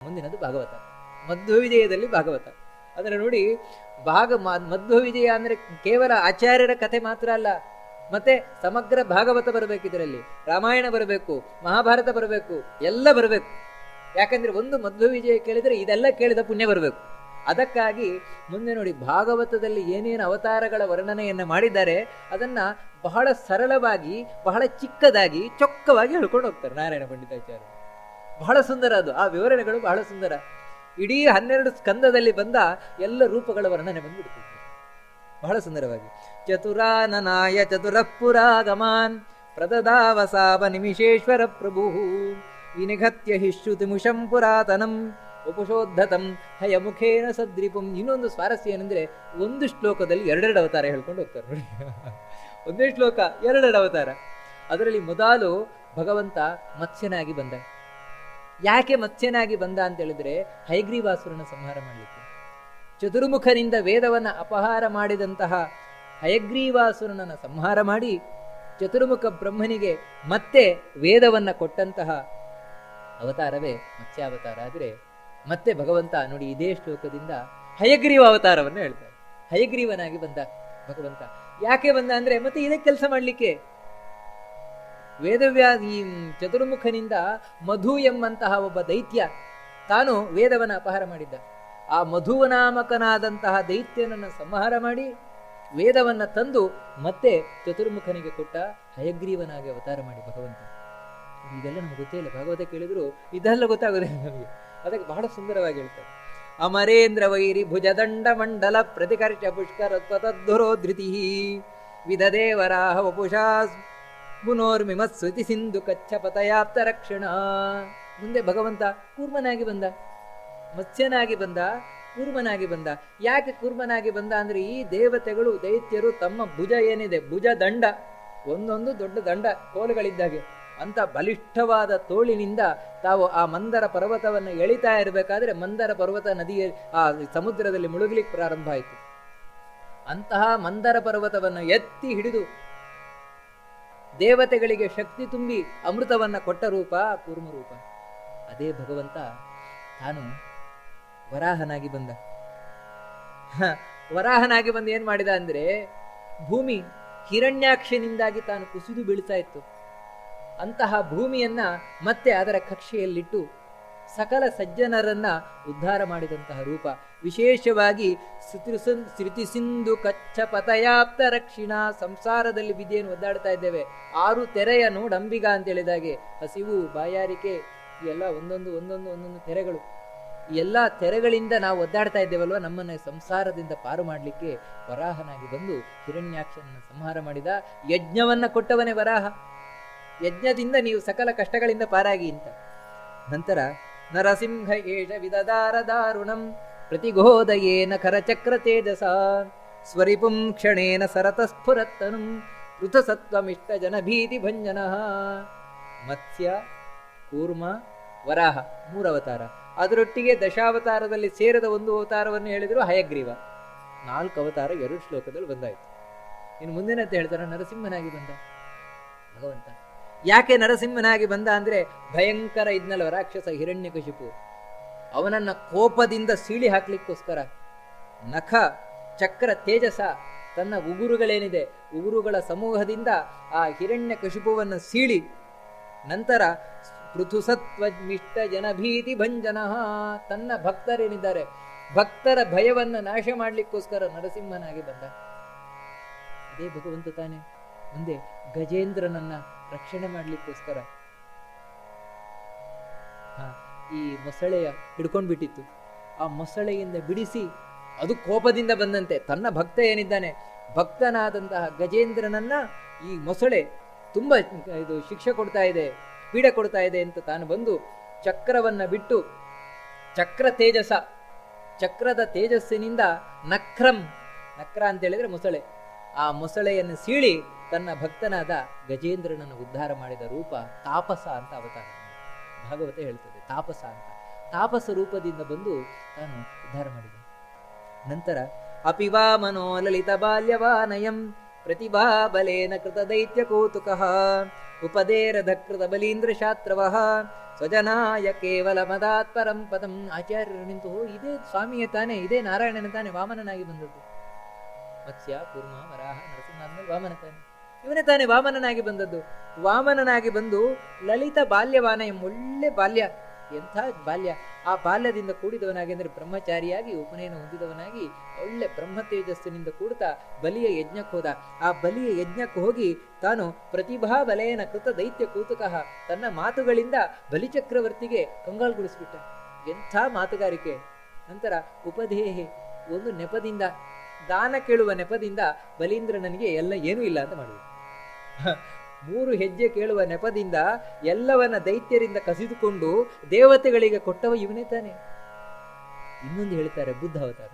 ಮುಂದಿನದು ಭಾಗವತ ಮಧ್ವ ವಿಜಯದಲ್ಲಿ ಭಾಗವತ ಅಂದ್ರೆ ನೋಡಿ ಭಾಗ ಮ- ಮಧ್ವ ವಿಜಯ ಅಂದ್ರೆ ಕೇವಲ ಆಚಾರ್ಯರ ಕಥೆ ಮಾತ್ರ ಅಲ್ಲ ಮತ್ತೆ ಸಮಗ್ರ ಭಾಗವತ ಬರಬೇಕು ಇದರಲ್ಲಿ ರಾಮಾಯಣ ಬರಬೇಕು ಮಹಾಭಾರತ ಬರಬೇಕು ಎಲ್ಲ ಬರಬೇಕು ಯಾಕಂದ್ರೆ ಒಂದು ಮಧ್ವ ವಿಜಯ ಕೇಳಿದ್ರೆ ಇದೆಲ್ಲ ಕೇಳಿದ ಪುಣ್ಯ ಬರಬೇಕು ಅದಕ್ಕಾಗಿ ಮುಂದೆ ನೋಡಿ ಭಾಗವತದಲ್ಲಿ ಏನೇನು ಅವತಾರಗಳ ವರ್ಣನೆಯನ್ನ ಮಾಡಿದ್ದಾರೆ ಅದನ್ನ ಬಹಳ ಸರಳವಾಗಿ ಬಹಳ ಚಿಕ್ಕದಾಗಿ ಚೊಕ್ಕವಾಗಿ ಹೇಳ್ಕೊಂಡು ಹೋಗ್ತಾರೆ ನಾರಾಯಣ ಪಂಡಿತಾಚಾರ್ಯ ಬಹಳ ಸುಂದರ ಅದು ಆ ವಿವರಣೆಗಳು ಬಹಳ ಸುಂದರ ಇಡೀ ಹನ್ನೆರಡು ಸ್ಕಂದದಲ್ಲಿ ಬಂದ ಎಲ್ಲ ರೂಪಗಳ ವರ್ಣನೆ ಬಂದ್ಬಿಡ್ತದೆ ಬಹಳ ಸುಂದರವಾಗಿ ಚತುರಾನನಾಯ ಚತುರಪುರಾಗಮಾನ್ ಪ್ರದದಾವಸಾವ ನಿಮಿಷೇಶ್ವರ ಪ್ರಭು ವಿನಿಘತ್ಯ ಹಿ ಶ್ರುತಿಮುಷಂ ಪುರಾತನಂ ಉಪಶೋದ್ಧತಂ ಹಯಮುಖೇನ ಸದ್ರಿಪಂ ಇನ್ನೊಂದು ಸ್ವಾರಸ್ಯ ಏನಂದ್ರೆ ಒಂದು ಶ್ಲೋಕದಲ್ಲಿ ಎರಡೆರಡು ಅವತಾರ ಹೇಳ್ಕೊಂಡು ಹೋಗ್ತಾರೆ ನೋಡಿ ಒಂದೇ ಶ್ಲೋಕ ಎರಡೆರಡು ಅವತಾರ ಅದರಲ್ಲಿ ಮೊದಲು ಭಗವಂತ ಮತ್ಸ್ಯನಾಗಿ ಬಂದ ಯಾಕೆ ಮತ್ಸ್ಯನಾಗಿ ಬಂದ ಅಂತ ಹೇಳಿದ್ರೆ ಹೈಗ್ರೀವಾಸುರನ ಸಂಹಾರ ಮಾಡಲಿಕ್ಕೆ ಚತುರ್ಮುಖನಿಂದ ವೇದವನ್ನ ಅಪಹಾರ ಮಾಡಿದಂತಹ ಹಯಗ್ರೀವಾಸುರನನ್ನ ಸಂಹಾರ ಮಾಡಿ ಚತುರ್ಮುಖ ಬ್ರಹ್ಮನಿಗೆ ಮತ್ತೆ ವೇದವನ್ನ ಕೊಟ್ಟಂತಹ ಅವತಾರವೇ ಮತ್ಸ್ಯಾವತಾರ ಆದರೆ ಮತ್ತೆ ಭಗವಂತ ನೋಡಿ ಇದೇ ಶ್ಲೋಕದಿಂದ ಹಯಗ್ರೀವ ಅವತಾರವನ್ನು ಹೇಳ್ತಾರೆ ಹಯಗ್ರೀವನಾಗಿ ಬಂದ ಭಗವಂತ ಯಾಕೆ ಬಂದ ಅಂದ್ರೆ ಮತ್ತೆ ಇದೇ ಕೆಲಸ ಮಾಡ್ಲಿಕ್ಕೆ ವೇದವ್ಯಾ ಈ ಚತುರ್ಮುಖನಿಂದ ಮಧು ಎಂಬಂತಹ ಒಬ್ಬ ದೈತ್ಯ ತಾನು ವೇದವನ್ನ ಅಪಹಾರ ಮಾಡಿದ್ದ ಆ ಮಧುವನಾಮಕನಾದಂತಹ ದೈತ್ಯನನ್ನು ಸಂಹಾರ ಮಾಡಿ ವೇದವನ್ನ ತಂದು ಮತ್ತೆ ಚತುರ್ಮುಖನಿಗೆ ಕೊಟ್ಟ ಹಯಗ್ರೀವನಾಗಿ ಅವತಾರ ಮಾಡಿ ಭಗವಂತ ಇದೆಲ್ಲ ನಮ್ಗೆ ಗೊತ್ತೇ ಇಲ್ಲ ಭಾಗವತ ಕೇಳಿದ್ರು ಇದೆಲ್ಲ ಗೊತ್ತಾಗೋದಿಲ್ಲ ನಮಗೆ ಅದಕ್ಕೆ ಬಹಳ ಸುಂದರವಾಗಿ ಹೇಳ್ತಾರೆ ಅಮರೇಂದ್ರ ವೈರಿ ಭುಜದಂಡ ಮಂಡಲ ಪ್ರತಿಕರ್ಷ ಪುಷ್ಕರ ತದ್ಧುರೋ ಧೃತಿ ವಿಧದೇವರಾಹ ವಪುಷಾ ಪುನೋರ್ಮಿಮತ್ ಶ್ರುತಿ ಸಿಂಧು ಕಚ್ಚ ಪತಯಾಪ್ತ ರಕ್ಷಣ ಮುಂದೆ ಭಗವಂತ ಕೂರ್ಮನಾಗಿ ಬಂದ ಮತ್ಸ್ಯನಾಗಿ ಬಂದ ಕೂರ್ಮನಾಗಿ ಬಂದ ಯಾಕೆ ಕೂರ್ಮನಾಗಿ ಬಂದ ಅಂದ್ರೆ ಈ ದೇವತೆಗಳು ದೈತ್ಯರು ತಮ್ಮ ಭುಜ ಏನಿದೆ ಭುಜ ದಂಡ ಒಂದೊಂದು ದೊಡ್ಡ ದಂಡ ಕೋಲುಗಳಿದ್ದಾಗೆ ಅಂತ ಬಲಿಷ್ಠವಾದ ತೋಳಿನಿಂದ ತಾವು ಆ ಮಂದರ ಪರ್ವತವನ್ನು ಎಳಿತಾ ಇರಬೇಕಾದ್ರೆ ಮಂದರ ಪರ್ವತ ನದಿಯ ಆ ಸಮುದ್ರದಲ್ಲಿ ಮುಳುಗಲಿಕ್ಕೆ ಪ್ರಾರಂಭ ಆಯಿತು ಅಂತಹ ಮಂದರ ಪರ್ವತವನ್ನು ಎತ್ತಿ ಹಿಡಿದು ದೇವತೆಗಳಿಗೆ ಶಕ್ತಿ ತುಂಬಿ ಅಮೃತವನ್ನ ಕೊಟ್ಟ ರೂಪ ಕೂರ್ಮ ರೂಪ ಅದೇ ಭಗವಂತ ತಾನು ವರಾಹನಾಗಿ ಬಂದ ಹ, ವರಾಹನಾಗಿ ಬಂದು ಏನ್ ಮಾಡಿದ ಅಂದ್ರೆ ಭೂಮಿ ಹಿರಣ್ಯಾಕ್ಷನಿಂದಾಗಿ ತಾನು ಕುಸಿದು ಬೀಳ್ತಾ ಇತ್ತು ಅಂತಹ ಭೂಮಿಯನ್ನ ಮತ್ತೆ ಅದರ ಕಕ್ಷೆಯಲ್ಲಿಟ್ಟು ಸಕಲ ಸಜ್ಜನರನ್ನ ಉದ್ಧಾರ ಮಾಡಿದಂತಹ ರೂಪ ವಿಶೇಷವಾಗಿ ಶ್ರುತಿಸಿಂ- ಶ್ರುತಿಸಿಂಧು ಕಚ್ಚ ಪತಯಾಪ್ತ ರಕ್ಷಿಣ ಸಂಸಾರದಲ್ಲಿ ಬಿದ್ದೇನು ಒದ್ದಾಡ್ತಾ ಇದ್ದೇವೆ ಆರು ತೆರೆಯ ನೋಡಂಬಿಗ ಅಂತ ಹೇಳಿದಾಗೆ ಹಸಿವು ಬಾಯಾರಿಕೆ ಈ ಎಲ್ಲ ಒಂದೊಂದು ಒಂದೊಂದು ಒಂದೊಂದು ತೆರೆಗಳು ಈ ಎಲ್ಲ ತೆರೆಗಳಿಂದ ನಾವು ಒದ್ದಾಡ್ತಾ ಇದ್ದೇವಲ್ವ ನಮ್ಮನ್ನ ಸಂಸಾರದಿಂದ ಪಾರು ಮಾಡಲಿಕ್ಕೆ ವರಾಹನಾಗಿ ಬಂದು ಹಿರಣ್ಯಾಕ್ಷನನ್ನು ಸಂಹಾರ ಮಾಡಿದ ಯಜ್ಞವನ್ನ ಕೊಟ್ಟವನೇ ವರಾಹ ಯಜ್ಞದಿಂದ ನೀವು ಸಕಲ ಕಷ್ಟಗಳಿಂದ ಪಾರಾಗಿ ಅಂತ ನಂತರ ನರಸಿಂಹ ಏಷ ವಿದದಾರ ದಾರುಣಂ ಪ್ರತಿಗೋದಯೇನ ಕರಚಕ್ರ ತೇಜಸ ಸ್ವರಿಪುಂ ಕ್ಷಣೇನ ಸರತಸ್ಫುರತ್ತನು ಋತಸತ್ವಮಿಷ್ಟ ಜನ ಭೀತಿ ಭಂಜನ ಮತ್ಸ್ಯ ಕೂರ್ಮ ವರಾಹ ಮೂರು ಅವತಾರ ಅದರೊಟ್ಟಿಗೆ ದಶಾವತಾರದಲ್ಲಿ ಸೇರದ ಒಂದು ಅವತಾರವನ್ನು ಹೇಳಿದ್ರು ಹಯಗ್ರೀವ ನಾಲ್ಕು ಅವತಾರ ಎರಡು ಶ್ಲೋಕದಲ್ಲಿ ಬಂದಾಯ್ತು ಇನ್ನು ಮುಂದಿನ ಅಂತ ಹೇಳ್ತಾರೆ ನರಸಿಂಹನಾಗಿ ಬಂದ ಭಗವಂತ ಯಾಕೆ ನರಸಿಂಹನಾಗಿ ಬಂದ ಅಂದ್ರೆ ಭಯಂಕರ ಇದ್ನಲ್ಲ ರಾಕ್ಷಸ ಹಿರಣ್ಯಕಶಿಪು ಅವನನ್ನ ಕೋಪದಿಂದ ಸೀಳಿ ಹಾಕ್ಲಿಕ್ಕೋಸ್ಕರ ನಖ ಚಕ್ರ ತೇಜಸ ತನ್ನ ಉಗುರುಗಳೇನಿದೆ ಉಗುರುಗಳ ಸಮೂಹದಿಂದ ಆ ಹಿರಣ್ಯ ಕಶಿಪುವನ್ನು ಸೀಳಿ ನಂತರ ಪೃಥುಸತ್ವಮಿಷ್ಟ ಜನಭೀತಿ ಭಂಜನ ತನ್ನ ಭಕ್ತರೇನಿದ್ದಾರೆ ಭಕ್ತರ ಭಯವನ್ನ ನಾಶ ಮಾಡ್ಲಿಕ್ಕೋಸ್ಕರ ನರಸಿಂಹನಾಗಿ ಬಂದ ಅದೇ ಭಗವಂತ ತಾನೆ ಮುಂದೆ ಗಜೇಂದ್ರನನ್ನ ರಕ್ಷಣೆ ಮಾಡ್ಲಿಕ್ಕೋಸ್ಕರ ಹಾ ಈ ಮೊಸಳೆಯ ಹಿಡ್ಕೊಂಡ್ಬಿಟ್ಟಿತ್ತು ಆ ಮೊಸಳೆಯಿಂದ ಬಿಡಿಸಿ ಅದು ಕೋಪದಿಂದ ಬಂದಂತೆ ತನ್ನ ಭಕ್ತ ಏನಿದ್ದಾನೆ ಭಕ್ತನಾದಂತಹ ಗಜೇಂದ್ರನನ್ನ ಈ ಮೊಸಳೆ ತುಂಬಾ ಇದು ಶಿಕ್ಷೆ ಕೊಡ್ತಾ ಇದೆ ಪೀಡೆ ಕೊಡ್ತಾ ಇದೆ ಅಂತ ತಾನು ಬಂದು ಚಕ್ರವನ್ನ ಬಿಟ್ಟು ಚಕ್ರ ತೇಜಸ ಚಕ್ರದ ತೇಜಸ್ಸಿನಿಂದ ನಕ್ರಂ ನಕ್ರ ಅಂತ ಹೇಳಿದ್ರೆ ಮೊಸಳೆ ಆ ಮೊಸಳೆಯನ್ನು ಸೀಳಿ ತನ್ನ ಭಕ್ತನಾದ ಗಜೇಂದ್ರನನ್ನು ಉದ್ಧಾರ ಮಾಡಿದ ರೂಪ ತಾಪಸ ಅಂತ ಅವತಾರ ಭಾಗವತ ಹೇಳ್ತದೆ ತಾಪಸ ಅಂತ ತಾಪಸ ರೂಪದಿಂದ ಬಂದು ತಾನು ಉದ್ಧಾರ ಮಾಡಿದ ನಂತರ ಅಪಿವಾ ಮನೋ ಲಲಿತ ಬಾಲ್ಯವಾನಯಂ ಪ್ರತಿಭಾ ಬಲೇನ ಕೃತ ದೈತ್ಯ ಕೌತುಕ ಉಪದೇರಧಕೃತ ಬಲೀಂದ್ರ ಶಾತ್ರವಃ ಸ್ವಜನಾಯ ಕೇವಲ ಮದಾತ್ ಪರಂ ಪದಂ ಆಚಾರ್ಯರು ನಿಂತು "ಓ, ಇದೇ ಸ್ವಾಮಿಯೇ ತಾನೇ ಇದೇ ನಾರಾಯಣನ ತಾನೇ ವಾಮನನಾಗಿ ಬಂದದ್ದು ಮತ್ಸ್ಯ ಕೂರ್ಮ ವರಾಹ ನರಸಿಂಹ ಆದ್ಮೇಲೆ ವಾಮನ ತಾನೆ ಇವನೇ ತಾನೇ ವಾಮನನಾಗಿ ಬಂದದ್ದು ವಾಮನನಾಗಿ ಬಂದು ಲಲಿತ ಬಾಲ್ಯವಾನ ಎಂಬ ಒಳ್ಳೆ ಬಾಲ್ಯ ಎಂಥ ಬಾಲ್ಯ ಆ ಬಾಲ್ಯದಿಂದ ಕೂಡಿದವನಾಗಿ ಅಂದರೆ ಬ್ರಹ್ಮಚಾರಿಯಾಗಿ ಉಪನಯನ ಹೊಂದಿದವನಾಗಿ ಒಳ್ಳೆ ಬ್ರಹ್ಮ ತೇಜಸ್ಸಿನಿಂದ ಕೂಡ್ತಾ ಬಲಿಯ ಯಜ್ಞಕ್ಕೆ ಹೋದ ಆ ಬಲಿಯ ಯಜ್ಞಕ್ಕೆ ಹೋಗಿ ತಾನು ಪ್ರತಿಭಾ ಬಲೆಯನ ಕೃತ ದೈತ್ಯ ಕೂತುಕಃ ತನ್ನ ಮಾತುಗಳಿಂದ ಬಲಿಚಕ್ರವರ್ತಿಗೆ ಕಂಗಾಲ್ಗೊಳಿಸ್ಬಿಟ್ಟ ಎಂಥ ಮಾತುಗಾರಿಕೆ ನಂತರ ಉಪದೇಹೆ ಒಂದು ನೆಪದಿಂದ ದಾನ ಕೇಳುವ ನೆಪದಿಂದ ಬಲೀಂದ್ರನಿಗೆ ಎಲ್ಲ ಏನೂ ಇಲ್ಲ ಅಂತ ಮಾಡಿದ ಮೂರು ಹೆಜ್ಜೆ ಕೇಳುವ ನೆಪದಿಂದ ಎಲ್ಲವನ್ನ ದೈತ್ಯರಿಂದ ಕಸಿದುಕೊಂಡು ದೇವತೆಗಳಿಗೆ ಕೊಟ್ಟವ ಇವನೇ ತಾನೆ ಇನ್ನೊಂದು ಹೇಳ್ತಾರೆ ಬುದ್ಧ ಅವತಾರ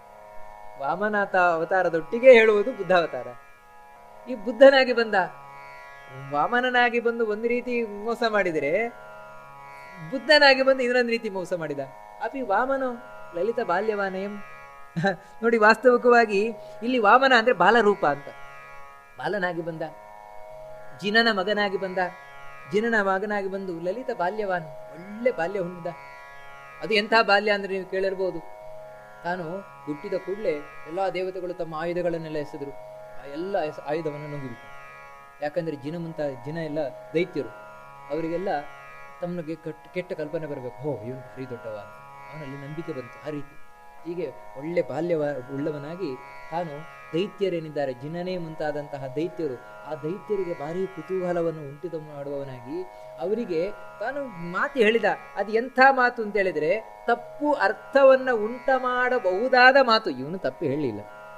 ವಾಮನಾಥ ಅವತಾರದೊಟ್ಟಿಗೆ ಹೇಳುವುದು ಬುದ್ಧ ಅವತಾರ ಈ ಬುದ್ಧನಾಗಿ ಬಂದ ವಾಮನನಾಗಿ ಬಂದು ಒಂದು ರೀತಿ ಮೋಸ ಮಾಡಿದರೆ ಬುದ್ಧನಾಗಿ ಬಂದು ಇನ್ನೊಂದು ರೀತಿ ಮೋಸ ಮಾಡಿದ ಅಪಿ ವಾಮನು ಲಲಿತ ಬಾಲ್ಯವಾನಯಂ ನೋಡಿ ವಾಸ್ತವಿಕವಾಗಿ ಇಲ್ಲಿ ವಾಮನ ಅಂದ್ರೆ ಬಾಲರೂಪ ಅಂತ ಬಾಲನಾಗಿ ಬಂದ ಜಿನನ ಮಗನಾಗಿ ಬಂದ ಜಿನನ ಮಗನಾಗಿ ಬಂದು ಲಲಿತ ಬಾಲ್ಯವಾನ್ ಒಳ್ಳೆ ಬಾಲ್ಯ ಹೊಂದಿದ ಅದು ಎಂಥ ಬಾಲ್ಯ ಅಂದ್ರೆ ನೀವು ಕೇಳಿರ್ಬೋದು ತಾನು ಹುಟ್ಟಿದ ಕೂಡಲೇ ಎಲ್ಲಾ ದೇವತೆಗಳು ತಮ್ಮ ಆಯುಧಗಳನ್ನೆಲ್ಲ ಎಸೆದ್ರು ಆ ಎಲ್ಲ ಎಸ್- ಆಯುಧವನ್ನು ನುಂಗಿಬಿಟ್ಟು ಯಾಕಂದ್ರೆ ಜಿನ ಮುಂತ ಜಿನ ಎಲ್ಲ ದೈತ್ಯರು ಅವರಿಗೆಲ್ಲ ತಮಗೆ ಕೆಟ್ಟ ಕೆಟ್ಟ ಕಲ್ಪನೆ ಬರಬೇಕು ಹೋ ಇವನು ಭಾರಿ ದೊಡ್ಡವ ಅಂತ ಅವನಲ್ಲಿ ನಂಬಿಕೆ ಬಂತು ಆ ರೀತಿ ಹೀಗೆ ಒಳ್ಳೆ ಬಾಲ್ಯವ ಉಳ್ಳವನಾಗಿ ತಾನು ದೈತ್ಯರೇನಿದ್ದಾರೆ ಜಿನನೇ ಮುಂತಾದಂತಹ ದೈತ್ಯರು ಆ ದೈತ್ಯರಿಗೆ ಭಾರಿ ಕುತೂಹಲವನ್ನು ಉಂಟು ಮಾಡುವವನಾಗಿ ಅವರಿಗೆ ತಾನು ಮಾತು ಹೇಳಿದ ಅದು ಎಂಥ ಮಾತು ಅಂತ ಹೇಳಿದ್ರೆ ತಪ್ಪು ಅರ್ಥವನ್ನ ಉಂಟ ಮಾಡಬಹುದಾದ ಮಾತು ಇವನು ತಪ್ಪು ಹೇಳಿಲ್ಲ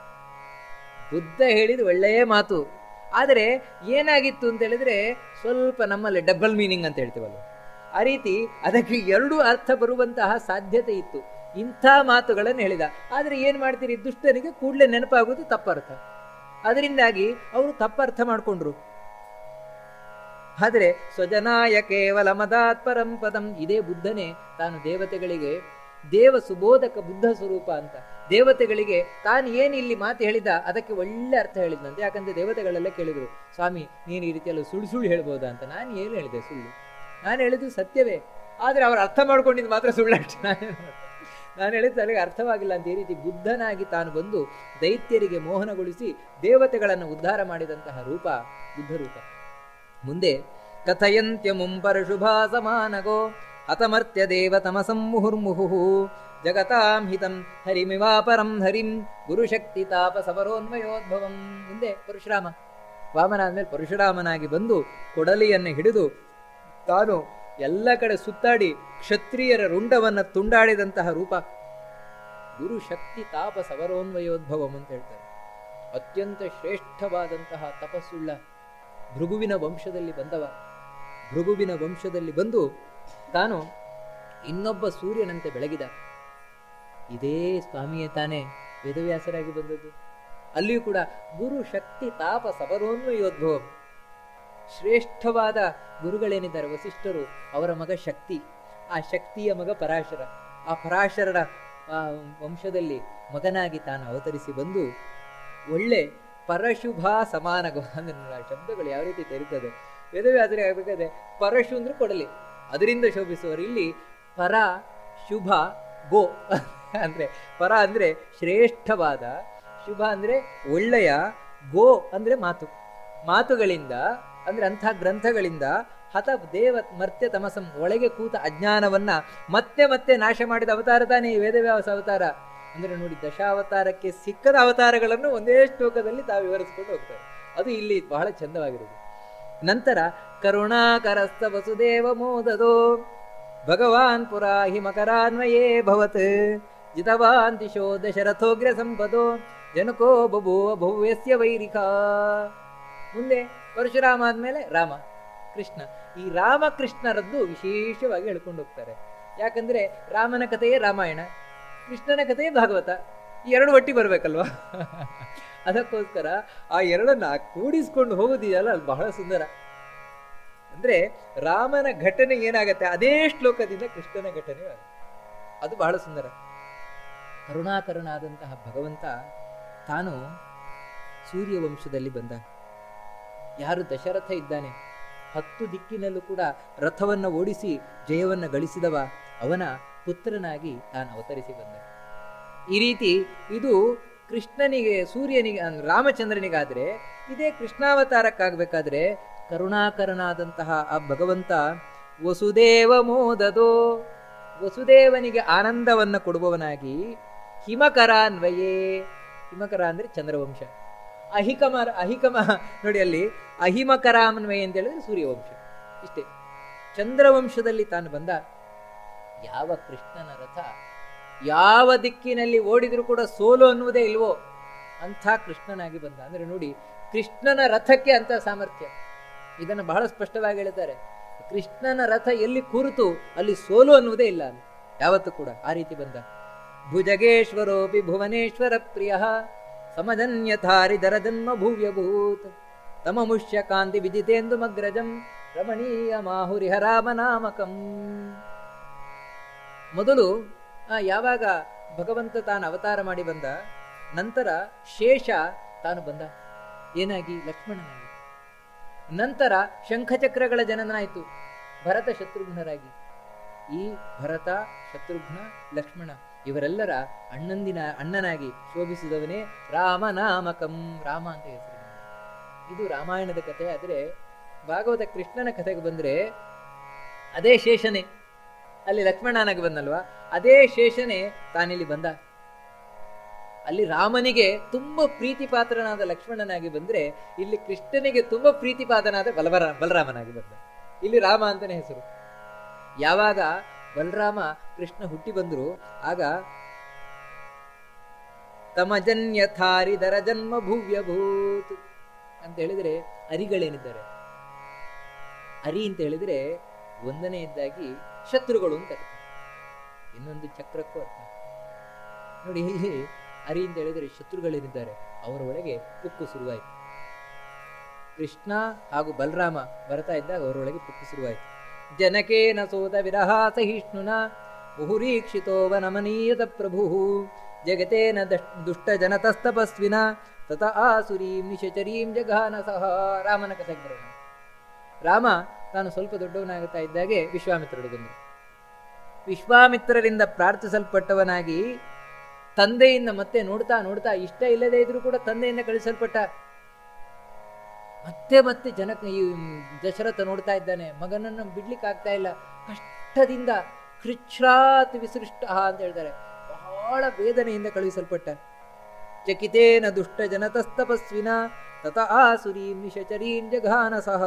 ಬುದ್ಧ ಹೇಳಿದ ಒಳ್ಳೆಯ ಮಾತು ಆದರೆ ಏನಾಗಿತ್ತು ಅಂತ ಹೇಳಿದ್ರೆ ಸ್ವಲ್ಪ ನಮ್ಮಲ್ಲಿ ಡಬಲ್ ಮೀನಿಂಗ್ ಅಂತ ಹೇಳ್ತೀವಲ್ಲ ಆ ರೀತಿ ಅದಕ್ಕೆ ಎರಡು ಅರ್ಥ ಬರುವಂತಹ ಸಾಧ್ಯತೆ ಇತ್ತು ಇಂಥ ಮಾತುಗಳನ್ನು ಹೇಳಿದ ಆದರೆ ಏನ್ ಮಾಡ್ತೀರಿ ದುಷ್ಟನಿಗೆ ಕೂಡಲೇ ನೆನಪಾಗುವುದು ತಪ್ಪರ್ಥ ಅದರಿಂದಾಗಿ ಅವರು ತಪ್ಪರ್ಥ ಮಾಡಿಕೊಂಡ್ರು ಆದರೆ ಸ್ವಜನಾಯ ಕೇವಲ ಮದಾತ್ ಪರಂ ಪದಂ ಇದೇ ಬುದ್ಧನೇ ತಾನು ದೇವತೆಗಳಿಗೆ ದೇವ ಸುಬೋಧಕ ಬುದ್ಧ ಸ್ವರೂಪ ಅಂತ ದೇವತೆಗಳಿಗೆ ತಾನು ಏನು ಇಲ್ಲಿ ಮಾತು ಹೇಳಿದ ಅದಕ್ಕೆ ಒಳ್ಳೆ ಅರ್ಥ ಹೇಳಿದ್ನಂತೆ ಯಾಕಂದ್ರೆ ದೇವತೆಗಳೆಲ್ಲ ಕೇಳಿದ್ರು ಸ್ವಾಮಿ ನೀನು ಈ ರೀತಿಯಲ್ಲ ಸುಳ್ಳು ಸುಳ್ಳು ಹೇಳ್ಬೋದಾ ಅಂತ ನಾನು ಏನು ಹೇಳಿದೆ ಸುಳ್ಳು ನಾನು ಹೇಳಿದ್ದು ಸತ್ಯವೇ ಆದರೆ ಅವರು ಅರ್ಥ ಮಾಡ್ಕೊಂಡಿದ್ದು ಮಾತ್ರ ಸುಳ್ಳಷ್ಟೇ ನಾನು ನಾನು ಹೇಳಿದ್ದು ನನಗೆ ಅರ್ಥವಾಗಿಲ್ಲ ಅಂತ ಈ ರೀತಿ ಬುದ್ಧನಾಗಿ ತಾನು ಬಂದು ದೈತ್ಯರಿಗೆ ಮೋಹನಗೊಳಿಸಿ ದೇವತೆಗಳನ್ನು ಉದ್ಧಾರ ಮಾಡಿದಂತಹ ರೂಪ ಬುದ್ಧ ರೂಪ ಮುಂದೆ ಕಥಯಂತ್ಯ ಮುಂಪರ ಶುಭಾ ಸಮಾನಗೋ ಅತಮರ್ತ್ಯ ದೇವ ತಮಸಂ ಮುಹುರ್ಮುಹು ಜಗತಾಂ ಹಿತಂ ಹರಿಮಿವಾಪರಂ ಹರಿಂ ಗುರುಶಕ್ತಿ ತಾಪ ಸಮರೋನ್ಮಯೋದ್ಭವಂ ಮುಂದೆ ಪರಶುರಾಮ ವಾಮನ ಆದ್ಮೇಲೆ ಪರಶುರಾಮನಾಗಿ ಬಂದು ಕೊಡಲಿಯನ್ನು ಹಿಡಿದು ತಾನು ಎಲ್ಲ ಕಡೆ ಸುತ್ತಾಡಿ ಕ್ಷತ್ರಿಯರ ರುಂಡವನ್ನ ತುಂಡಾಡಿದಂತಹ ರೂಪ ಗುರು ಶಕ್ತಿ ತಾಪ ಸವರೋನ್ವಯೋದ್ಭವಂ ಅಂತ ಹೇಳ್ತಾರೆ ಅತ್ಯಂತ ಶ್ರೇಷ್ಠವಾದಂತಹ ತಪಸ್ಸುಳ್ಳ ಭೃಗುವಿನ ವಂಶದಲ್ಲಿ ಬಂದವ ಭೃಗುವಿನ ವಂಶದಲ್ಲಿ ಬಂದು ತಾನು ಇನ್ನೊಬ್ಬ ಸೂರ್ಯನಂತೆ ಬೆಳಗಿದ ಇದೇ ಸ್ವಾಮಿಯೇ ತಾನೇ ವೇದವ್ಯಾಸರಾಗಿ ಬಂದದ್ದು ಅಲ್ಲಿಯೂ ಕೂಡ ಗುರು ಶಕ್ತಿ ತಾಪ ಸಬರೋನ್ವಯೋದ್ಭವಂ ಶ್ರೇಷ್ಠವಾದ ಗುರುಗಳೇನಿದ್ದಾರೆ ವಸಿಷ್ಠರು ಅವರ ಮಗ ಶಕ್ತಿ ಆ ಶಕ್ತಿಯ ಮಗ ಪರಾಶರ ಆ ಪರಾಶರರ ಆ, ವಂಶದಲ್ಲಿ ಮಗನಾಗಿ ತಾನು ಅವತರಿಸಿ ಬಂದು ಒಳ್ಳೆ ಪರಶುಭ ಸಮಾನ ಗೋ ಅಂದ್ರೆ ನೋಡಿ ಆ ಶಬ್ದಗಳು ಯಾವ ರೀತಿ ತೆರೀತದೆ ವೇದವ್ಯಾಸರಿ ಆಗ್ಬೇಕಾದ್ರೆ ಪರಶು ಅಂದ್ರೆ ಕೊಡಲಿ ಅದರಿಂದ ಶೋಭಿಸುವರು ಇಲ್ಲಿ ಪರ ಶುಭ ಗೋ ಅಂದ್ರೆ ಪರ ಅಂದ್ರೆ ಶ್ರೇಷ್ಠವಾದ ಶುಭ ಅಂದ್ರೆ ಒಳ್ಳೆಯ ಗೋ ಅಂದ್ರೆ ಮಾತು ಮಾತುಗಳಿಂದ ಅಂದ್ರೆ ಅಂಥ ಗ್ರಂಥಗಳಿಂದ ಹತ ದೇವ ಮರ್ತ್ಯ ತಮಸಂ ಒಳಗೆ ಕೂತ ಅಜ್ಞಾನವನ್ನ ಮತ್ತೆ ಮತ್ತೆ ನಾಶ ಮಾಡಿದ ಅವತಾರ ತಾನೇ ಈ ವೇದವ್ಯಾಸ ಅವತಾರ ಅಂದ್ರೆ ನೋಡಿ ದಶಾವತಾರಕ್ಕೆ ಸಿಕ್ಕದ ಅವತಾರಗಳನ್ನು ಒಂದೇ ಶ್ಲೋಕದಲ್ಲಿ ತಾವು ವಿವರಿಸ್ಕೊಂಡು ಹೋಗ್ತಾರೆ ಅದು ಇಲ್ಲಿ ಬಹಳ ಚಂದವಾಗಿರುವುದು ನಂತರ ಕರುಣಾಕರಸ್ತ ವಸುದೇವ ಮೋದದೋ ಭಗವಾನ್ ಪುರಾ ಹಿಮಕರಾನ್ವಯೇ ಭವತ್ ಜಿತವಾನ್ ದಿಶೋ ದಶರಥೋಗ್ರ ಸಂಪದೋ ಜನಕೋ ಬಭೂವ ಭವ್ಯಸ್ಯ ವೈರಿಕ ಮುಂದೆ ಪರಶುರಾಮ ಆದ್ಮೇಲೆ ರಾಮ ಕೃಷ್ಣ ಈ ರಾಮಕೃಷ್ಣರದ್ದು ವಿಶೇಷವಾಗಿ ಹೇಳ್ಕೊಂಡು ಹೋಗ್ತಾರೆ ಯಾಕಂದ್ರೆ ರಾಮನ ಕಥೆಯೇ ರಾಮಾಯಣ ಕೃಷ್ಣನ ಕಥೆಯೇ ಭಾಗವತ ಈ ಎರಡು ಒಟ್ಟಿಗೆ ಬರ್ಬೇಕಲ್ವಾ ಅದಕ್ಕೋಸ್ಕರ ಆ ಎರಡನ್ನ ಕೂಡಿಸ್ಕೊಂಡು ಹೋಗೋದಿದೆಯಲ್ಲ ಅದು ಬಹಳ ಸುಂದರ ಅಂದ್ರೆ ರಾಮನ ಘಟನೆ ಏನಾಗತ್ತೆ ಅದೇ ಶ್ಲೋಕದಿಂದ ಕೃಷ್ಣನ ಘಟನೆ ಆಗುತ್ತೆ. ಅದು ಬಹಳ ಸುಂದರ ಕರುಣಾಕರನಾದಂತಹ ಭಗವಂತ ತಾನು ಸೂರ್ಯ ವಂಶದಲ್ಲಿ ಬಂದ ಯಾರು ದಶರಥ ಇದ್ದಾನೆ ಹತ್ತು ದಿಕ್ಕಿನಲ್ಲೂ ಕೂಡ ರಥವನ್ನು ಓಡಿಸಿ ಜಯವನ್ನು ಗಳಿಸಿದವ ಅವನ ಪುತ್ರನಾಗಿ ತಾನು ಅವತರಿಸಿ ಬಂದ ಈ ರೀತಿ ಇದು ಕೃಷ್ಣನಿಗೆ ಸೂರ್ಯನಿಗೆ ಅಂದ್ರೆ ರಾಮಚಂದ್ರನಿಗಾದ್ರೆ ಇದೇ ಕೃಷ್ಣಾವತಾರಕ್ಕಾಗಬೇಕಾದ್ರೆ ಕರುಣಾಕರನಾದಂತಹ ಆ ಭಗವಂತ ವಸುದೇವ ಮೋದದೋ ವಸುದೇವನಿಗೆ ಆನಂದವನ್ನು ಕೊಡುವವನಾಗಿ ಹಿಮಕರಾನ್ವಯೇ ಹಿಮಕರ ಅಂದ್ರೆ ಚಂದ್ರವಂಶ ಅಹಿಕಮ ಅಹಿಕಮ ನೋಡಿ ಅಲ್ಲಿ ಅಹಿಮಕರಾನ್ವಯ ಅಂತ ಹೇಳಿದ್ರೆ ಸೂರ್ಯವಂಶ ಇಷ್ಟೇ ಚಂದ್ರವಂಶದಲ್ಲಿ ತಾನು ಬಂದ ಯಾವ ಕೃಷ್ಣನ ರಥ ಯಾವ ದಿಕ್ಕಿನಲ್ಲಿ ಓಡಿದ್ರು ಕೂಡ ಸೋಲು ಅನ್ನುವುದೇ ಇಲ್ವೋ ಅಂಥ ಕೃಷ್ಣನಾಗಿ ಬಂದ ಅಂದ್ರೆ ನೋಡಿ ಕೃಷ್ಣನ ರಥಕ್ಕೆ ಅಂತ ಸಾಮರ್ಥ್ಯ ಇದನ್ನು ಬಹಳ ಸ್ಪಷ್ಟವಾಗಿ ಹೇಳ್ತಾರೆ ಕೃಷ್ಣನ ರಥ ಎಲ್ಲಿ ಕೂರಿತು ಅಲ್ಲಿ ಸೋಲು ಅನ್ನುವುದೇ ಇಲ್ಲ ಅಂತ ಯಾವತ್ತೂ ಕೂಡ ಆ ರೀತಿ ಬಂದ ಭುಜಗೇಶ್ವರೋಪಿ ಭುವನೇಶ್ವರ ಪ್ರಿಯ ಸಮಜನ್ಯಥಾರಿ ದರಜನ್ಮ ಭೂವ್ಯಭೂತ್ ತಮಮುಷ್ಯ ಕಾಂತಿ ವಿದಿತೇಂದು ಮಗ್ರಜಂ ರಮಣೀಯ ಮಾಹುರಿಹ ರಾಮನಾಮಕಂ ಮೊದಲು ಆ, ಯಾವಾಗ ಭಗವಂತ ತಾನು ಅವತಾರ ಮಾಡಿ ಬಂದ ನಂತರ ಶೇಷ ತಾನು ಬಂದ ಏನಾಗಿ ಲಕ್ಷ್ಮಣನಾಗಿ ನಂತರ ಶಂಖಚಕ್ರಗಳ ಜನನಾಯಿತು ಭರತ ಶತ್ರುಘ್ನರಾಗಿ ಈ ಭರತ ಶತ್ರುಘ್ನ ಲಕ್ಷ್ಮಣ ಇವರೆಲ್ಲರ ಅಣ್ಣಂದಿನ ಅಣ್ಣನಾಗಿ ಶೋಭಿಸಿದವನೇ ರಾಮನಾಮಕಂ ರಾಮ ಅಂತ ಹೆಸರು ಇದು ರಾಮಾಯಣದ ಕಥೆ ಆದರೆ ಭಾಗವತ ಕೃಷ್ಣನ ಕಥೆಗೆ ಬಂದ್ರೆ ಅದೇ ಶೇಷನೇ ಅಲ್ಲಿ ಲಕ್ಷ್ಮಣನಾಗಿ ಬಂದಲ್ವಾ ಅದೇ ಶೇಷನೇ ತಾನಿಲ್ಲಿ ಬಂದ ಅಲ್ಲಿ ರಾಮನಿಗೆ ತುಂಬಾ ಪ್ರೀತಿ ಪಾತ್ರನಾದ ಲಕ್ಷ್ಮಣನಾಗಿ ಬಂದ್ರೆ ಇಲ್ಲಿ ಕೃಷ್ಣನಿಗೆ ತುಂಬಾ ಪ್ರೀತಿ ಪಾತ್ರನಾದ ಬಲವರ ಬಲರಾಮನಾಗಿ ಬಂದ ಇಲ್ಲಿ ರಾಮ ಅಂತಾನೆ ಹೆಸರು ಯಾವಾಗ ಬಲರಾಮ ಕೃಷ್ಣ ಹುಟ್ಟಿ ಬಂದ್ರು ಆಗ ತಮಜನ್ಯಥಾರಿ ದರ ಜನ್ಮ ಭೂವ್ಯಭೂತ್ ಅಂತ ಹೇಳಿದ್ರೆ ಅರಿಗಳೇನಿದ್ದಾರೆ ಅರಿ ಅಂತ ಹೇಳಿದ್ರೆ ಒಂದನೆಯದ್ದಾಗಿ ಶತ್ರುಗಳು ಅಂತ ಅರ್ಥ. ಇನ್ನೊಂದು ಚಕ್ರಕ್ಕೂ ಅರ್ಥ ನೋಡಿ ಇಲ್ಲಿ ಅರಿ ಅಂತ ಹೇಳಿದ್ರೆ ಶತ್ರುಗಳೇನಿದ್ದಾರೆ ಅವರ ಒಳಗೆ ಪುಕ್ಕು ಶುರುವಾಯಿತು ಕೃಷ್ಣ ಹಾಗೂ ಬಲರಾಮ ಬರ್ತಾ ಇದ್ದಾಗ ಅವರೊಳಗೆ ಪುಕ್ಕು ಶುರುವಾಯಿತು ಜನಕೇನ ಸೋತ ವಿರಹ ಸಹಿಷ್ಣುನ ಮುಹುರೀಕ್ಷಿತೋವ ನಮನೀಯತ ಪ್ರಭು ಜಗತೇನ ದಶ್- ದುಷ್ಟ ಜನತಸ್ತಪಸ್ವಿನ ತತ ಆಸುರೀಂ ನಿಶಚರೀಂ ಜಘಾನ ಸಹ ರಾಮನ ಕಥೆಗೆ ಬರೋಣ ರಾಮ ತಾನು ಸ್ವಲ್ಪ ದೊಡ್ಡವನಾಗುತ್ತಾ ಇದ್ದಾಗೆ ವಿಶ್ವಾಮಿತ್ರರು ಬಂದರು ವಿಶ್ವಾಮಿತ್ರರಿಂದ ಪ್ರಾರ್ಥಿಸಲ್ಪಟ್ಟವನಾಗಿ ತಂದೆಯಿಂದ ಮತ್ತೆ ನೋಡ್ತಾ ನೋಡ್ತಾ ಇಷ್ಟ ಇಲ್ಲದೆ ಇದ್ರೂ ಕೂಡ ತಂದೆಯಿಂದ ಕಳಿಸಲ್ಪಟ್ಟ ಮತ್ತೆ ಮತ್ತೆ ಜನಕ ಈ ದಶರಥ ನೋಡ್ತಾ ಇದ್ದಾನೆ ಮಗನನ್ನು ಬಿಡ್ಲಿಕ್ಕೆ ಆಗ್ತಾ ಇಲ್ಲ ಕಷ್ಟದಿಂದ ಕೃಚ್ಛ್ರಾತ್ ವಿಸೃಷ್ಟ ಅಂತ ಹೇಳ್ತಾರೆ ಬಹಳ ವೇದನೆಯಿಂದ ಕಳುಹಿಸಲ್ಪಟ್ಟ ಚಕಿತೇನ ದುಷ್ಟ ಜನತಸ್ತಪಸ್ವಿನ ತತ ಆಸುರೀಂ ನಿಶಚರೀಂ ಜಘಾನ ಸಹ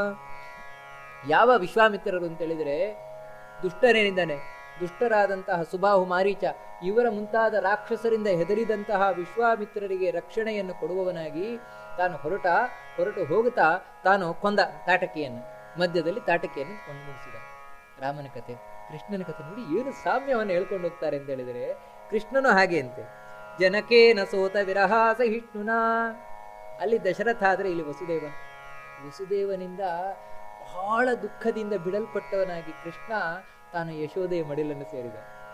ಯಾವ ವಿಶ್ವಾಮಿತ್ರರು ಅಂತ ಹೇಳಿದ್ರೆ ದುಷ್ಟರೇನಿದ್ದಾನೆ ದುಷ್ಟರಾದಂತಹ ಸುಬಾಹು ಮಾರೀಚ ಇವರ ಮುಂತಾದ ರಾಕ್ಷಸರಿಂದ ಹೆದರಿದಂತಹ ವಿಶ್ವಾಮಿತ್ರರಿಗೆ ರಕ್ಷಣೆಯನ್ನು ಕೊಡುವವನಾಗಿ ತಾನು ಹೊರಟ ಹೊರಟು ಹೋಗುತ್ತಾ ತಾನು ಕೊಂದ ತಾಟಕಿಯನ್ನು ಮಧ್ಯದಲ್ಲಿ ತಾಟಕಿಯನ್ನು ಕೊಂಡು ಮುಗಿಸಿದ ರಾಮನ ಕತೆ ಕೃಷ್ಣನ ಕತೆ ನೋಡಿ ಏನು ಸಾಮ್ಯವನ್ನು ಹೇಳ್ಕೊಂಡು ಹೋಗ್ತಾರೆ ಅಂತ ಹೇಳಿದರೆ ಕೃಷ್ಣನು ಹಾಗೆ ಅಂತೆ ಜನಕೇನ ಸೋತ ವಿರಹ ಸಹಿಷ್ಣುನ ಅಲ್ಲಿ ದಶರಥ ಆದ್ರೆ ಇಲ್ಲಿ ವಸುದೇವ ವಸುದೇವನಿಂದ ಬಹಳ ದುಃಖದಿಂದ ಬಿಡಲ್ಪಟ್ಟವನಾಗಿ ಕೃಷ್ಣ ತಾನು ಯಶೋದೆಯ ಮಡಿಲನ್ನು ಸೇರಿದ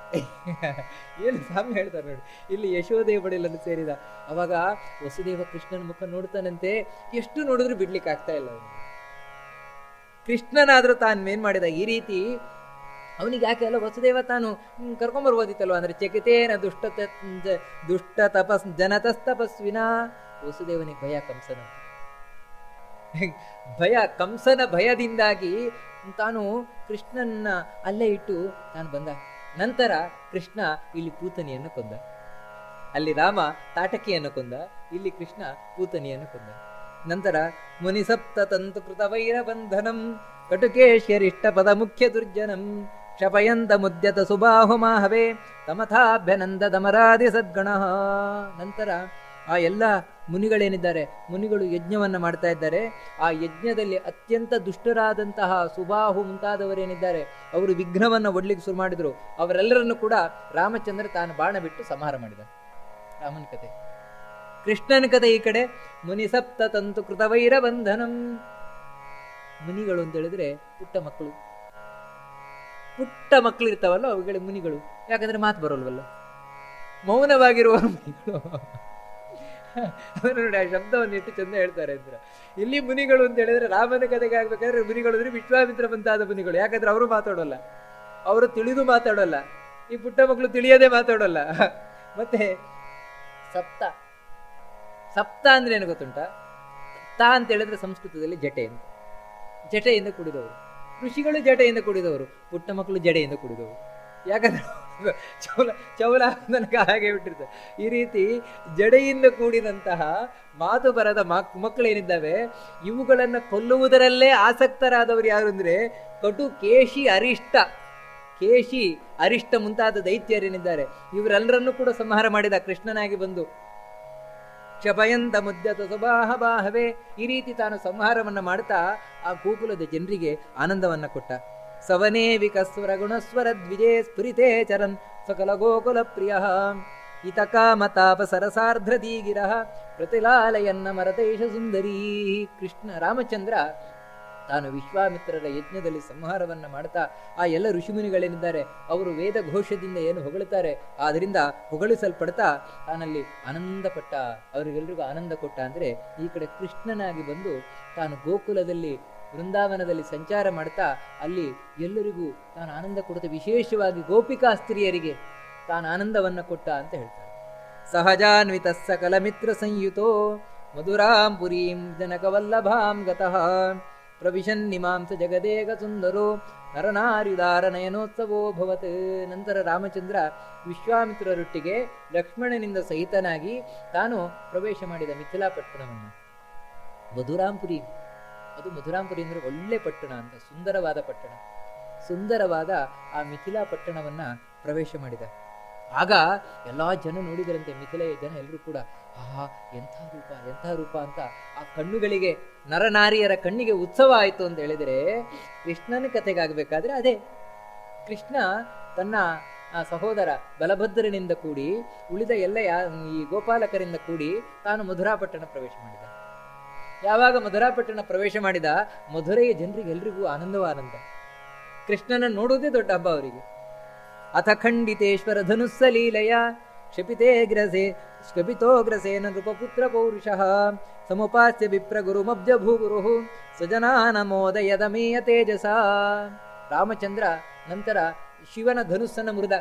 ಏನು ಸಾಮ್ಯ ಹೇಳ್ತಾರೆ ನೋಡಿ ಇಲ್ಲಿ ಯಶೋದೆಯ ಮಡಿಲನ್ನು ಸೇರಿದ ಅವಾಗ ವಸುದೇವ ಕೃಷ್ಣನ ಮುಖ ನೋಡ್ತಾನಂತೆ ಎಷ್ಟು ನೋಡಿದ್ರು ಬಿಡ್ಲಿಕ್ಕೆ ಆಗ್ತಾ ಇಲ್ಲ ಅವನಿಗೆ ಕೃಷ್ಣನಾದ್ರೂ ತಾನು ಏನ್ ಮಾಡಿದ ಈ ರೀತಿ ಅವನಿಗೆ ಯಾಕೆ ಅಲ್ಲ ವಸುದೇವ ತಾನು ಹ್ಮ್, ಕರ್ಕೊಂಬರ್ಬೋದಿತ್ತಲ್ವ ಅಂದ್ರೆ ಚಕಿತೇನ ದುಷ್ಟ ತ- ಜ- ದುಷ್ಟ ತಪಸ್ ಜನತಸ್ತಪಸ್ವಿನ ವಸುದೇವನಿಗೆ ಭಯ ಕಂಸನ ಭಯ ಕಂಸನ ಭಯದಿಂದಾಗಿ ತಾನು ಕೃಷ್ಣನ್ನ ಅಲ್ಲೇ ಇಟ್ಟು ತಾನು ಬಂದ ನಂತರ ಕೃಷ್ಣ ಇಲ್ಲಿ ಪೂತನಿಯನ್ನು ಕೊಂದ ಅಲ್ಲಿ ರಾಮ ತಾಟಕಿಯನ್ನು ಕೊಂದ ಇಲ್ಲಿ ಕೃಷ್ಣ ಪೂತನಿಯನ್ನು ಕೊಂದ ನಂತರ ಮುನಿಸಪ್ತ ತಂತು ಕೃತ ವೈರ ಬಂಧನಂ ಕಟುಕೇಶ್ಯರಿಷ್ಟ ಪದ ಮುಖ್ಯ ದುರ್ಜನಂ ಕ್ಷಪಯಂತ ಮುದ್ಯತ ಸುಬಾಹು ಮಾಹವೇ ತಮಥಾಭ್ಯನಂದ ದಮರಾದಿ ಸದ್ಗಣ ನಂತರ ಆ ಎಲ್ಲ ಮುನಿಗಳೇನಿದ್ದಾರೆ ಮುನಿಗಳು ಯಜ್ಞವನ್ನ ಮಾಡ್ತಾ ಇದ್ದಾರೆ ಆ ಯಜ್ಞದಲ್ಲಿ ಅತ್ಯಂತ ದುಷ್ಟರಾದಂತಹ ಸುಬಾಹು ಮುಂತಾದವರೇನಿದ್ದಾರೆ ಅವರು ವಿಘ್ನವನ್ನ ಒಡ್ಲಿಕ್ಕೆ ಶುರು ಮಾಡಿದ್ರು ಅವರೆಲ್ಲರನ್ನು ಕೂಡ ರಾಮಚಂದ್ರ ತಾನು ಬಾಣ ಬಿಟ್ಟು ಸಂಹಾರ ಮಾಡಿದ ರಾಮನ ಕತೆ ಕೃಷ್ಣನ ಕತೆ ಈ ಕಡೆ ಮುನಿ ಸಪ್ತ ತಂತು ಕೃತವೈರ ಬಂಧನಂ ಮುನಿಗಳು ಅಂತ ಹೇಳಿದ್ರೆ ಪುಟ್ಟ ಮಕ್ಕಳು ಪುಟ್ಟ ಮಕ್ಕಳು ಇರ್ತಾವಲ್ಲ ಅವುಗಳಿಗೆ ಮುನಿಗಳು ಯಾಕಂದ್ರೆ ಮಾತು ಬರೋಲ್ವಲ್ಲ ಮೌನವಾಗಿರುವ ಮುನಿಗಳು ಅವರು ನೋಡಿ ಆ ಶಬ್ದವನ್ನು ಎಷ್ಟು ಚಂದ ಹೇಳ್ತಾರೆ ಅಂದ್ರೆ ಇಲ್ಲಿ ಮುನಿಗಳು ಅಂತ ಹೇಳಿದ್ರೆ ರಾಮನ ಕಥೆಗೆ ಆಗ್ಬೇಕಾದ್ರೆ ಮುನಿಗಳು ಅಂದ್ರೆ ವಿಶ್ವಾಮಿತ್ರ ಬಂತಾದ ಮುನಿಗಳು ಯಾಕಂದ್ರೆ ಅವರು ಮಾತಾಡೋಲ್ಲ ಅವರು ತಿಳಿದು ಮಾತಾಡೋಲ್ಲ ಈ ಪುಟ್ಟ ಮಕ್ಕಳು ತಿಳಿಯದೆ ಮಾತಾಡೋಲ್ಲ ಮತ್ತೆ ಸಪ್ತ ಸಪ್ತ ಅಂದ್ರೆ ಏನು ಗೊತ್ತುಂಟ ತಾ ಅಂತ ಹೇಳಿದ್ರೆ ಸಂಸ್ಕೃತದಲ್ಲಿ ಜಟೆ ಅಂತ ಜಟೆಯಿಂದ ಕುಡಿದವರು ಋಷಿಗಳು ಜಟೆಯಿಂದ ಕುಡಿದವರು ಪುಟ್ಟ ಮಕ್ಕಳು ಜಡೆಯಿಂದ ಕುಡಿದವರು ಯಾಕಂದ್ರೆ ಚೌಲ ಚೌಲ ನನಗೆ ಹಾಗೆ ಬಿಟ್ಟಿರ್ತಾರೆ ಈ ರೀತಿ ಜಡೆಯಿಂದ ಕೂಡಿದಂತಹ ಮಾತು ಬರದ ಮಕ್ ಮಕ್ಕಳೇನಿದ್ದಾವೆ ಇವುಗಳನ್ನು ಕೊಲ್ಲುವುದರಲ್ಲೇ ಆಸಕ್ತರಾದವರು ಯಾರು ಅಂದ್ರೆ ಕಟು ಕೇಶಿ ಅರಿಷ್ಟ ಕೇಶಿ ಅರಿಷ್ಟ ಮುಂತಾದ ದೈತ್ಯರೇನಿದ್ದಾರೆ ಇವರೆಲ್ಲರನ್ನೂ ಕೂಡ ಸಂಹಾರ ಮಾಡಿದ ಕೃಷ್ಣನಾಗಿ ಬಂದು ಕ್ಷಪಯಂತ ಮುದ್ಯತ ಸುಬಾಹ ಬಾಹವೇ ಈ ರೀತಿ ತಾನು ಸಂಹಾರವನ್ನ ಮಾಡ್ತಾ ಆ ಗೋಕುಲದ ಜನರಿಗೆ ಆನಂದವನ್ನ ಕೊಟ್ಟ ಸವನೇ ವಿಕಸ್ವರ ಗುಣಸ್ವರ ದ್ವಿಜೇ ಸ್ಫುರಿತೇ ಚರನ್ ಸಕಲ ಗೋಕುಲ ಪ್ರಿಯ ಇತಕಾಮತಾಪ ಸರಸಾರ್ಧ್ರದೀಗಿರ ಪ್ರತಿಲಾಲಯನ್ನ ಮರತೇಶ ಸುಂದರೀ ಕೃಷ್ಣ ರಾಮಚಂದ್ರ ತಾನು ವಿಶ್ವಾಮಿತ್ರರ ಯಜ್ಞದಲ್ಲಿ ಸಂಹಾರವನ್ನ ಮಾಡ್ತಾ ಆ ಎಲ್ಲ ಋಷಿಮುನಿಗಳೇನಿದ್ದಾರೆ ಅವರು ವೇದ ಘೋಷದಿಂದ ಏನು ಹೊಗಳುತ್ತಾರೆ ಆದ್ರಿಂದ ಹೊಗಳಿಸಲ್ಪಡ್ತಾ ತಾನಲ್ಲಿ ಆನಂದ ಪಟ್ಟ ಅವರಿಗೆಲ್ರಿಗೂ ಆನಂದ ಕೊಟ್ಟ ಅಂದ್ರೆ ಈ ಕಡೆ ಕೃಷ್ಣನಾಗಿ ಬಂದು ತಾನು ಗೋಕುಲದಲ್ಲಿ ವೃಂದಾವನದಲ್ಲಿ ಸಂಚಾರ ಮಾಡ್ತಾ ಅಲ್ಲಿ ಎಲ್ಲರಿಗೂ ತಾನು ಆನಂದ ಕೊಡುತ್ತ ವಿಶೇಷವಾಗಿ ಗೋಪಿಕಾ ಸ್ತ್ರೀಯರಿಗೆ ತಾನು ಆನಂದವನ್ನ ಕೊಟ್ಟ ಅಂತ ಹೇಳ್ತಾರೆ ಸಹಜಾನ್ವಿತ ಸಕಲ ಮಿತ್ರ ಸಂಯುತೋ ಮಧುರಾಂ ಪುರೀಂ ಜನಕವಲ್ಲಭಾಂ ಗತಃ ಪ್ರವಿಶನ್ನಿಮಾಂಸ ಜಗದೇಗ ಸುಂದರೋ ನರನಾರಿದಾರ ನಯನೋತ್ಸವೋ ಭವತ್ ನಂತರ ರಾಮಚಂದ್ರ ವಿಶ್ವಾಮಿತ್ರರೊಟ್ಟಿಗೆ ಲಕ್ಷ್ಮಣನಿಂದ ಸಹಿತನಾಗಿ ತಾನು ಪ್ರವೇಶ ಮಾಡಿದ ಮಿಥಿಲಾಪಟ್ಟಣವನ್ನು ಮಧುರಾಂಪುರಿ ಅದು ಮಧುರಾಂಪುರಿ ಅಂದ್ರೆ ಒಳ್ಳೆ ಪಟ್ಟಣ ಅಂತ ಸುಂದರವಾದ ಪಟ್ಟಣ ಸುಂದರವಾದ ಆ ಮಿಥಿಲಾ ಪಟ್ಟಣವನ್ನ ಪ್ರವೇಶ ಮಾಡಿದ ಆಗ ಎಲ್ಲಾ ಜನ ನೋಡಿದರಂತೆ ಮಿಥಿಲೆಯ ಜನ ಎಲ್ಲರೂ ಕೂಡ ಆಹಾ ಎಂಥ ರೂಪ ಎಂಥ ರೂಪ ಅಂತ ಆ ಕಣ್ಣುಗಳಿಗೆ ನರನಾರಿಯರ ಕಣ್ಣಿಗೆ ಉತ್ಸವ ಆಯಿತು ಅಂತ ಹೇಳಿದರೆ ಕೃಷ್ಣನ ಕಥೆಗಾಗಬೇಕಾದ್ರೆ ಅದೇ ಕೃಷ್ಣ ತನ್ನ ಆ ಸಹೋದರ ಬಲಭದ್ರನಿಂದ ಕೂಡಿ ಉಳಿದ ಎಲ್ಲ ಯಾ ಈ ಗೋಪಾಲಕರಿಂದ ಕೂಡಿ ತಾನು ಮಧುರಾಪಟ್ಟಣ ಪ್ರವೇಶ ಮಾಡಿದ ಯಾವಾಗ ಮಧುರಾಪಟ್ಟಣ ಪ್ರವೇಶ ಮಾಡಿದ ಮಧುರೆಯ ಜನರಿಗೆ ಎಲ್ರಿಗೂ ಆನಂದವ ಆನಂದ ಕೃಷ್ಣನ ನೋಡುವುದೇ ದೊಡ್ಡ ಹಬ್ಬ ಅವರಿಗೆ ಅಥ ಖಂಡಿತೇಶ್ವರ ಧನುಸ್ಸಲೀಲಯ ಕ್ಷಪಿತೇ ಗ್ರಸೆ ಕ್ಷಪಿತೋಗ್ರಸೇನ ನೃಪಪುತ್ರ ಪೌರುಷಃ ಸಮುಪಾಸ್ಯ ವಿಪ್ರ ಗುರುಮಬ್ಜ ಭೂಗುರು ಸುಜನಾನ ಮೋದಯದ ಮೇಯ ತೇಜಸ ರಾಮಚಂದ್ರ ನಂತರ ಶಿವನ ಧನುಸ್ಸನ್ನು ಮುರಿದ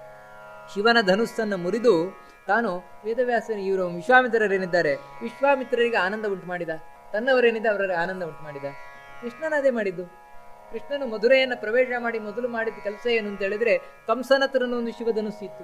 ಶಿವನ ಧನುಸ್ಸನ್ನು ಮುರಿದು ತಾನು ವೇದವ್ಯಾಸನ ಇವರು ವಿಶ್ವಾಮಿತ್ರರೇನಿದ್ದಾರೆ ವಿಶ್ವಾಮಿತ್ರರಿಗೆ ಆನಂದ ಉಂಟು ಮಾಡಿದ ತನ್ನವರೇನಿದೆ ಅವರ ಆನಂದ ಉಂಟು ಮಾಡಿದ ಕೃಷ್ಣನ ಅದೇ ಮಾಡಿದ್ದು ಕೃಷ್ಣನು ಮಧುರೆಯನ್ನು ಪ್ರವೇಶ ಮಾಡಿ ಮೊದಲು ಮಾಡಿದ ಕೆಲಸ ಏನು ಅಂತ ಹೇಳಿದ್ರೆ ಕಂಸನ ಹತ್ರನೂ ಒಂದು ಶಿವಧನುಸ್ಸು ಇತ್ತು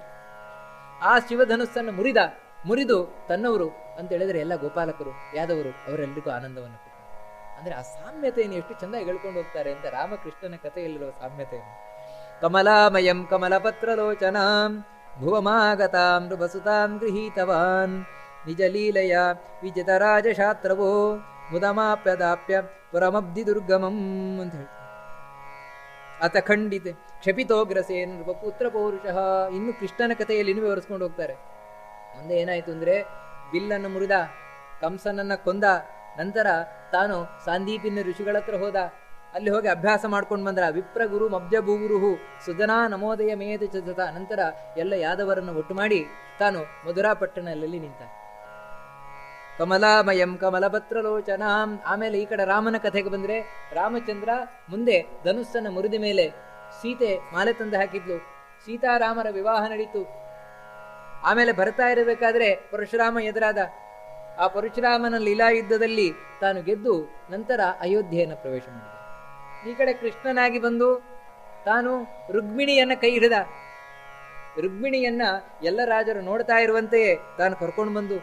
ಆ ಶಿವಧನುಸ್ಸನ್ನು ಮುರಿದ ಮುರಿದು ತನ್ನವರು ಅಂತ ಹೇಳಿದ್ರೆ ಎಲ್ಲ ಗೋಪಾಲಕರು ಯಾದವರು ಅವರೆಲ್ಲರಿಗೂ ಆನಂದವನ್ನು ಕೊಟ್ಟರು ಅಂದ್ರೆ ಆ ಸಾಮ್ಯತೆಯನ್ನು ಎಷ್ಟು ಚಂದ ಹೇಳ್ಕೊಂಡು ಹೋಗ್ತಾರೆ ಅಂತ ರಾಮಕೃಷ್ಣನ ಕಥೆಯಲ್ಲಿರುವ ಸಾಮ್ಯತೆಯನ್ನು ಕಮಲಾಮಯಂ ಕಮಲಪತ್ರಲೋಚನಾಂ ಭುವಮಾಗತಾಂ ನೃಪಸುತಾಂ ಗೃಹೀತವಾನ್ ನಿಜ ಲೀಲೆಯ ವಿಜಿತರಾಜಶಾತ್ರವೋ ಮುದಮಾಪ್ಯದಾಪ್ಯ ಪುರಮಬ್ಧಿ ದುರ್ಗಮಂ ಅಂತ ಹೇಳ್ತಾರೆ ಅತ ಖಂಡಿತ ಕ್ಷಪಿತೋಗ್ರಸೇನ ನೃಪಪುತ್ರ ಪೌರುಷಃ ಇನ್ನು ಕೃಷ್ಣನ ಕಥೆಯಲ್ಲಿ ಇನ್ನೂ ವಿವರಿಸ್ಕೊಂಡು ಹೋಗ್ತಾರೆ ಮುಂದೆ ಏನಾಯ್ತು ಅಂದ್ರೆ ಬಿಲ್ಲನ್ನು ಮುರಿದ ಕಂಸನನ್ನ ಕೊಂದ ನಂತರ ತಾನು ಸಾಂದೀಪಿನ ಋಷಿಗಳ ಹತ್ರ ಹೋದ ಅಲ್ಲಿ ಹೋಗಿ ಅಭ್ಯಾಸ ಮಾಡ್ಕೊಂಡು ಬಂದ್ರ ವಿಪ್ರ ಗುರು ಮಬ್ಜ ಭೂಗುರುಹು ಸುಜನಾ ನಮೋದಯ ಮೇದ ಚತುತ ನಂತರ ಎಲ್ಲ ಯಾದವರನ್ನು ಒಟ್ಟು ಮಾಡಿ ತಾನು ಮಧುರಾಪಟ್ಟಣದಲ್ಲಿ ನಿಂತ ಕಮಲಾಮಯಂ ಕಮಲಪತ್ರಲೋಚನಾಂ ಆಮೇಲೆ ಈ ಕಡೆ ರಾಮನ ಕಥೆಗೆ ಬಂದ್ರೆ ರಾಮಚಂದ್ರ ಮುಂದೆ ಧನುಸ್ಸನ್ನು ಮುರಿದ ಮೇಲೆ ಸೀತೆ ಮಾಲೆ ತಂದು ಹಾಕಿದ್ಲು ಸೀತಾರಾಮರ ವಿವಾಹ ನಡೀತು ಆಮೇಲೆ ಬರ್ತಾ ಇರಬೇಕಾದ್ರೆ ಪರಶುರಾಮ ಎದುರಾದ ಆ ಪರಶುರಾಮನ ಲೀಲಾ ಯುದ್ಧದಲ್ಲಿ ತಾನು ಗೆದ್ದು ನಂತರ ಅಯೋಧ್ಯೆಯನ್ನು ಪ್ರವೇಶ ಮಾಡಿದ ಈ ಕಡೆ ಕೃಷ್ಣನಾಗಿ ಬಂದು ತಾನು ರುಕ್ಮಿಣಿಯನ್ನ ಕೈ ಹಿಡಿದ ರುಕ್ಮಿಣಿಯನ್ನ ಎಲ್ಲ ರಾಜರು ನೋಡ್ತಾ ಇರುವಂತೆಯೇ ತಾನು ಕರ್ಕೊಂಡು ಬಂದು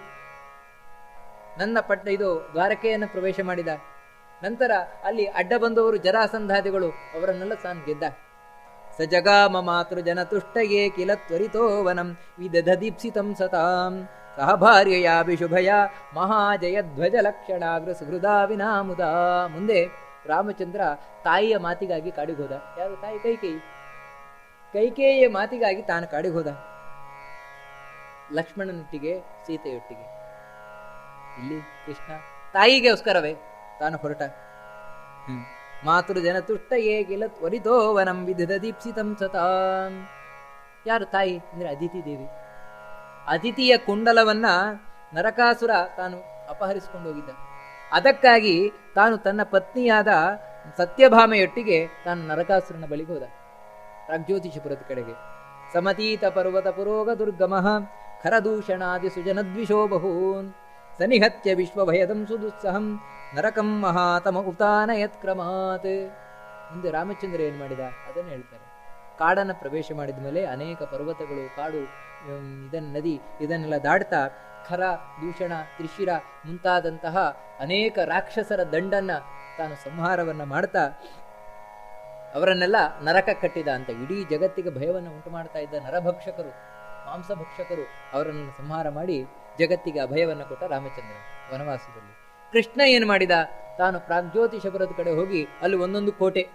ನನ್ನ ಪಟ್ಟ ಇದು ದ್ವಾರಕೆಯನ್ನು ಪ್ರವೇಶ ಮಾಡಿದ ನಂತರ ಅಲ್ಲಿ ಅಡ್ಡ ಬಂದವರು ಜರಾಸಂಧಾದಿಗಳು ಅವರನ್ನೆಲ್ಲ ತಾನು ಗೆದ್ದ ಸ ಜಗಾಮ ಮಾತೃ ಜನ ತುಷ್ಟಯೇ ಕಿಲ ತ್ವರಿತೋ ವನಂ ವಿದಧದೀಪ್ಸಿತಂ ಸತಾಂ ಸಹ ಭಾರ್ಯಯಾಭಿಶುಭಯ ಮಹಾಜಯ ಧ್ವಜ ಲಕ್ಷಣಾಗ್ರ ಸುಹೃದಾ ವಿನಾಮುದ ಮುಂದೆ ರಾಮಚಂದ್ರ ತಾಯಿಯ ಮಾತಿಗಾಗಿ ಕಾಡಿಗೆ ಹೋದ ಯಾರು ತಾಯಿ ಕೈಕೇಯಿ ಕೈಕೇಯಿಯ ಮಾತಿಗಾಗಿ ತಾನು ಕಾಡಿಗೆ ಹೋದ ಲಕ್ಷ್ಮಣನೊಟ್ಟಿಗೆ ಸೀತೆಯೊಟ್ಟಿಗೆ ಇಲ್ಲಿ ಕೃಷ್ಣ ತಾಯಿಗೋಸ್ಕರವೇ ತಾನು ಹೊರಟ ಹ್ಮ್ ಮಾತೃ ಜನ ತುಷ್ಟ ಏಗಿಲ ತ್ವರಿತೋ ವನಂ ವಿಧದ ದೀಪ್ಸಿತಂ ಸತಾಂ ಯಾರು ತಾಯಿ ಅಂದ್ರೆ ಅದಿತಿ ದೇವಿ ಅದಿತಿಯ ಕುಂಡಲವನ್ನ ನರಕಾಸುರ ತಾನು ಅಪಹರಿಸಿಕೊಂಡು ಹೋಗಿದ್ದ ಅದಕ್ಕಾಗಿ ತಾನು ತನ್ನ ಪತ್ನಿಯಾದ ಸತ್ಯಭಾಮೆಯೊಟ್ಟಿಗೆ ತಾನು ನರಕಾಸುರನ ಬಳಿಗೆ ಹೋದ ಪ್ರಾಗ್ಜ್ಯೋತಿಷಪುರದ ಕಡೆಗೆ ಸಮತೀತ ಪರ್ವತ ಪುರೋಗ ದುರ್ಗಮಃ ಖರದೂಷಣಾದಿ ಸುಜನದ್ವಿಷೋ ಬಹೂನ್ ಸನಿಹತ್ಯ ವಿಶ್ವಭಯದಂ ಸುದುಸ್ಸಹಂ ನರಕಂ ಮಹಾತಮ ಉತಾನ ಯತ್ಕ್ರಮಾತ್ ಮುಂದೆ ರಾಮಚಂದ್ರ ಏನ್ ಮಾಡಿದ ಅದನ್ನು ಹೇಳ್ತಾರೆ ಕಾಡನ್ನ ಪ್ರವೇಶ ಮಾಡಿದ ಮೇಲೆ ಅನೇಕ ಪರ್ವತಗಳು ಕಾಡು ಹ್ಮ್, ಇದನ್ನ ನದಿ ಇದನ್ನೆಲ್ಲ ದಾಡ್ತಾ ಖರ ದೂಷಣ ತ್ರಿಶಿರ ಮುಂತಾದಂತಹ ಅನೇಕ ರಾಕ್ಷಸರ ದಂಡನ್ನ ತಾನು ಸಂಹಾರವನ್ನ ಮಾಡ್ತಾ ಅವರನ್ನೆಲ್ಲ ನರಕ ಕಟ್ಟಿದ ಅಂತ ಇಡೀ ಜಗತ್ತಿಗೆ ಭಯವನ್ನು ಉಂಟು ಮಾಡ್ತಾ ಇದ್ದ ನರಭಕ್ಷಕರು ಮಾಂಸಭಕ್ಷಕರು ಅವರನ್ನು ಸಂಹಾರ ಮಾಡಿ ಜಗತ್ತಿಗೆ ಅಭಯವನ್ನು ಕೊಟ್ಟ ರಾಮಚಂದ್ರ ವನವಾಸದಲ್ಲಿ ಕೃಷ್ಣ ಏನು ಮಾಡಿದ ತಾನು ಪ್ರಾಗ್ಜ್ಯೋತಿಷಪುರದ ಕಡೆ ಹೋಗಿ ಅಲ್ಲಿ ಒಂದೊಂದು ಕೋಟೆ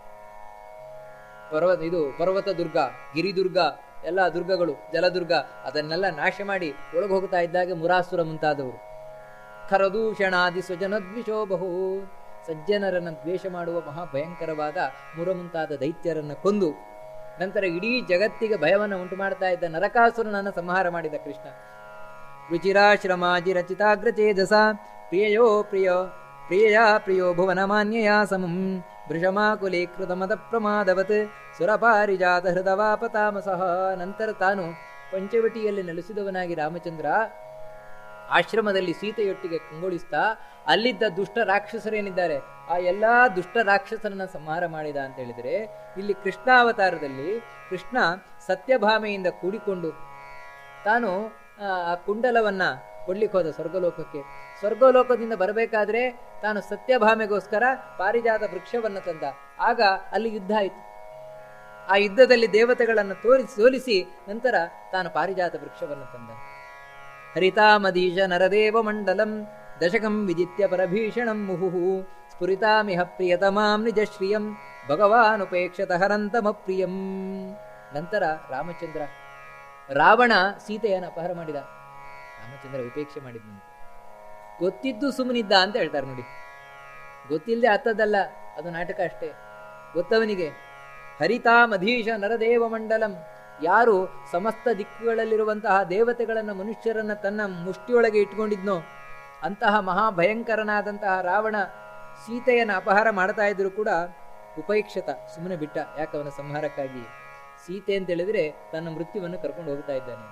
ಪರ್ವತ ಇದು ಪರ್ವತ ದುರ್ಗ ಗಿರಿದುರ್ಗ ಎಲ್ಲ ದುರ್ಗಗಳು ಜಲದುರ್ಗ ಅದನ್ನೆಲ್ಲ ನಾಶ ಮಾಡಿ ಒಳಗೆ ಹೋಗ್ತಾ ಇದ್ದಾಗ ಮುರಾಸುರ ಮುಂತಾದವರು ಖರದೂಷಣಾದಿ ಸ್ವಜನದ್ವಿಷೋ ಬಹು ಸಜ್ಜನರನ್ನು ದ್ವೇಷ ಮಾಡುವ ಮಹಾಭಯಂಕರವಾದ ಮುರ ಮುಂತಾದ ದೈತ್ಯರನ್ನ ಕೊಂದು ನಂತರ ಇಡೀ ಜಗತ್ತಿಗೆ ಭಯವನ್ನು ಉಂಟು ಮಾಡ್ತಾ ಇದ್ದ ನರಕಾಸುರನನ್ನು ಸಂಹಾರ ಮಾಡಿದ ಕೃಷ್ಣ ರುಚಿರಾಶ್ರಮಾಜಿ ರಚಿತಾಗ್ರಚೇಜಸ ಪ್ರಿಯಯೋ ಪ್ರಿಯ ಪ್ರಿಯಯಾ ಪ್ರಿಯೋ ಭುವನ ಮಾನ್ಯಯಾ ಸಮಂ ವೃಷಮಾಕುಲೀಕೃತ ಮದ ಪ್ರಮಾದವತ್ ಸುರಪಾರಿಜಾತ ಹೃದವಾಪತಾಮಸಃ ನಂತರ ತಾನು ಪಂಚವಟಿಯಲ್ಲಿ ನೆಲೆಸಿದವನಾಗಿ ರಾಮಚಂದ್ರ ಆಶ್ರಮದಲ್ಲಿ ಸೀತೆಯೊಟ್ಟಿಗೆ ಕಂಗೊಳಿಸ್ತಾ ಅಲ್ಲಿದ್ದ ದುಷ್ಟ ರಾಕ್ಷಸರೇನಿದ್ದಾರೆ ಆ ಎಲ್ಲಾ ದುಷ್ಟ ರಾಕ್ಷಸರನ್ನ ಸಂಹಾರ ಮಾಡಿದ ಅಂತ ಹೇಳಿದರೆ ಇಲ್ಲಿ ಕೃಷ್ಣಾವತಾರದಲ್ಲಿ ಕೃಷ್ಣ ಸತ್ಯಭಾಮೆಯಿಂದ ಕೂಡಿಕೊಂಡು ತಾನು ಆ ಆ ಕುಂಡಲವನ್ನ ಕೊಡ್ಲಿಕ್ಕೆ ಹೋದ ಸ್ವರ್ಗಲೋಕಕ್ಕೆ ಸ್ವರ್ಗಲೋಕದಿಂದ ಬರಬೇಕಾದ್ರೆ ತಾನು ಸತ್ಯಭಾಮೆಗೋಸ್ಕರ ಪಾರಿಜಾತ ವೃಕ್ಷವನ್ನು ತಂದ ಆಗ ಅಲ್ಲಿ ಯುದ್ಧ ಆಯಿತು ಆ ಯುದ್ಧದಲ್ಲಿ ದೇವತೆಗಳನ್ನು ತೋರಿಸಿ ಸೋಲಿಸಿ ನಂತರ ತಾನು ಪಾರಿಜಾತ ವೃಕ್ಷವನ್ನು ತಂದ ಹರಿತಾಮದೀಶ ನರದೇವ ಮಂಡಲಂ ದಶಕಂ ವಿಜಿತ್ಯ ಪರಭೀಷಣಂ ಮುಹುಃ ಸ್ಫುರಿತಾಮಿಹ ಪ್ರಿಯತಮಾಂ ನಿಜಶ್ರಿಯಂ ಭಗವಾನುಪೇಕ್ಷತ ಹರಂತಮಪ್ರಿಯಂ ನಂತರ ರಾಮಚಂದ್ರ ರಾವಣ ಸೀತೆಯನ್ನು ಅಪಹಾರ ಮಾಡಿದ ರಾಮಚಂದ್ರ ಉಪೇಕ್ಷೆ ಮಾಡಿದ್ನಂತೆ ಗೊತ್ತಿದ್ದು ಸುಮ್ಮನಿದ್ದ ಅಂತ ಹೇಳ್ತಾರೆ ನೋಡಿ ಗೊತ್ತಿಲ್ಲದೆ ಅತ್ತದಲ್ಲ ಅದು ನಾಟಕ ಅಷ್ಟೇ ಗೊತ್ತವನಿಗೆ ಹರಿತಾಮಧೀಶ ನರದೇವ ಮಂಡಲಂ ಯಾರು ಸಮಸ್ತ ದಿಕ್ಕುಗಳಲ್ಲಿರುವಂತಹ ದೇವತೆಗಳನ್ನ ಮನುಷ್ಯರನ್ನ ತನ್ನ ಮುಷ್ಟಿಯೊಳಗೆ ಇಟ್ಕೊಂಡಿದ್ನೋ ಅಂತಹ ಮಹಾಭಯಂಕರನಾದಂತಹ ರಾವಣ ಸೀತೆಯನ್ನು ಅಪಹಾರ ಮಾಡ್ತಾ ಇದ್ರು ಕೂಡ ಉಪೇಕ್ಷತ ಸುಮ್ಮನೆ ಬಿಟ್ಟ ಯಾಕೆ ಅವನ ಸಂಹಾರಕ್ಕಾಗಿ ಸೀತೆ ಅಂತ ಹೇಳಿದ್ರೆ ತನ್ನ ಮೃತ್ಯುವನ್ನು ಕರ್ಕೊಂಡು ಹೋಗ್ತಾ ಇದ್ದಾನೆ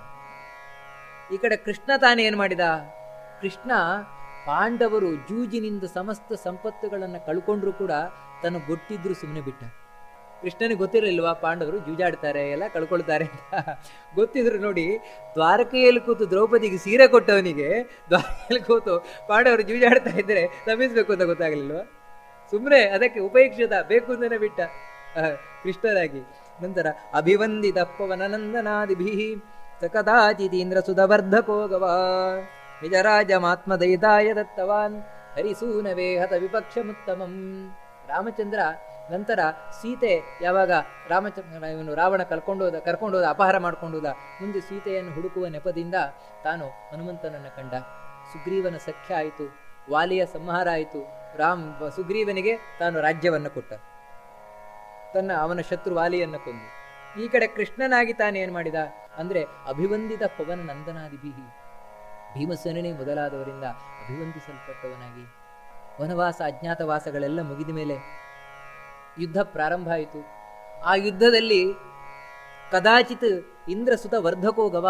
ಈ ಕಡೆ ಕೃಷ್ಣ ತಾನೇ ಏನ್ ಮಾಡಿದ ಕೃಷ್ಣ ಪಾಂಡವರು ಜೂಜಿನಿಂದ ಸಮಸ್ತ ಸಂಪತ್ತುಗಳನ್ನು ಕಳ್ಕೊಂಡ್ರು ಕೂಡ ತನ್ನ ಗೊತ್ತಿದ್ರು ಸುಮ್ಮನೆ ಬಿಟ್ಟ ಕೃಷ್ಣನಿಗೆ ಗೊತ್ತಿರಲಿಲ್ವಾ ಪಾಂಡವರು ಜೂಜಾಡ್ತಾರೆ ಎಲ್ಲ ಕಳ್ಕೊಳ್ತಾರೆ ಅಂತ ಗೊತ್ತಿದ್ರು ನೋಡಿ ದ್ವಾರಕೆಯಲ್ಲಿ ಕೂತು ದ್ರೌಪದಿಗೆ ಸೀರೆ ಕೊಟ್ಟವನಿಗೆ ದ್ವಾರಕೆಯಲ್ಲಿ ಕೂತು ಪಾಂಡವರು ಜೂಜಾಡ್ತಾ ಇದ್ರೆ ತಪ್ಪಿಸ್ಬೇಕು ಅಂತ ಗೊತ್ತಾಗಲಿಲ್ವಾ ಸುಮ್ಮನೆ ಅದಕ್ಕೆ ಉಪೇಕ್ಷಿತ ಬೇಕು ಅಂತಾನೆ ಬಿಟ್ಟ ಆ, ಕೃಷ್ಣರಾಗಿ ನಂತರ ಅಭಿವಂದಿತ ಪವನನಂದನಾದಿಭಿ ಸಕದಾಚಿತೀಂದ್ರ ಸುಧವರ್ಧಕೋ ಗವಾ ನಿಜರಾಜಮಾತ್ಮದಯಿತಾಯ ದತ್ತವಾನ್ ಹರಿಸೂನವೇ ಹತ ವಿಪಕ್ಷಮುತ್ತಮಂ ರಾಮಚಂದ್ರ ನಂತರ ಸೀತೆ ಯಾವಾಗ ರಾಮಚಂದ್ರ ಇವನು ರಾವಣ ಕರ್ಕೊಂಡು ಹೋದ ಕರ್ಕೊಂಡು ಹೋದ ಅಪಹಾರ ಮಾಡ್ಕೊಂಡು ಹೋದ ಮುಂದೆ ಸೀತೆಯನ್ನು ಹುಡುಕುವ ನೆಪದಿಂದ ತಾನು ಹನುಮಂತನನ್ನು ಕಂಡ ಸುಗ್ರೀವನ ಸಖ್ಯ ಆಯಿತು ವಾಲಿಯ ಸಂಹಾರ ಆಯಿತು ರಾಮ್ ಸುಗ್ರೀವನಿಗೆ ತಾನು ರಾಜ್ಯವನ್ನು ಕೊಟ್ಟ ತನ್ನ ಅವನ ಶತ್ರು ವಾಲಿಯನ್ನು ಕೊಂದು ಈ ಕಡೆ ಕೃಷ್ಣನಾಗಿ ತಾನು ಏನ್ ಮಾಡಿದ ಅಂದ್ರೆ ಅಭಿವಂದಿತ ಪವನ ನಂದನಾದಿಭಿಹಿ ಭೀಮಸೇನನೇ ಮೊದಲಾದವರಿಂದ ಅಭಿವಂದಿಸಲ್ಪಟ್ಟವನಾಗಿ ವನವಾಸ ಅಜ್ಞಾತವಾಸಗಳೆಲ್ಲ ಮುಗಿದ ಮೇಲೆ ಯುದ್ಧ ಪ್ರಾರಂಭ ಆಯಿತು ಆ ಯುದ್ಧದಲ್ಲಿ ಕದಾಚಿತ್ ಇಂದ್ರಸುತ ವರ್ಧಕೋಗವ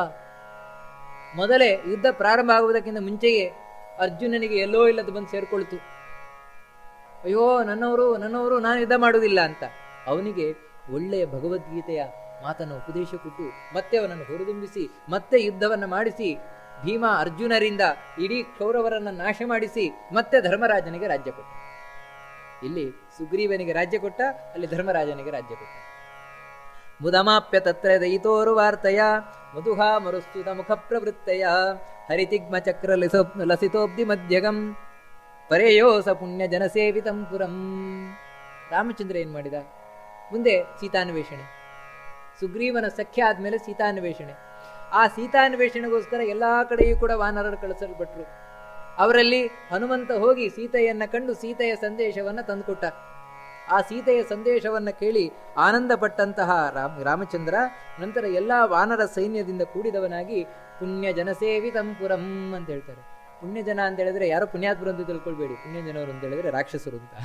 ಮೊದಲೇ ಯುದ್ಧ ಪ್ರಾರಂಭ ಆಗುವುದಕ್ಕಿಂತ ಮುಂಚೆಯೇ ಅರ್ಜುನನಿಗೆ ಎಲ್ಲೋ ಇಲ್ಲದ ಬಂದು ಸೇರ್ಕೊಳ್ತು ಅಯ್ಯೋ ನನ್ನವರು ನನ್ನವರು ನಾನು ಯುದ್ಧ ಮಾಡುವುದಿಲ್ಲ ಅಂತ ಅವನಿಗೆ ಒಳ್ಳೆಯ ಭಗವದ್ಗೀತೆಯ ಮಾತನ್ನು ಉಪದೇಶ ಕೊಟ್ಟು ಮತ್ತೆ ಅವನನ್ನು ಹೊರದುಂಬಿಸಿ ಮತ್ತೆ ಯುದ್ಧವನ್ನ ಮಾಡಿಸಿ ಭೀಮ ಅರ್ಜುನರಿಂದ ಇಡೀ ಕೌರವರನ್ನ ನಾಶ ಮಾಡಿಸಿ ಮತ್ತೆ ಧರ್ಮರಾಜನಿಗೆ ರಾಜ್ಯ ಕೊಟ್ಟ ಇಲ್ಲಿ ಸುಗ್ರೀವನಿಗೆ ರಾಜ್ಯ ಕೊಟ್ಟ ಅಲ್ಲಿ ಧರ್ಮರಾಜನಿಗೆ ರಾಜ್ಯ ಕೊಟ್ಟ ಮುದಮಾಪ್ಯ ತತ್ರ ದಯಿತೋರು ವಾರ್ತಯ ಮಧುಹಾ ಮರುಸ್ತುತ ಮುಖ ಪ್ರವೃತ್ತಯ ಹರಿತಿಗ್ಮ ಚಕ್ರ ಲಸಿತೋಬ್ಧಿ ಮಧ್ಯಗಂ ಪರೇಯೋ ಸ ಪುಣ್ಯ ಜನಸೇವಿತಂ ಪುರಂ ರಾಮಚಂದ್ರ ಏನ್ ಮಾಡಿದ ಮುಂದೆ ಸೀತಾನ್ವೇಷಣೆ ಸುಗ್ರೀವನ ಸಖ್ಯ ಆದ್ಮೇಲೆ ಸೀತಾನ್ವೇಷಣೆ ಆ ಸೀತಾನ್ವೇಷಣೆಗೋಸ್ಕರ ಎಲ್ಲಾ ಕಡೆಯೂ ಕೂಡ ವಾನರರು ಕಳಿಸಲ್ಪಟ್ರು ಅವರಲ್ಲಿ ಹನುಮಂತ ಹೋಗಿ ಸೀತೆಯನ್ನ ಕಂಡು ಸೀತೆಯ ಸಂದೇಶವನ್ನ ತಂದುಕೊಟ್ಟ ಆ ಸೀತೆಯ ಸಂದೇಶವನ್ನ ಕೇಳಿ ಆನಂದಪಟ್ಟಂತಹ ರಾಮ್ ರಾಮಚಂದ್ರ ನಂತರ ಎಲ್ಲಾ ವಾನರ ಸೈನ್ಯದಿಂದ ಕೂಡಿದವನಾಗಿ ಪುಣ್ಯ ಜನಸೇವಿತಂ ಪುರಂ ಅಂತ ಹೇಳ್ತಾರೆ ಪುಣ್ಯ ಜನ ಅಂತ ಹೇಳಿದ್ರೆ ಯಾರೋ ಪುಣ್ಯಾತ್ಮರು ಅಂತ ತಿಳ್ಕೊಳ್ಬೇಡಿ ಪುಣ್ಯ ಜನವರು ಅಂತ ಹೇಳಿದ್ರೆ ರಾಕ್ಷಸರು ಅಂತ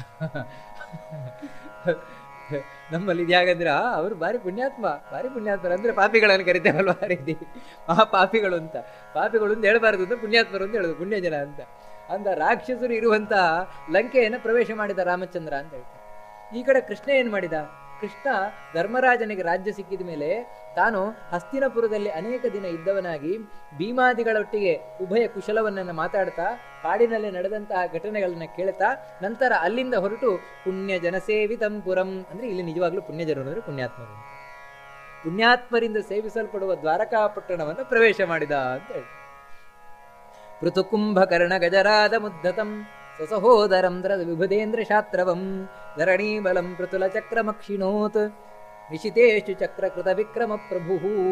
ನಮ್ಮಲ್ಲಿ ಇದ್ಯಾಗಂದ್ರೆ ಆ ಅವರು ಬಾರಿ ಪುಣ್ಯಾತ್ಮ ಬಾರಿ ಪುಣ್ಯಾತ್ಮರು ಅಂದ್ರೆ ಪಾಪಿಗಳನ್ನು ಕರಿತೇವಲ್ವ ಆ ರೀತಿ ಮಹಾ ಪಾಪಿಗಳು ಅಂತ ಪಾಪಿಗಳು ಅಂತ ಹೇಳ್ಬಾರ್ದು ಅಂತ ಪುಣ್ಯಾತ್ಮರು ಅಂತ ಹೇಳೋದು ಪುಣ್ಯ ಜನ ಅಂತ ಅಂತ ರಾಕ್ಷಸರು ಇರುವಂತ ಲಂಕೆಯನ್ನು ಪ್ರವೇಶ ಮಾಡಿದ ರಾಮಚಂದ್ರ ಅಂತ ಹೇಳ್ತಾರೆ ಈ ಕಡೆ ಕೃಷ್ಣ ಏನ್ ಮಾಡಿದ ಕೃಷ್ಣ ಧರ್ಮರಾಜನಿಗೆ ರಾಜ್ಯ ಸಿಕ್ಕಿದ ಮೇಲೆ ತಾನು ಹಸ್ತಿನಪುರದಲ್ಲಿ ಅನೇಕ ದಿನ ಇದ್ದವನಾಗಿ ಭೀಮಾದಿಗಳೊಟ್ಟಿಗೆ ಉಭಯ ಕುಶಲವನ್ನ ಮಾತಾಡ್ತಾ ಕಾಡಿನಲ್ಲಿ ನಡೆದಂತಹ ಘಟನೆಗಳನ್ನ ಕೇಳ್ತಾ ನಂತರ ಅಲ್ಲಿಂದ ಹೊರಟು ಪುಣ್ಯ ಜನಸೇವಿತಂ ಪುರಂ ಅಂದ್ರೆ ಇಲ್ಲಿ ನಿಜವಾಗ್ಲೂ ಪುಣ್ಯ ಜನರು ಅಂದ್ರೆ ಪುಣ್ಯಾತ್ಮರು ಅಂತ. ಪುಣ್ಯಾತ್ಮರಿಂದ ಸೇವಿಸಲ್ಪಡುವ ದ್ವಾರಕಾ ಪಟ್ಟಣವನ್ನು ಪ್ರವೇಶ ಮಾಡಿದ ಅಂತ ಹೇಳಿ ಪೃಥುಕುಂಭಕರ್ಣ ಗಜರಾದ ಮುದ್ದತಂ ಸ್ವಸಹೋದರಂ ದ್ರದ ವಿಭುಧೇಂದ್ರ ಶಾತ್ರವಂ ಧರಣೀಬಲಂ ಪೃಥುಲ ಚಕ್ರಮಕ್ಷಿಣೋತ್ ನಿಶಿತೇಶು ಚಕ್ರಕೃತ ವಿಕ್ರಮ ಪ್ರಭು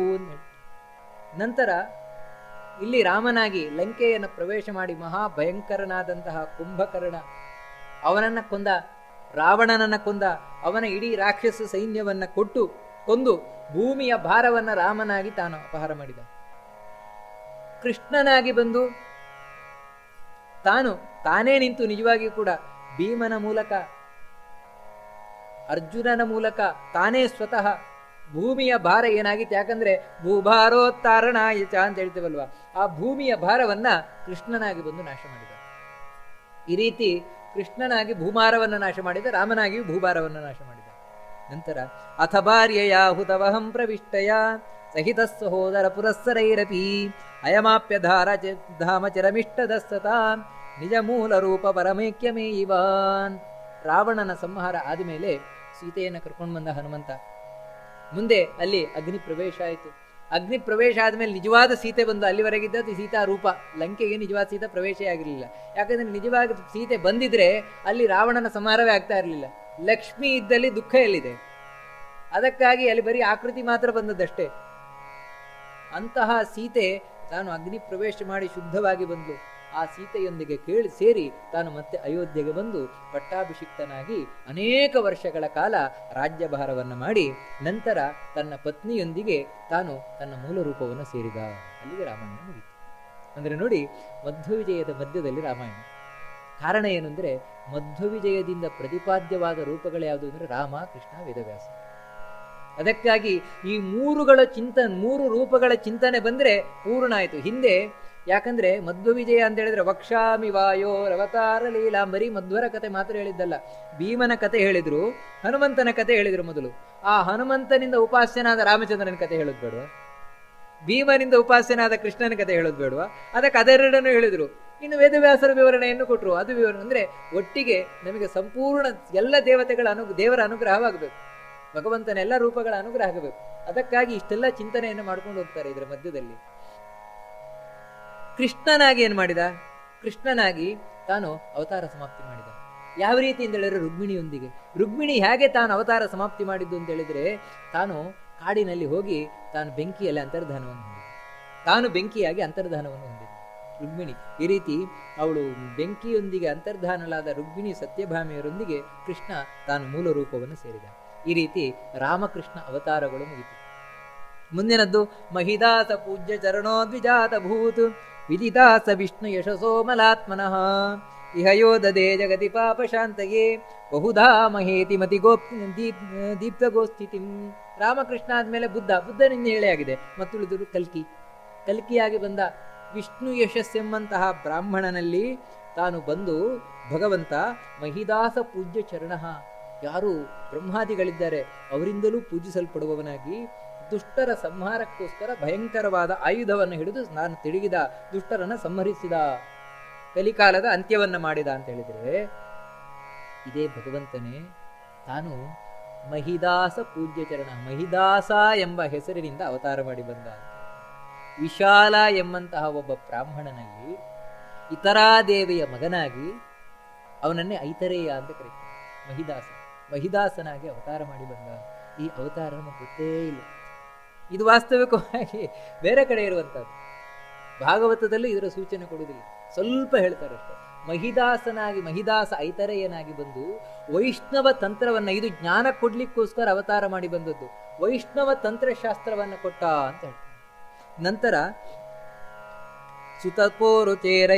ನಂತರ ಇಲ್ಲಿ ರಾಮನಾಗಿ ಲಂಕೆಯನ್ನು ಪ್ರವೇಶ ಮಾಡಿ ಮಹಾ ಭಯಂಕರನಾದಂತಹ ಕುಂಭಕರ್ಣ ಅವನನ್ನ ಕೊಂದ ರಾವಣನನ್ನ ಕೊಂದ ಅವನ ಇಡೀ ರಾಕ್ಷಸ ಸೈನ್ಯವನ್ನ ಕೊಟ್ಟು ಕೊಂದು ಭೂಮಿಯ ಭಾರವನ್ನ ರಾಮನಾಗಿ ತಾನು ಅಪಹಾರ ಮಾಡಿದ ಕೃಷ್ಣನಾಗಿ ಬಂದು ತಾನು ತಾನೇ ನಿಂತು ನಿಜವಾಗಿಯೂ ಕೂಡ ಭೀಮನ ಮೂಲಕ ಅರ್ಜುನನ ಮೂಲಕ ತಾನೇ ಸ್ವತಃ ಭೂಮಿಯ ಭಾರ ಏನಾಗಿತ್ತು ಯಾಕಂದ್ರೆ ಭೂಭಾರೋತ್ತಾರಣಾಯ ಚ ಅಂತ ಹೇಳ್ತೇವಲ್ವ ಆ ಭೂಮಿಯ ಭಾರವನ್ನ ಕೃಷ್ಣನಾಗಿ ಬಂದು ನಾಶ ಮಾಡಿದ ಈ ರೀತಿ ಕೃಷ್ಣನಾಗಿ ಭೂಮಾರವನ್ನು ನಾಶ ಮಾಡಿದ ರಾಮನಾಗಿಯೂ ಭೂಭಾರವನ್ನು ನಾಶ ಮಾಡಿದ ನಂತರ ಅಥ ಭಾರ್ಯಯ ಹುತವಹಂ ಪ್ರವಿಷ್ಟಯ ಸಹಿತ ಸಹೋದರ ಪುರಸ್ಸರೈರಪಿ ಅಯಮಾಪ್ಯ ಧಾರ ಧಾಮ ಚಿರಮಿಷ್ಟದಸ್ತತ ನಿಜ ಮೂಲ ರೂಪ ಪರಮೇಕ್ಯಮೇ ಇವಾನ್ ರಾವಣನ ಸಂಹಾರ ಆದಮೇಲೆ ಸೀತೆಯನ್ನು ಕರ್ಕೊಂಡು ಬಂದ ಹನುಮಂತ ಮುಂದೆ ಅಲ್ಲಿ ಅಗ್ನಿ ಪ್ರವೇಶ ಆಯಿತು ಅಗ್ನಿ ಪ್ರವೇಶ ಆದಮೇಲೆ ನಿಜವಾದ ಸೀತೆ ಬಂದು ಅಲ್ಲಿವರೆಗಿದ್ದದ್ದು ಸೀತಾ ರೂಪ ಲಂಕೆಗೆ ನಿಜವಾದ ಸೀತಾ ಪ್ರವೇಶ ಆಗಿರಲಿಲ್ಲ ಯಾಕಂದ್ರೆ ನಿಜವಾದ ಸೀತೆ ಬಂದಿದ್ರೆ ಅಲ್ಲಿ ರಾವಣನ ಸಂಹಾರವೇ ಆಗ್ತಾ ಇರಲಿಲ್ಲ ಲಕ್ಷ್ಮಿ ಇದ್ದಲ್ಲಿ ದುಃಖ ಎಲ್ಲಿದೆ ಅದಕ್ಕಾಗಿ ಅಲ್ಲಿ ಬರೀ ಆಕೃತಿ ಮಾತ್ರ ಬಂದದ್ದಷ್ಟೇ ಅಂತಹ ಸೀತೆ ತಾನು ಅಗ್ನಿ ಪ್ರವೇಶ ಮಾಡಿ ಶುದ್ಧವಾಗಿ ಬಂದ್ಲು ಆ ಸೀತೆಯೊಂದಿಗೆ ಕೇಳಿ ಸೇರಿ ತಾನು ಮತ್ತೆ ಅಯೋಧ್ಯೆಗೆ ಬಂದು ಪಟ್ಟಾಭಿಷಿಕ್ತನಾಗಿ ಅನೇಕ ವರ್ಷಗಳ ಕಾಲ ರಾಜ್ಯಭಾರವನ್ನು ಮಾಡಿ ನಂತರ ತನ್ನ ಪತ್ನಿಯೊಂದಿಗೆ ತಾನು ತನ್ನ ಮೂಲ ರೂಪವನ್ನು ಸೇರಿದ ಅಲ್ಲಿಗೆ ರಾಮಾಯಣ ಮುಗಿತು ಅಂದ್ರೆ ನೋಡಿ ಮಧ್ವವಿಜಯದ ಮಧ್ಯದಲ್ಲಿ ರಾಮಾಯಣ ಕಾರಣ ಏನು ಅಂದ್ರೆ ಮಧ್ವವಿಜಯದಿಂದ ಪ್ರತಿಪಾದ್ಯವಾದ ರೂಪಗಳು ಯಾವುದು ಅಂದ್ರೆ ರಾಮ ಕೃಷ್ಣ ವೇದವ್ಯಾಸ ಅದಕ್ಕಾಗಿ ಈ ಮೂರುಗಳ ಚಿಂತನೆ ಮೂರು ರೂಪಗಳ ಚಿಂತನೆ ಬಂದ್ರೆ ಪೂರ್ಣ ಆಯಿತು ಹಿಂದೆ ಯಾಕಂದ್ರೆ ಮಧ್ವ ವಿಜಯ ಅಂತ ಹೇಳಿದ್ರೆ ವಕ್ಷಾಮಿ ವಾಯೋ ರವತಾರ ಲೀಲಾಂಬರಿ ಮಧ್ವರ ಕತೆ ಮಾತ್ರ ಹೇಳಿದ್ದಲ್ಲ ಭೀಮನ ಕತೆ ಹೇಳಿದ್ರು ಹನುಮಂತನ ಕತೆ ಹೇಳಿದ್ರು ಮೊದಲು ಆ ಹನುಮಂತನಿಂದ ಉಪಾಸ್ಯನಾದ ರಾಮಚಂದ್ರನ ಕತೆ ಹೇಳೋದು ಬೇಡವಾ ಭೀಮನಿಂದ ಉಪಾಸ್ಯನಾದ ಕೃಷ್ಣನ ಕತೆ ಹೇಳೋದು ಬೇಡವಾ ಅದಕ್ಕೆ ಅದೆರಡನ್ನು ಹೇಳಿದ್ರು ಇನ್ನು ವೇದವ್ಯಾಸರ ವಿವರಣೆಯನ್ನು ಕೊಟ್ಟರು ಅದು ವಿವರಣೆ ಅಂದ್ರೆ ಒಟ್ಟಿಗೆ ನಮಗೆ ಸಂಪೂರ್ಣ ಎಲ್ಲ ದೇವತೆಗಳ ಅನು ದೇವರ ಅನುಗ್ರಹವಾಗಬೇಕು ಭಗವಂತನ ಎಲ್ಲ ರೂಪಗಳ ಅನುಗ್ರಹ ಆಗಬೇಕು ಅದಕ್ಕಾಗಿ ಇಷ್ಟೆಲ್ಲ ಚಿಂತನೆಯನ್ನು ಮಾಡ್ಕೊಂಡು ಹೋಗ್ತಾರೆ ಇದರ ಮಧ್ಯದಲ್ಲಿ ಕೃಷ್ಣನಾಗಿ ಏನ್ ಮಾಡಿದ ಕೃಷ್ಣನಾಗಿ ತಾನು ಅವತಾರ ಸಮಾಪ್ತಿ ಮಾಡಿದ ಯಾವ ರೀತಿ ಅಂತ ಹೇಳಿದ್ರೆ ರುಕ್ಮಿಣಿಯೊಂದಿಗೆ ರುಕ್ಮಿಣಿ ಹೇಗೆ ತಾನು ಅವತಾರ ಸಮಾಪ್ತಿ ಮಾಡಿದ್ದು ಅಂತ ಹೇಳಿದ್ರೆ ತಾನು ಕಾಡಿನಲ್ಲಿ ಹೋಗಿ ತಾನು ಬೆಂಕಿಯಲ್ಲಿ ಅಂತರ್ಧಾನವನ್ನು ಹೊಂದಿದ ತಾನು ಬೆಂಕಿಯಾಗಿ ಅಂತರ್ಧಾನವನ್ನು ಹೊಂದಿದ ರುಕ್ಮಿಣಿ ಈ ರೀತಿ ಅವಳು ಬೆಂಕಿಯೊಂದಿಗೆ ಅಂತರ್ಧಾನಲಾದ ರುಕ್ಮಿಣಿ ಸತ್ಯಭಾಮಿಯರೊಂದಿಗೆ ಕೃಷ್ಣ ತಾನು ಮೂಲ ರೂಪವನ್ನು ಸೇರಿದ ಈ ರೀತಿ ರಾಮಕೃಷ್ಣ ಅವತಾರಗಳು ಮುಗಿತು ಮುಂದಿನದ್ದು ಮಹಿದಾಸ ಪೂಜ್ಯ ಚರಣೋದ್ವಿಜಾತ ಭೂತ್ ವಿದಿತಾಸ ವಿಷ್ಣು ಯಶಸೋ ಮಲಾತ್ಮನಃ ಇಹ ಯೋಧದೆ ಜಗತಿ ಪಾಪ ಶಾಂತಯೇ ಬಹುಧಾ ಮಹೇತಿ ಮತಿ ಗೋಪ್ ದೀಪ್ ದೀಪ್ತ ಗೋಸ್ಥಿತಿ ರಾಮಕೃಷ್ಣ ಆದ್ಮೇಲೆ ಬುದ್ಧ ಬುದ್ಧನಿಂದ ಹೇಳೇ ಆಗಿದೆ ಮತ್ತುಳಿದರು ಕಲ್ಕಿ ಕಲ್ಕಿಯಾಗಿ ಬಂದ ವಿಷ್ಣು ಯಶಸ್ಸೆಂಬಂತಹ ಬ್ರಾಹ್ಮಣನಲ್ಲಿ ತಾನು ಬಂದು ಭಗವಂತ ಮಹಿದಾಸ ಪೂಜ್ಯ ಚರಣ ಯಾರು ಬ್ರಹ್ಮಾದಿಗಳಿದ್ದಾರೆ ಅವರಿಂದಲೂ ಪೂಜಿಸಲ್ಪಡುವವನಾಗಿ ದುಷ್ಟರ ಸಂಹಾರಕ್ಕೋಸ್ಕರ ಭಯಂಕರವಾದ ಆಯುಧವನ್ನು ಹಿಡಿದು ನಾನು ತಿರುಗಿದ ದುಷ್ಟರನ್ನ ಸಂಹರಿಸಿದ ಕಲಿಕಾಲದ ಅಂತ್ಯವನ್ನ ಮಾಡಿದ ಅಂತ ಹೇಳಿದ್ರೆ ಇದೇ ಭಗವಂತನೇ ತಾನು ಮಹಿದಾಸ ಪೂಜ್ಯ ಚರಣ ಮಹಿದಾಸ ಎಂಬ ಹೆಸರಿನಿಂದ ಅವತಾರ ಮಾಡಿ ಬಂದ ವಿಶಾಲ ಎಂಬಂತಹ ಒಬ್ಬ ಬ್ರಾಹ್ಮಣನಲ್ಲಿ ಇತರಾದೇವಿಯ ಮಗನಾಗಿ ಅವನನ್ನೇ ಐತರೇಯ ಅಂತ ಕರೀತಾರೆ ಮಹಿದಾಸ ಮಹಿದಾಸನಾಗಿ ಅವತಾರ ಮಾಡಿ ಬಂದ ಈ ಅವತಾರ ನಮಗೆ ಗೊತ್ತೇ ಇಲ್ಲ ಇದು ವಾಸ್ತವಿಕವಾಗಿ ಬೇರೆ ಕಡೆ ಇರುವಂತಹದ್ದು ಭಾಗವತದಲ್ಲಿ ಇದರ ಸೂಚನೆ ಕೊಡುವುದಿಲ್ಲ ಸ್ವಲ್ಪ ಹೇಳ್ತಾರೆ ಅಷ್ಟೇ ಮಹಿದಾಸನಾಗಿ ಮಹಿದಾಸ ಐತರೆಯನಾಗಿ ಬಂದು ವೈಷ್ಣವ ತಂತ್ರವನ್ನ ಇದು ಜ್ಞಾನ ಕೊಡ್ಲಿಕ್ಕೋಸ್ಕರ ಅವತಾರ ಮಾಡಿ ಬಂದದ್ದು ವೈಷ್ಣವ ತಂತ್ರಶಾಸ್ತ್ರವನ್ನ ಕೊಟ್ಟ ಅಂತ ಹೇಳ್ತಾರೆ ನಂತರ ಸುತಪೋರುಚೇರ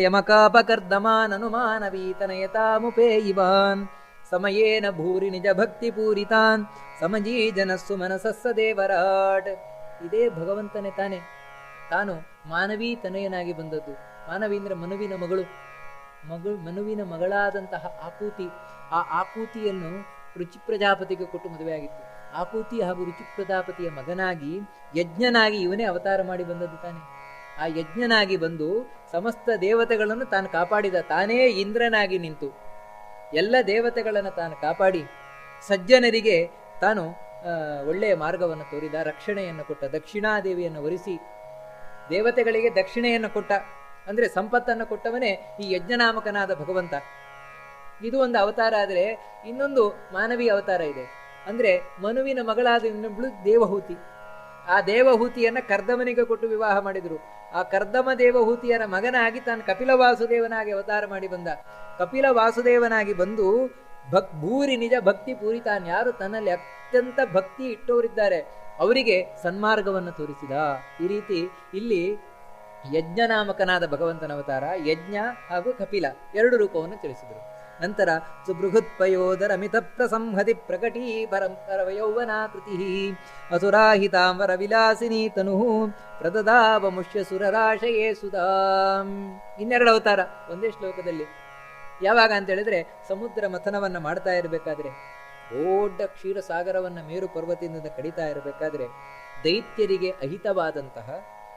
ಯಮಕಾಪಕರ್ದಮಾನನುಮಾನವೀತನಯತಾಮುಪೇಯಿವಾನ್ ಸಮಯೇನ ಭೂರಿ ನಿಜ ಭಕ್ತಿ ಪೂರಿತಾನ್ ಸಮಜೀ ಜನಸ್ಸು ಮನಸಸ್ಸ ದೇವರಾಟ್ ಇದೇ ಭಗವಂತನೇ ತಾನೆ ತಾನು ಮಾನವೀ ತನಯನಾಗಿ ಬಂದದ್ದು ಮಾನವಿ ಅಂದ್ರೆ ಮನುವಿನ ಮಗಳು ಮಗಳು ಮನುವಿನ ಮಗಳಾದಂತಹ ಆಕೂತಿ ಆ ಆಕೂತಿಯನ್ನು ರುಚಿ ಪ್ರಜಾಪತಿಗೆ ಕೊಟ್ಟು ಮದುವೆಯಾಗಿತ್ತು ಆಕೂತಿ ಹಾಗೂ ರುಚಿ ಪ್ರಜಾಪತಿಯ ಮಗನಾಗಿ ಯಜ್ಞನಾಗಿ ಇವನೇ ಅವತಾರ ಮಾಡಿ ಬಂದದ್ದು ತಾನೆ ಆ ಯಜ್ಞನಾಗಿ ಬಂದು ಸಮಸ್ತ ದೇವತೆಗಳನ್ನು ತಾನು ಕಾಪಾಡಿದ ತಾನೇ ಇಂದ್ರನಾಗಿ ನಿಂತು ಎಲ್ಲ ದೇವತೆಗಳನ್ನು ತಾನು ಕಾಪಾಡಿ ಸಜ್ಜನರಿಗೆ ತಾನು ಆ, ಒಳ್ಳೆಯ ಮಾರ್ಗವನ್ನು ತೋರಿದ ರಕ್ಷಣೆಯನ್ನು ಕೊಟ್ಟ ದಕ್ಷಿಣಾದೇವಿಯನ್ನು ವರಿಸಿ ದೇವತೆಗಳಿಗೆ ದಕ್ಷಿಣೆಯನ್ನು ಕೊಟ್ಟ ಅಂದ್ರೆ ಸಂಪತ್ತನ್ನು ಕೊಟ್ಟವನೇ ಈ ಯಜ್ಞನಾಮಕನಾದ ಭಗವಂತ ಇದು ಒಂದು ಅವತಾರ ಆದರೆ ಇನ್ನೊಂದು ಮಾನವೀಯ ಅವತಾರ ಇದೆ ಅಂದ್ರೆ ಮನುವಿನ ಮಗಳಾದ ಇನ್ನೊಬ್ಳು ದೇವಹೂತಿ ಆ ದೇವಹೂತಿಯನ್ನ ಕರ್ದಮನಿಗೆ ಕೊಟ್ಟು ವಿವಾಹ ಮಾಡಿದ್ರು ಆ ಕರ್ದಮ ದೇವಹೂತಿಯರ ಮಗನಾಗಿ ತಾನು ಕಪಿಲ ವಾಸುದೇವನಾಗಿ ಅವತಾರ ಮಾಡಿ ಬಂದ ಕಪಿಲ ವಾಸುದೇವನಾಗಿ ಬಂದು ಭಕ್ ಭೂರಿ ನಿಜ ಭಕ್ತಿ ಪೂರಿತಾನ್ ಯಾರು ತನ್ನಲ್ಲಿ ಅತ್ಯಂತ ಭಕ್ತಿ ಇಟ್ಟವರಿದ್ದಾರೆ ಅವರಿಗೆ ಸನ್ಮಾರ್ಗವನ್ನು ತೋರಿಸಿದ ಈ ರೀತಿ ಇಲ್ಲಿ ಯಜ್ಞನಾಮಕನಾದ ಭಗವಂತನ ಅವತಾರ ಯಜ್ಞ ಹಾಗೂ ಕಪಿಲ ಎರಡು ರೂಪವನ್ನು ತಿಳಿಸಿದರು ನಂತರ ಸುಬೃಹುತ್ಪಯೋದರ ಮಿತ ಪ್ರಸಂಹತಿ ಪ್ರಕಟೀ ಪರಂಪರ ಯೌವನಾಕೃತಿ ಅಸುರಾಹಿತಾಂಬರ ವಿಲಾಸಿನಿ ತನು ಪ್ರದದಾವ ಮುಷ್ಯ ಸುರರಾಶಯೇ ಸುಧಾಂ ಇನ್ನೆರಡು ಅವತಾರ ಒಂದೇ ಶ್ಲೋಕದಲ್ಲಿ ಯಾವಾಗ ಅಂತ ಹೇಳಿದ್ರೆ ಸಮುದ್ರ ಮಥನವನ್ನ ಮಾಡ್ತಾ ಇರಬೇಕಾದ್ರೆ ದೊಡ್ಡ ಕ್ಷೀರಸಾಗರವನ್ನ ಮೇರು ಪರ್ವತದಿಂದ ಕಡಿತಾ ಇರಬೇಕಾದ್ರೆ ದೈತ್ಯರಿಗೆ ಅಹಿತವಾದಂತಹ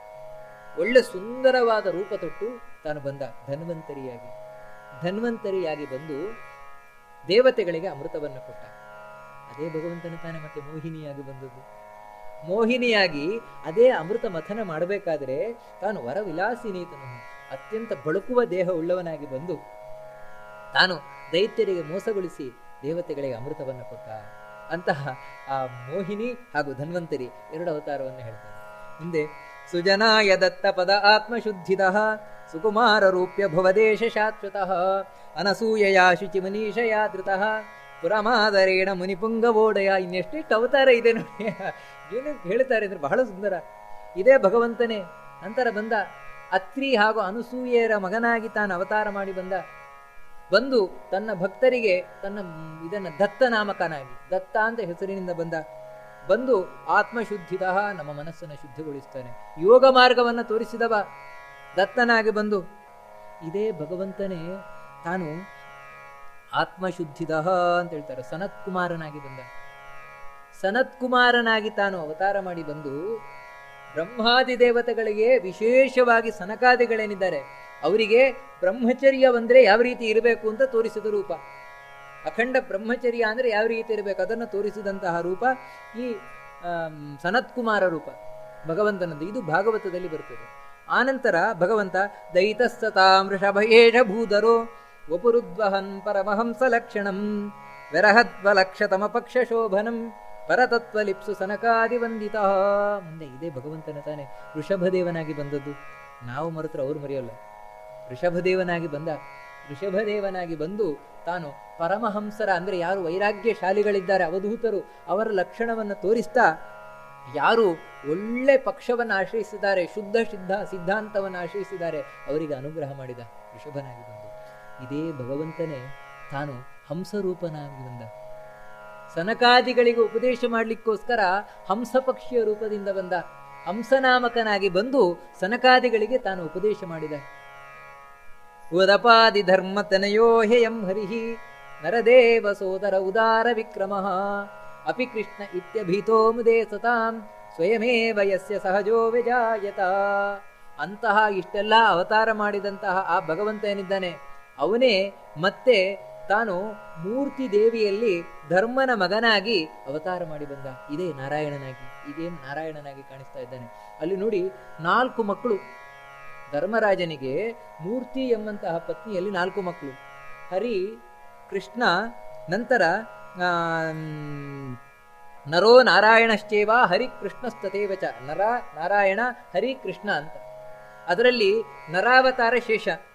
ಒಳ್ಳೆ ಸುಂದರವಾದ ರೂಪ ತೊಟ್ಟು ತಾನು ಬಂದ ಧನ್ವಂತರಿಯಾಗಿ ಧನ್ವಂತರಿಯಾಗಿ ಬಂದು ದೇವತೆಗಳಿಗೆ ಅಮೃತವನ್ನು ಕೊಟ್ಟ ಅದೇ ಭಗವಂತನ ತಾನೇ ಮತ್ತೆ ಮೋಹಿನಿಯಾಗಿ ಬಂದದ್ದು ಮೋಹಿನಿಯಾಗಿ ಅದೇ ಅಮೃತ ಮಥನ ಮಾಡಬೇಕಾದ್ರೆ ತಾನು ವರ ವಿಲಾಸಿನೀತನು ಅತ್ಯಂತ ಬಳುಕುವ ದೇಹ ಉಳ್ಳವನಾಗಿ ಬಂದು ತಾನು ದೈತ್ಯರಿಗೆ ಮೋಸಗೊಳಿಸಿ ದೇವತೆಗಳಿಗೆ ಅಮೃತವನ್ನು ಕೊಟ್ಟ ಅಂತಹ ಆ ಮೋಹಿನಿ ಹಾಗೂ ಧನ್ವಂತರಿ ಎರಡು ಅವತಾರವನ್ನು ಹೇಳ್ತಾರೆ ಮುಂದೆ ಸುಜನಾಯ ದತ್ತ ಪದ ಆತ್ಮಶುದ್ಧಿದ ಸುಕುಮಾರ ರೂಪ್ಯ ಭವದೇಶ ಶಾಶ್ವತಃ ಅನಸೂಯಯ ಶುಚಿ ಮನೀಷಯ ಧೃತಃ ಪುರಮಾದರೇಣ ಮುನಿಪುಂಗವೋಡಯ ಇನ್ನೆಷ್ಟೆಷ್ಟು ಅವತಾರ ಇದೆ ನೋಡಿ ಏನು ಹೇಳ್ತಾರೆ ಅಂದ್ರೆ ಬಹಳ ಸುಂದರ ಇದೇ ಭಗವಂತನೇ ನಂತರ ಬಂದ ಅತ್ರಿ ಹಾಗೂ ಅನಸೂಯೆಯರ ಮಗನಾಗಿ ತಾನು ಅವತಾರ ಮಾಡಿ ಬಂದ ಬಂದು ತನ್ನ ಭಕ್ತರಿಗೆ ತನ್ನ ಇದನ್ನ ದತ್ತ ನಾಮಕನಾಗಿ ದತ್ತ ಅಂತ ಹೆಸರಿನಿಂದ ಬಂದ ಬಂದು ಆತ್ಮಶುದ್ಧಿದ ನಮ್ಮ ಮನಸ್ಸನ್ನು ಶುದ್ಧಿಗೊಳಿಸ್ತಾನೆ ಯೋಗ ಮಾರ್ಗವನ್ನು ತೋರಿಸಿದವ ದತ್ತನಾಗಿ ಬಂದು ಇದೇ ಭಗವಂತನೇ ತಾನು ಆತ್ಮಶುದ್ಧಿದ ಅಂತ ಹೇಳ್ತಾರೆ ಸನತ್ ಕುಮಾರನಾಗಿ ಬಂದ ಸನತ್ ಕುಮಾರನಾಗಿ ತಾನು ಅವತಾರ ಮಾಡಿ ಬಂದು ಬ್ರಹ್ಮಾದಿ ದೇವತೆಗಳಿಗೆ ವಿಶೇಷವಾಗಿ ಸನಕಾದಿಗಳೇನಿದ್ದಾರೆ ಅವರಿಗೆ ಬ್ರಹ್ಮಚರ್ಯವಂದ್ರೆ ಯಾವ ರೀತಿ ಇರಬೇಕು ಅಂತ ತೋರಿಸಿದ ರೂಪ ಅಖಂಡ ಬ್ರಹ್ಮಚರ್ಯ ಅಂದ್ರೆ ಯಾವ ರೀತಿ ಇರಬೇಕು ಅದನ್ನು ತೋರಿಸಿದಂತಹ ರೂಪ ಈ ಆಮ್, ಸನತ್ಕುಮಾರ ರೂಪ ಭಗವಂತನದ್ದು ಇದು ಭಾಗವತದಲ್ಲಿ ಬರ್ತದೆ ಆನಂತರ ಭಗವಂತ ದೈತಸ್ತತಾಂ ವೃಷಭಯೇಷ ಭೂಧರೋ ವಪುರುದ್ವಹನ್ ಪರಮಹಂಸ ಲಕ್ಷಣಂ ವಿರಹದ್ವಲಕ್ಷತಮ ಪಕ್ಷ ಶೋಭನಂ ಪರತತ್ವಲಿಪ್ಸು ಸನಕಾದಿ ವಂದಿತ ಮುಂದೆ ಇದೇ ಭಗವಂತನ ತಾನೆ ವೃಷಭದೇವನಾಗಿ ಬಂದದ್ದು ನಾವು ಮರೆತರೆ ಅವ್ರು ಮರೆಯೋಲ್ಲ ಋಷಭದೇವನಾಗಿ ಬಂದ ಋಷಭದೇವನಾಗಿ ಬಂದು ತಾನು ಪರಮಹಂಸರ ಅಂದ್ರೆ ಯಾರು ವೈರಾಗ್ಯಶಾಲಿಗಳಿದ್ದಾರೆ ಅವಧೂತರು ಅವರ ಲಕ್ಷಣವನ್ನು ತೋರಿಸ್ತಾ ಯಾರು ಒಳ್ಳೆ ಪಕ್ಷವನ್ನು ಆಶ್ರಯಿಸಿದ್ದಾರೆ ಶುದ್ಧ ಸಿದ್ಧ ಸಿದ್ಧಾಂತವನ್ನು ಆಶ್ರಯಿಸಿದ್ದಾರೆ ಅವರಿಗೆ ಅನುಗ್ರಹ ಮಾಡಿದ ಋಷಭನಾಗಿ ಬಂದು ಇದೇ ಭಗವಂತನೇ ತಾನು ಹಂಸರೂಪನಾಗಿ ಬಂದ ಸನಕಾದಿಗಳಿಗೆ ಉಪದೇಶ ಮಾಡಲಿಕ್ಕೋಸ್ಕರ ಹಂಸ ಪಕ್ಷಿಯ ರೂಪದಿಂದ ಬಂದ ಹಂಸನಾಮಕನಾಗಿ ಬಂದು ಸನಕಾದಿಗಳಿಗೆ ತಾನು ಉಪದೇಶ ಮಾಡಿದ ಉದಪಾದಿ ಧರ್ಮ ತನಯೋ ಹೇಯಂ ಹರಿಹಿ ನರದೇವ ಸೋದರ ಉದಾರ ವಿಕ್ರಮ ಅಪಿ ಕೃಷ್ಣ ಇತ್ಯಭೀತೋ ಮುದೇ ಸತಾಂ ಸ್ವಯಮೇವ ಯಸ್ಯ ಸಹಜೋ ವಿಜಾಯತ ಅಂತಹ ಇಷ್ಟೆಲ್ಲ ಅವತಾರ ಮಾಡಿದಂತಹ ಆ ಭಗವಂತ ಏನಿದ್ದಾನೆ ಅವನೇ ಮತ್ತೆ ತಾನು ಮೂರ್ತಿ ದೇವಿಯಲ್ಲಿ ಧರ್ಮನ ಮಗನಾಗಿ ಅವತಾರ ಮಾಡಿ ಬಂದ ಇದೇ ನಾರಾಯಣನಾಗಿ ಇದೇನು ನಾರಾಯಣನಾಗಿ ಕಾಣಿಸ್ತಾ ಇದ್ದಾನೆ ಅಲ್ಲಿ ನೋಡಿ ನಾಲ್ಕು ಮಕ್ಕಳು ಧರ್ಮರಾಜನಿಗೆ ಮೂರ್ತಿ ಎಂಬಂತಹ ಪತ್ನಿಯಲ್ಲಿ ನಾಲ್ಕು ಮಕ್ಕಳು ಹರಿ ಕೃಷ್ಣ ನಂತರ ಆಮ್, ನರೋ ನಾರಾಯಣಶ್ಚೇವ ಹರಿ ಕೃಷ್ಣಸ್ತತೇವ ಚ ನರ ನಾರಾಯಣ ಹರಿ ಕೃಷ್ಣ ಅಂತ ಅದರಲ್ಲಿ ನರಾವತಾರ ಶೇಷ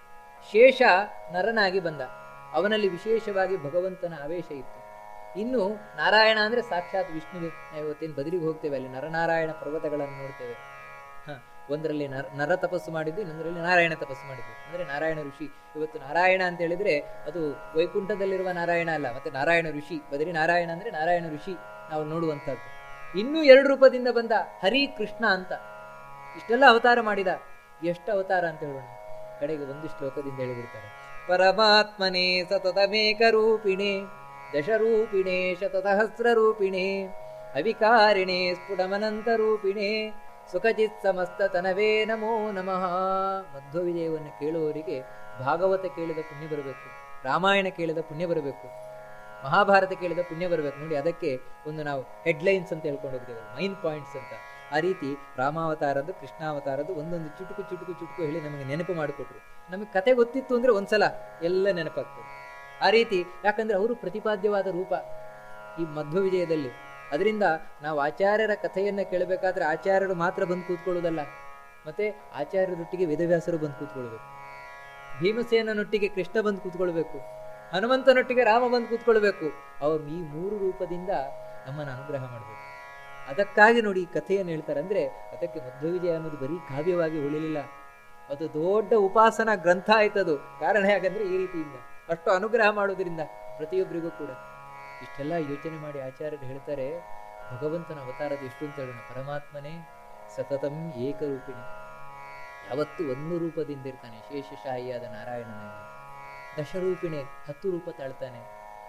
ಶೇಷ ನರನಾಗಿ ಬಂದ ಅವನಲ್ಲಿ ವಿಶೇಷವಾಗಿ ಭಗವಂತನ ಆವೇಶ ಇತ್ತು ಇನ್ನು ನಾರಾಯಣ ಅಂದ್ರೆ ಸಾಕ್ಷಾತ್ ವಿಷ್ಣುವೆ ನಾವು ಇವತ್ತೇನು ಬದಲಿಗೆ ಹೋಗ್ತೇವೆ ಅಲ್ಲಿ ನರನಾರಾಯಣ ಪರ್ವತಗಳನ್ನು ನೋಡ್ತೇವೆ ಹ ಒಂದರಲ್ಲಿ ನರ ನರ ತಪಸ್ಸು ಮಾಡಿದ್ದು ಇನ್ನೊಂದರಲ್ಲಿ ನಾರಾಯಣ ತಪಸ್ಸು ಮಾಡಿದ್ದು ಅಂದ್ರೆ ನಾರಾಯಣ ಋಷಿ ಇವತ್ತು ನಾರಾಯಣ ಅಂತ ಹೇಳಿದ್ರೆ ಅದು ವೈಕುಂಠದಲ್ಲಿರುವ ನಾರಾಯಣ ಅಲ್ಲ ಮತ್ತೆ ನಾರಾಯಣ ಋಷಿ ಬದಲಿ ನಾರಾಯಣ ಅಂದ್ರೆ ನಾರಾಯಣ ಋಷಿ ನಾವು ನೋಡುವಂತಹದ್ದು ಇನ್ನೂ ಎರಡು ರೂಪದಿಂದ ಬಂದ ಹರಿ ಕೃಷ್ಣ ಅಂತ ಇಷ್ಟೆಲ್ಲ ಅವತಾರ ಮಾಡಿದ ಎಷ್ಟು ಅವತಾರ ಅಂತ ಹೇಳೋಣ ಕಡೆಗೆ ಒಂದು ಶ್ಲೋಕದಿಂದ ಹೇಳಿಬಿಡ್ತಾರೆ ಪರಮಾತ್ಮನೇ ಸತತಮೇಕ ರೂಪಿಣೆ ದಶರೂಪಿಣೆ ಶತಸಹಸ್ರ ರೂಪಿಣೆ ಅವಿಕಾರಿಣೆ ಸ್ಫುಟಮನಂತ ರೂಪಿಣೆ ಸುಖಚಿತ್ ಸಮಸ್ತ ತನವೇ ನಮೋ ನಮಃ ಮಧ್ವ ವಿಜಯವನ್ನು ಕೇಳುವವರಿಗೆ ಭಾಗವತ ಕೇಳಿದ ಪುಣ್ಯ ಬರಬೇಕು ರಾಮಾಯಣ ಕೇಳಿದ ಪುಣ್ಯ ಬರಬೇಕು ಮಹಾಭಾರತ ಕೇಳಿದ ಪುಣ್ಯ ಬರಬೇಕು ನೋಡಿ ಅದಕ್ಕೆ ಒಂದು ನಾವು ಹೆಡ್ಲೈನ್ಸ್ ಅಂತ ಹೇಳ್ಕೊಂಡು ಹೋಗ್ತೇವೆ ಮೈನ್ ಪಾಯಿಂಟ್ಸ್ ಅಂತ ಆ ರೀತಿ ರಾಮಾವತಾರದ್ದು ಕೃಷ್ಣಾವತಾರದ್ದು ಒಂದೊಂದು ಚುಟುಕು ಚುಟುಕು ಚುಟುಕು ಹೇಳಿ ನಮಗೆ ನೆನಪು ಮಾಡಿಕೊಟ್ರು ನಮಗೆ ಕತೆ ಗೊತ್ತಿತ್ತು ಅಂದ್ರೆ ಒಂದ್ಸಲ ಎಲ್ಲ ನೆನಪಾಗ್ತದೆ ಆ ರೀತಿ ಯಾಕಂದ್ರೆ ಅವರು ಪ್ರತಿಪಾದ್ಯವಾದ ರೂಪ ಈ ಮಧ್ವ ವಿಜಯದಲ್ಲಿ ಅದರಿಂದ ನಾವು ಆಚಾರ್ಯರ ಕಥೆಯನ್ನ ಕೇಳಬೇಕಾದ್ರೆ ಆಚಾರ್ಯರು ಮಾತ್ರ ಬಂದು ಕೂತ್ಕೊಳ್ಳೋದಲ್ಲ ಮತ್ತೆ ಆಚಾರ್ಯರೊಟ್ಟಿಗೆ ವೇದವ್ಯಾಸರು ಬಂದು ಕೂತ್ಕೊಳ್ಬೇಕು ಭೀಮಸೇನನೊಟ್ಟಿಗೆ ಕೃಷ್ಣ ಬಂದು ಕೂತ್ಕೊಳ್ಬೇಕು ಹನುಮಂತನೊಟ್ಟಿಗೆ ರಾಮ ಬಂದು ಕೂತ್ಕೊಳ್ಬೇಕು ಅವರು ಈ ಮೂರು ರೂಪದಿಂದ ನಮ್ಮನ್ನು ಅನುಗ್ರಹ ಮಾಡಬೇಕು ಅದಕ್ಕಾಗಿ ನೋಡಿ ಈ ಕಥೆಯನ್ನು ಹೇಳ್ತಾರೆ ಅಂದ್ರೆ ಅದಕ್ಕೆ ಮಧ್ವ ವಿಜಯ ಅನ್ನೋದು ಬರೀ ಕಾವ್ಯವಾಗಿ ಉಳಿಲಿಲ್ಲ ಅದು ದೊಡ್ಡ ಉಪಾಸನಾ ಗ್ರಂಥ ಆಯ್ತದು ಕಾರಣ ಯಾಕಂದ್ರೆ ಈ ರೀತಿಯಿಂದ ಅಷ್ಟು ಅನುಗ್ರಹ ಮಾಡೋದ್ರಿಂದ ಪ್ರತಿಯೊಬ್ಬರಿಗೂ ಕೂಡ ಇಷ್ಟೆಲ್ಲ ಯೋಚನೆ ಮಾಡಿ ಆಚಾರ್ಯರು ಹೇಳ್ತಾರೆ ಭಗವಂತನ ಅವತಾರದ ಎಷ್ಟು ಅಂತ ಹೇಳೋಣ ಪರಮಾತ್ಮನೇ ಸತತಂ ಏಕರೂಪಿಣಿ ಯಾವತ್ತು ಒಂದು ರೂಪದಿಂದ ಇರ್ತಾನೆ ಶೇಷಶಾಹಿಯಾದ ನಾರಾಯಣನಾಗಿ ದಶರೂಪಿಣೆ ಹತ್ತು ರೂಪ ತಾಳ್ತಾನೆ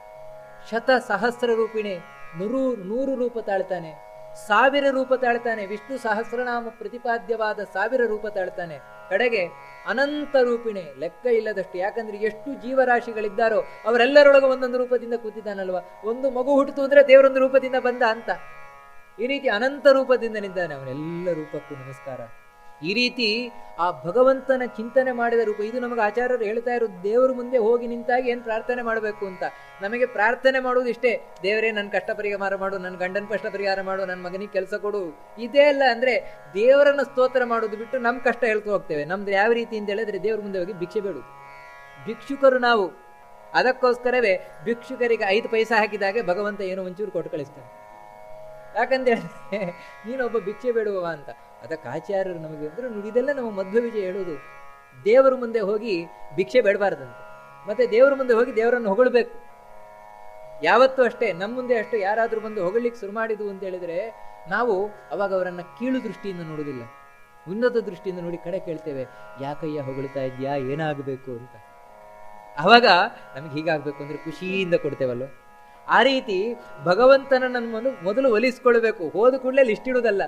ಶತ ಸಹಸ್ರ ರೂಪಿಣೆ ನೂರು ನೂರು ರೂಪ ತಾಳ್ತಾನೆ ಸಾವಿರ ರೂಪ ತಾಳ್ತಾನೆ ವಿಷ್ಣು ಸಹಸ್ರನಾಮ ಪ್ರತಿಪಾದ್ಯವಾದ ಸಾವಿರ ರೂಪ ತಾಳ್ತಾನೆ ಕಡೆಗೆ ಅನಂತ ರೂಪಿಣೆ ಲೆಕ್ಕ ಇಲ್ಲದಷ್ಟು ಯಾಕಂದ್ರೆ ಎಷ್ಟು ಜೀವರಾಶಿಗಳಿದ್ದಾರೋ ಅವರೆಲ್ಲರೊಳಗೆ ಒಂದೊಂದು ರೂಪದಿಂದ ಕೂತಿದ್ದಾನಲ್ವಾ ಒಂದು ಮಗು ಹುಟ್ಟಿತು ಅಂದ್ರೆ ದೇವರೊಂದು ರೂಪದಿಂದ ಬಂದ ಅಂತ ಈ ರೀತಿ ಅನಂತ ರೂಪದಿಂದ ನಿಂತಾನೆ ಅವನೆಲ್ಲ ರೂಪಕ್ಕೂ ನಮಸ್ಕಾರ ಈ ರೀತಿ ಆ ಭಗವಂತನ ಚಿಂತನೆ ಮಾಡಿದ ರೂಪ ಇದು ನಮಗೆ ಆಚಾರ್ಯರು ಹೇಳ್ತಾ ಇರೋದು ದೇವರ ಮುಂದೆ ಹೋಗಿ ನಿಂತಾಗ ಏನ್ ಪ್ರಾರ್ಥನೆ ಮಾಡಬೇಕು ಅಂತ ನಮಗೆ ಪ್ರಾರ್ಥನೆ ಮಾಡುವುದು ಇಷ್ಟೇ ದೇವರೇ ನನ್ನ ಕಷ್ಟ ಪರಿಹಾರ ಮಾಡು ನನ್ನ ಗಂಡನ ಕಷ್ಟ ಪರಿಹಾರ ಮಾಡು ನನ್ನ ಮಗನಿಗೆ ಕೆಲಸ ಕೊಡು ಇದೇ ಅಲ್ಲ ಅಂದ್ರೆ ದೇವರನ್ನ ಸ್ತೋತ್ರ ಮಾಡೋದು ಬಿಟ್ಟು ನಮ್ಮ ಕಷ್ಟ ಹೇಳ್ತಾ ಹೋಗ್ತೇವೆ ನಮ್ದು ಯಾವ ರೀತಿ ಅಂತ ಹೇಳಿದ್ರೆ ದೇವರ ಮುಂದೆ ಹೋಗಿ ಭಿಕ್ಷೆ ಬೇಡು ಭಿಕ್ಷುಕರು ನಾವು ಅದಕ್ಕೋಸ್ಕರವೇ ಭಿಕ್ಷುಕರಿಗೆ ಐದು ಪೈಸಾ ಹಾಕಿದಾಗೆ ಭಗವಂತ ಏನೋ ಒಂಚೂರು ಕೊಟ್ಟು ಕಳಿಸ್ತಾನೆ ಯಾಕಂತ ಹೇಳಿದ್ರೆ ನೀನೊಬ್ಬ ಭಿಕ್ಷೆ ಬೇಡುವವ ಅಂತ ಅದಕ್ಕೆ ಆಚಾರ್ಯರು ನಮಗೆ ಅಂದ್ರೆ ನುಡಿದೆಲ್ಲ ನಮ್ಮ ಮಧ್ವ ವಿಜಯ ಹೇಳೋದು ದೇವರ ಮುಂದೆ ಹೋಗಿ ಭಿಕ್ಷೆ ಬೇಡಬಾರ್ದಂತೆ ಮತ್ತೆ ದೇವರ ಮುಂದೆ ಹೋಗಿ ದೇವರನ್ನು ಹೊಗಳಬೇಕು ಯಾವತ್ತೂ ಅಷ್ಟೇ ನಮ್ಮ ಮುಂದೆ ಅಷ್ಟೇ ಯಾರಾದ್ರೂ ಬಂದು ಹೊಗಳಿಕ್ಕೆ ಶುರು ಮಾಡಿದ್ವು ಅಂತ ಹೇಳಿದ್ರೆ ನಾವು ಅವಾಗ ಅವರನ್ನ ಕೀಳು ದೃಷ್ಟಿಯಿಂದ ನೋಡುವುದಿಲ್ಲ ಉನ್ನತ ದೃಷ್ಟಿಯಿಂದ ನೋಡಿ ಕಡೆ ಕೇಳ್ತೇವೆ ಯಾಕಯ್ಯ ಹೊಗಳ್ತಾ ಇದ್ಯಾ ಏನಾಗಬೇಕು ಅಂತ ಅವಾಗ ನಮಗೆ ಹೀಗಾಗಬೇಕು ಅಂದ್ರೆ ಖುಷಿಯಿಂದ ಕೊಡ್ತೇವಲ್ವ ಆ ರೀತಿ ಭಗವಂತನ ನಮ್ಮನ್ನು ಮೊದಲು ಒಲಿಸ್ಕೊಳ್ಬೇಕು ಹೋದ ಕೂಡಲೇ ಲಿಸ್ಟ್ ಇಡುವುದಲ್ಲ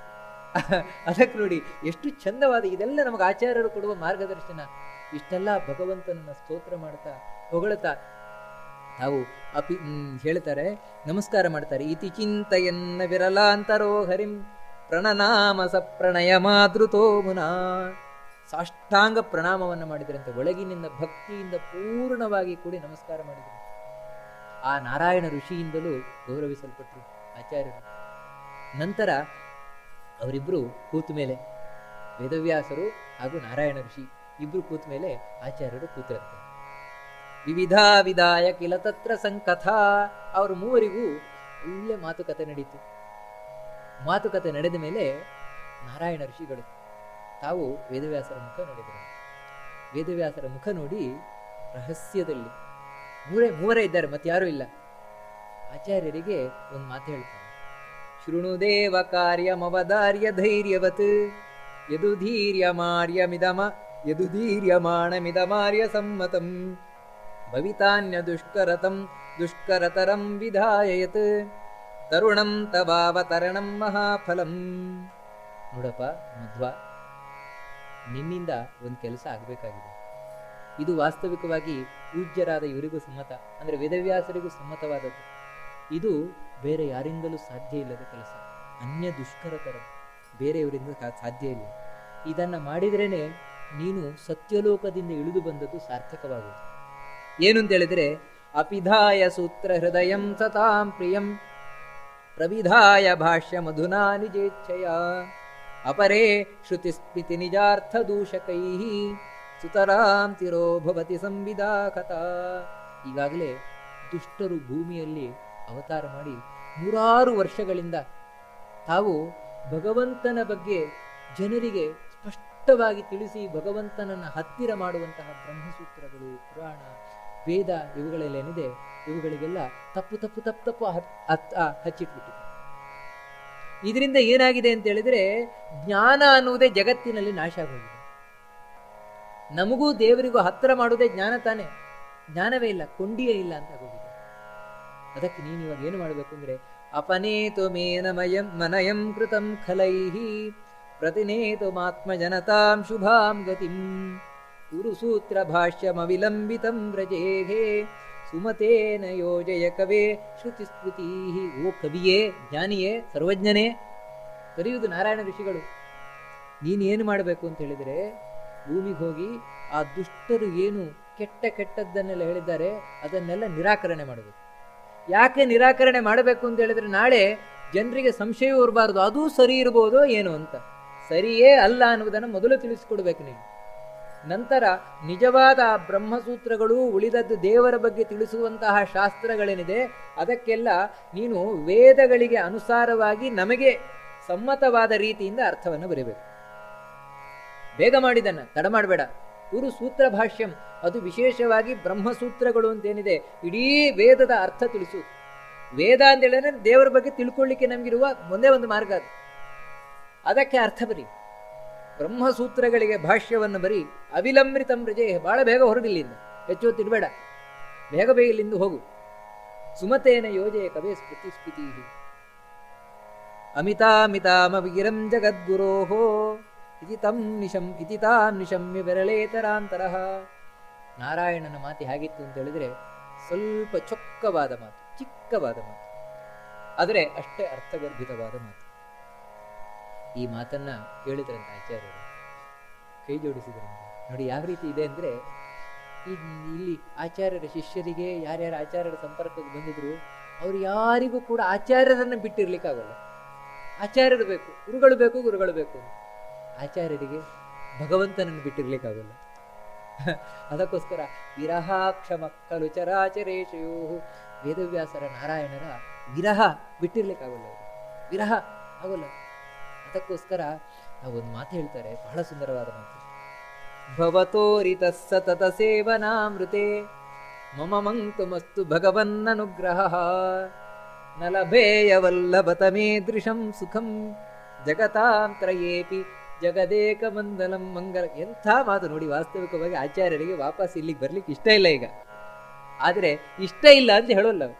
ಅದಕ್ಕೆ ನೋಡಿ ಎಷ್ಟು ಚಂದವಾದ ಇದೆಲ್ಲ ನಮಗೆ ಆಚಾರ್ಯರು ಕೊಡುವ ಮಾರ್ಗದರ್ಶನ ಇಷ್ಟೆಲ್ಲ ಭಗವಂತನನ್ನ ಸ್ತೋತ್ರ ಮಾಡ್ತಾ ಹೊಗಳ್ತಾ ನಾವು ಅಪಿ ಹ್ಮ್, ಹೇಳ್ತಾರೆ ನಮಸ್ಕಾರ ಮಾಡ್ತಾರೆ ಇತಿ ಚಿಂತೆಯನ್ನ ವಿರಲಾಂತರೋ ಹರಿಂ ಪ್ರಣನಾಮ ಸ ಪ್ರಣಯ ಮಾತೃತೋ ಮುನಾ ಸಾಷ್ಟಾಂಗ ಪ್ರಣಾಮವನ್ನ ಮಾಡಿದ್ರಂತೆ ಒಳಗಿನಿಂದ ಭಕ್ತಿಯಿಂದ ಪೂರ್ಣವಾಗಿ ಕೂಡಿ ನಮಸ್ಕಾರ ಮಾಡಿದ್ರು ಆ ನಾರಾಯಣ ಋಷಿಯಿಂದಲೂ ಗೌರವಿಸಲ್ಪಟ್ರು ಆಚಾರ್ಯರು ನಂತರ ಅವರಿಬ್ರು ಕೂತ ಮೇಲೆ ವೇದವ್ಯಾಸರು ಹಾಗೂ ನಾರಾಯಣ ಋಷಿ ಇಬ್ರು ಕೂತ ಮೇಲೆ ಆಚಾರ್ಯರು ಕೂತಿರಂತೆ ವಿವಿಧ ವಿದಾಯ ಕಿಲ ತತ್ರ ಸಂಕಥ ಅವರು ಮೂವರಿಗೂ ಒಳ್ಳೆ ಮಾತುಕತೆ ನಡೀತು ಮಾತುಕತೆ ನಡೆದ ಮೇಲೆ ನಾರಾಯಣ ಋಷಿಗಳು ತಾವು ವೇದವ್ಯಾಸರ ಮುಖ ನೋಡಿದರು ವೇದವ್ಯಾಸರ ಮುಖ ನೋಡಿ ರಹಸ್ಯದಲ್ಲಿ ಮೂರೇ ಮೂವರೇ ಇದ್ದಾರೆ ಮತ್ತೆ ಯಾರೂ ಇಲ್ಲ ಆಚಾರ್ಯರಿಗೆ ಒಂದು ಮಾತು ಹೇಳ್ತಾರೆ ಶೃಣುದೇವ ಕಾರ್ಯಮವದಾರ್ಯ ಧೈರ್ಯವತ್ ಯದು ಧೀರ್ಯಮಾರ್ಯಮಿದಮ ಯದು ಧೀರ್ಯಮಾಣಮಿದಮಾರ್ಯ ಸಮ್ಮತಂ ಭವಿತಾನ್ಯ ದುಷ್ಕರತಂ ದುಷ್ಕರತರಂ ವಿಧಾಯಯತ್ ತರುಣಂ ತವಾವತರಣಂ ಮಹಾಫಲಂ ನೋಡಪ್ಪ ಮಧ್ವ ನಿನ್ನಿಂದ ಒಂದು ಕೆಲಸ ಆಗಬೇಕಾಗಿದೆ ಇದು ವಾಸ್ತವಿಕವಾಗಿ ಪೂಜ್ಯರಾದ ಇವರಿಗೂ ಸಮ್ಮತ ಅಂದ್ರೆ ವೇದವ್ಯಾಸರಿಗೂ ಸಮ್ಮತವಾದದ್ದು ಇದು ಬೇರೆ ಯಾರಿಂದಲೂ ಸಾಧ್ಯ ಇಲ್ಲದ ಕೆಲಸ ಅನ್ಯ ದುಷ್ಕರತರ ಬೇರೆಯವರಿಂದ ಸಾ- ಸಾಧ್ಯ ಇಲ್ಲ ಇದನ್ನ ಮಾಡಿದ್ರೇನೆ ನೀನು ಸತ್ಯಲೋಕದಿಂದ ಇಳಿದು ಬಂದದ್ದು ಸಾರ್ಥಕವಾಗುವುದು ಏನು ಅಂತ ಹೇಳಿದ್ರೆ ಅಪಿಧಾಯ ಸೂತ್ರ ಹೃದಯಂ ಸತಾಂ ಪ್ರಿಯಂ ಪ್ರವಿಧಾಯ ಭಾಷ್ಯ ಮಧುನಾ ನಿಜೇಚ್ಛಯ ಅಪರೇ ಶ್ರುತಿಸ್ಮಿತಿ ನಿಜಾರ್ಥ ದೂಷಕೈ ಸುತರಾಂ ತಿರೋ ಭವತಿ ಸಂವಿದಾ ಕಥಾ ಈಗಾಗಲೇ ದುಷ್ಟರು ಭೂಮಿಯಲ್ಲಿ ಅವತಾರ ಮಾಡಿ ನೂರಾರು ವರ್ಷಗಳಿಂದ ತಾವು ಭಗವಂತನ ಬಗ್ಗೆ ಜನರಿಗೆ ಸ್ಪಷ್ಟವಾಗಿ ತಿಳಿಸಿ ಭಗವಂತನನ್ನ ಹತ್ತಿರ ಮಾಡುವಂತಹ ಬ್ರಹ್ಮಸೂತ್ರಗಳು ಪುರಾಣ ವೇದ ಇವುಗಳಲ್ಲೇನಿದೆ ಇವುಗಳಿಗೆಲ್ಲ ತಪ್ಪು ತಪ್ಪು ತಪ್ಪು ತಪ್ಪು ಹ- ಹತ್- ಆ, ಹಚ್ಚಿಟ್ಬಿಟ್ಟಿದೆ ಇದರಿಂದ ಏನಾಗಿದೆ ಅಂತ ಹೇಳಿದ್ರೆ ಜ್ಞಾನ ಅನ್ನುವುದೇ ಜಗತ್ತಿನಲ್ಲಿ ನಾಶ ಆಗೋಗಿದೆ ನಮಗೂ ದೇವರಿಗೂ ಹತ್ತಿರ ಮಾಡುವುದೇ ಜ್ಞಾನ ತಾನೇ ಜ್ಞಾನವೇ ಇಲ್ಲ ಕೊಂಡಿಯೇ ಇಲ್ಲ ಅಂತ ಆಗೋಗಿದೆ ಅದಕ್ಕೆ ನೀನು ಇವಾಗ ಏನು ಮಾಡಬೇಕು ಅಂದ್ರೆ ಅಪನೇತು ಮೇನಮಯಂ ಮನಯಂ ಕೃತಂ ಖಲೈಹಿ ಪ್ರತಿನೇತು ಮಾತ್ಮ ಜನತಾಂ ಶುಭಾಂ ಗತಿಂ ಗುರುಸೂತ್ರ ಭಾಷ್ಯಮವಿಲಂಬಿತಂ ವ್ರಜೇಹೇ ಸುಮತೇನ ಯೋಜಯ ಕವೇ ಶ್ರುತಿ ಸ್ಮೃತಿ ಓ ಕವಿಯೇ ಜ್ಞಾನಿಯೇ ಸರ್ವಜ್ಞನೇ ಕರೆಯುವುದು ನಾರಾಯಣ ಋಷಿಗಳು ನೀನು ಏನು ಮಾಡಬೇಕು ಅಂತ ಹೇಳಿದರೆ ಭೂಮಿಗೆ ಹೋಗಿ ಆ ದುಷ್ಟರು ಏನು ಕೆಟ್ಟ ಕೆಟ್ಟದ್ದನ್ನೆಲ್ಲ ಹೇಳಿದ್ದಾರೆ ಅದನ್ನೆಲ್ಲ ನಿರಾಕರಣೆ ಮಾಡಬೇಕು ಯಾಕೆ ನಿರಾಕರಣೆ ಮಾಡಬೇಕು ಅಂತ ಹೇಳಿದ್ರೆ ನಾಳೆ ಜನರಿಗೆ ಸಂಶಯ ಇರಬಾರ್ದು ಅದು ಸರಿ ಇರ್ಬೋದೋ ಏನು ಅಂತ ಸರಿಯೇ ಅಲ್ಲ ಅನ್ನುವುದನ್ನು ಮೊದಲು ತಿಳಿಸ್ಕೊಡ್ಬೇಕು ನೀನು ನಂತರ ನಿಜವಾದ ಆ ಬ್ರಹ್ಮಸೂತ್ರಗಳು ಉಳಿದದ್ದು ದೇವರ ಬಗ್ಗೆ ತಿಳಿಸುವಂತಹ ಶಾಸ್ತ್ರಗಳೇನಿದೆ ಅದಕ್ಕೆಲ್ಲ ನೀನು ವೇದಗಳಿಗೆ ಅನುಸಾರವಾಗಿ ನಮಗೆ ಸಮ್ಮತವಾದ ರೀತಿಯಿಂದ ಅರ್ಥವನ್ನು ಬರೀಬೇಕು ಬೇಗ ಮಾಡಿದನ್ನ ತಡ ಮಾಡಬೇಡ ಗುರು ಸೂತ್ರ ಭಾಷ್ಯಂ ಅದು ವಿಶೇಷವಾಗಿ ಬ್ರಹ್ಮಸೂತ್ರಗಳು ಅಂತೇನಿದೆ ಇಡೀ ವೇದದ ಅರ್ಥ ತಿಳಿಸು ವೇದ ಅಂತ ಹೇಳಿದ್ರೆ ದೇವರ ಬಗ್ಗೆ ತಿಳ್ಕೊಳ್ಳಿಕ್ಕೆ ನಮಗಿರುವ ಒಂದೇ ಒಂದು ಮಾರ್ಗ ಅದು ಅದಕ್ಕೆ ಅರ್ಥ ಬರಿ ಬ್ರಹ್ಮಸೂತ್ರಗಳಿಗೆ ಭಾಷ್ಯವನ್ನು ಬರಿ ಅವಿಲಂಬಿತಂ ರಜೆ ಬಹಳ ಬೇಗ ಹೊರಡಿಲ್ಲಿಂದ ಹೆಚ್ಚು ಹೊತ್ತು ಇಡಬೇಡ ಬೇಗ ಬೇಗ ಇಲ್ಲಿಂದ ಹೋಗು ಸುಮತೇನ ಯೋಜೆ ಕವೇ ಸ್ಫುತಿ ಸ್ಫುತಿ ಅಮಿತಾಮಿತಾಮ ವಿಗಿರಂ ಜಗದ್ಗುರೋಹೋ ಇತಿ ತಂ ನಿಶಂ ಇತಿ ತಾಂ ನಿಶಮ್ಯ ಬೆರಳೇತರಾಂತರಃ ನಾರಾಯಣನ ಮಾತು ಹೇಗಿತ್ತು ಅಂತ ಹೇಳಿದ್ರೆ ಸ್ವಲ್ಪ ಚೊಕ್ಕವಾದ ಮಾತು ಚಿಕ್ಕವಾದ ಮಾತು ಆದರೆ ಅಷ್ಟೇ ಅರ್ಥಗರ್ಭಿತವಾದ ಮಾತು ಈ ಮಾತನ್ನ ಕೇಳಿದ್ರಂತೆ ಆಚಾರ್ಯರು ಕೈ ಜೋಡಿಸಿದ್ರಂತೆ ನೋಡಿ ಯಾವ ರೀತಿ ಇದೆ ಅಂದ್ರೆ ಈ ಇಲ್ಲಿ ಆಚಾರ್ಯರ ಶಿಷ್ಯರಿಗೆ ಯಾರ್ಯಾರ ಆಚಾರ್ಯರ ಸಂಪರ್ಕಕ್ಕೆ ಬಂದಿದ್ರು ಅವ್ರು ಯಾರಿಗೂ ಕೂಡ ಆಚಾರ್ಯರನ್ನ ಬಿಟ್ಟಿರ್ಲಿಕ್ಕಾಗಲ್ಲ ಆಚಾರ್ಯರು ಬೇಕು ಗುರುಗಳು ಬೇಕು ಗುರುಗಳು ಬೇಕು ಆಚಾರ್ಯರಿಗೆ ಭಗವಂತನನ್ನು ಬಿಟ್ಟಿರ್ಲಿಕ್ಕಾಗಲ್ಲ ಅದಕ್ಕೋಸ್ಕರ ವಿರಹಾಕ್ಷ ಮಕ್ಕಳು ಚರಾಚರೇಶಯೋ ವೇದವ್ಯಾಸರ ನಾರಾಯಣರ ವಿರಹ ಬಿಟ್ಟಿರ್ಲಿಕ್ಕಾಗಲ್ಲ ಅವ್ರಿಗೆ. ವಿರಹ ಆಗೋಲ್ಲ ಅದಕ್ಕೋಸ್ಕರ ನಾವು ಒಂದು ಮಾತು ಹೇಳ್ತಾರೆ ಬಹಳ ಸುಂದರವಾದ ಮಾತು ಭವತೋರಿತ ಸತತ ಸೇವನಾಮೃತೆ ಮಮ ಮಂಕುಮಸ್ತು ಭಗವನ್ನನುಗ್ರಹ ನ ಲಭೇಯವಲ್ಲಭತ ಮೇದೃಶಂ ಸುಖಂ ಜಗತಾಂತ್ರಯೇಪಿ ಜಗದೇಕ ಮಂದಲಂ ಮಂಗಲ ಎಂಥ ಮಾತು ನೋಡಿ ವಾಸ್ತವಿಕವಾಗಿ ಆಚಾರ್ಯರಿಗೆ ವಾಪಸ್ ಇಲ್ಲಿಗೆ ಬರ್ಲಿಕ್ಕೆ ಇಷ್ಟ ಇಲ್ಲ ಈಗ ಆದರೆ ಇಷ್ಟ ಇಲ್ಲ ಅಂತ ಹೇಳೋಲ್ಲ ಅವ್ರು.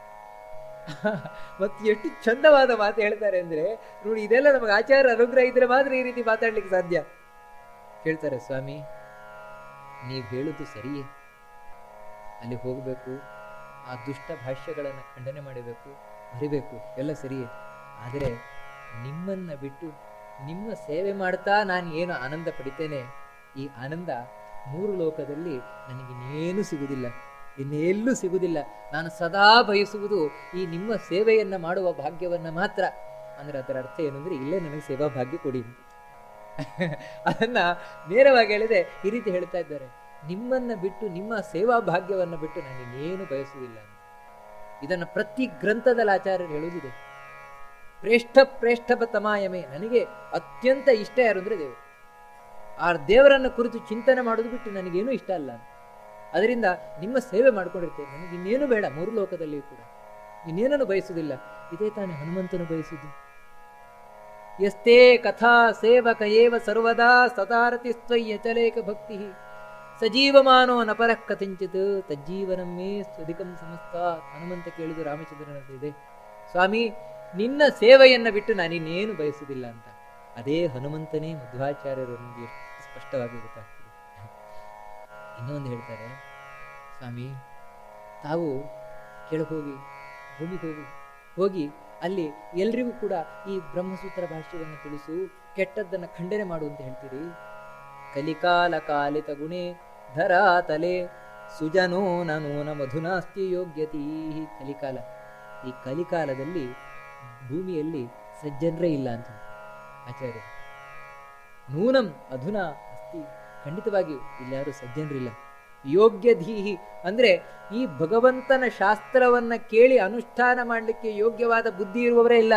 ಮತ್ತೆ ಎಷ್ಟು ಚಂದವಾದ ಮಾತು ಹೇಳ್ತಾರೆ ಅಂದ್ರೆ ನೋಡಿ ಇದೆಲ್ಲ ನಮಗೆ ಆಚಾರ್ಯ ಅನುಗ್ರಹ ಇದ್ರೆ ಮಾತ್ರ ಈ ರೀತಿ ಮಾತಾಡ್ಲಿಕ್ಕೆ ಸಾಧ್ಯ ಹೇಳ್ತಾರೆ ಸ್ವಾಮಿ ನೀವು ಹೇಳುದು ಸರಿಯೇ ಅಲ್ಲಿ ಹೋಗಬೇಕು ಆ ದುಷ್ಟ ಭಾಷ್ಯಗಳನ್ನು ಖಂಡನೆ ಮಾಡಬೇಕು ಬರಿಬೇಕು ಎಲ್ಲ ಸರಿಯೇ ಆದರೆ ನಿಮ್ಮನ್ನ ಬಿಟ್ಟು ನಿಮ್ಮ ಸೇವೆ ಮಾಡ್ತಾ ನಾನು ಏನು ಆನಂದ ಪಡಿತೇನೆ ಈ ಆನಂದ ಮೂರು ಲೋಕದಲ್ಲಿ ನನಗಿನ್ನೇನು ಸಿಗುವುದಿಲ್ಲ ಇನ್ನೆಲ್ಲೂ ಸಿಗುವುದಿಲ್ಲ ನಾನು ಸದಾ ಬಯಸುವುದು ಈ ನಿಮ್ಮ ಸೇವೆಯನ್ನ ಮಾಡುವ ಭಾಗ್ಯವನ್ನ ಮಾತ್ರ ಅಂದ್ರೆ ಅದರ ಅರ್ಥ ಏನು ಅಂದ್ರೆ ಇಲ್ಲೇ ನನಗೆ ಸೇವಾ ಭಾಗ್ಯ ಕೊಡಿ ಅದನ್ನ ನೇರವಾಗಿ ಹೇಳಿದೆ ಈ ರೀತಿ ಹೇಳ್ತಾ ಇದ್ದಾರೆ ನಿಮ್ಮನ್ನ ಬಿಟ್ಟು ನಿಮ್ಮ ಸೇವಾ ಭಾಗ್ಯವನ್ನ ಬಿಟ್ಟು ನಾನು ಇನ್ನೇನು ಬಯಸುವುದಿಲ್ಲ ಅಂತ. ಇದನ್ನ ಪ್ರತಿ ಗ್ರಂಥದಲ್ಲಿ ಆಚಾರ್ಯರು ಹೇಳುವುದಿದೆ ಪ್ರೇಷ್ಠ ಪ್ರೇಷ್ಠಪ ತಮಾಯಮೆ ನನಗೆ ಅತ್ಯಂತ ಇಷ್ಟ ಯಾರು ಅಂದ್ರೆ ದೇವರು ಆ ದೇವರನ್ನ ಕುರಿತು ಚಿಂತನೆ ಮಾಡೋದು ಬಿಟ್ಟು ನನಗೇನು ಇಷ್ಟ ಅಲ್ಲ ಅಂತ. ಅದರಿಂದ ನಿಮ್ಮ ಸೇವೆ ಮಾಡ್ಕೊಂಡಿರ್ತೇನೆ ನನಗೆ ಇನ್ನೇನು ಬೇಡ ಮೂರು ಲೋಕದಲ್ಲಿಯೂ ಕೂಡ ಇನ್ನೇನನ್ನು ಬಯಸುವುದಿಲ್ಲ ಇದೇ ತಾನೇ ಹನುಮಂತನು ಬಯಸುವುದು ಯಸ್ತೇ ಕಥಾ ಸೇವಕ ಏವ ಸರ್ವದಾ ಸತಾರತಿ ಸ್ವಯ್ಯಚಲೇಕ ಭಕ್ತಿ ಸಜೀವಮಾನೋ ನಪರ ಕಥಂಚಿತ್ ತಜ್ಜೀವನಮ್ಮೇ ಸ್ವಧಿಕಂ ಸಮಸ್ತ ಹನುಮಂತ ಕೇಳಿದು ರಾಮಚಂದ್ರನ ಹತ್ರ ಇದೆ ಸ್ವಾಮಿ ನಿನ್ನ ಸೇವೆಯನ್ನ ಬಿಟ್ಟು ನಾನಿನ್ನೇನು ಬಯಸುವುದಿಲ್ಲ ಅಂತ ಅದೇ ಹನುಮಂತನೇ ಮಧ್ವಾಚಾರ್ಯರು ನಮಗೆ ಎಷ್ಟು ಸ್ಪಷ್ಟವಾಗಿ ಗೊತ್ತಾಗ್ತದೆ ಇನ್ನೊಂದು ಹೇಳ್ತಾರೆ ಸ್ವಾಮಿ ತಾವು ಕೆಳಗೆ ಹೋಗಿ ಭೂಮಿಗೆ ಹೋಗಿ ಹೋಗಿ ಅಲ್ಲಿ ಎಲ್ರಿಗೂ ಕೂಡ ಈ ಬ್ರಹ್ಮಸೂತ್ರ ಭಾಷ್ಯವನ್ನು ತಿಳಿಸು ಕೆಟ್ಟದ್ದನ್ನು ಖಂಡನೆ ಮಾಡು ಅಂತ ಹೇಳ್ತೀರಿ ಕಲಿಕಾಲ ಕಾಲಿತ ಗುಣೆ ಧರಾತಲೆ ಸುಜನೋ ನೂನ ಮಧುನಾಸ್ತಿ ಯೋಗ್ಯತಿ ಕಲಿಕಾಲ ಈ ಕಲಿಕಾಲದಲ್ಲಿ ಭೂಮಿಯಲ್ಲಿ ಸಜ್ಜನರೇ ಇಲ್ಲ ಅಂತ ಆಚಾರ್ಯ ನೂನಂ ಅಧುನಾ ಅಸ್ತಿ ಖಂಡಿತವಾಗಿಯೂ ಇಲ್ಲಾರು ಸಜ್ಜನರಿಲ್ಲ ಯೋಗ್ಯ ಧೀಹಿ ಅಂದ್ರೆ ಈ ಭಗವಂತನ ಶಾಸ್ತ್ರವನ್ನ ಕೇಳಿ ಅನುಷ್ಠಾನ ಮಾಡಲಿಕ್ಕೆ ಯೋಗ್ಯವಾದ ಬುದ್ಧಿ ಇರುವವರೇ ಇಲ್ಲ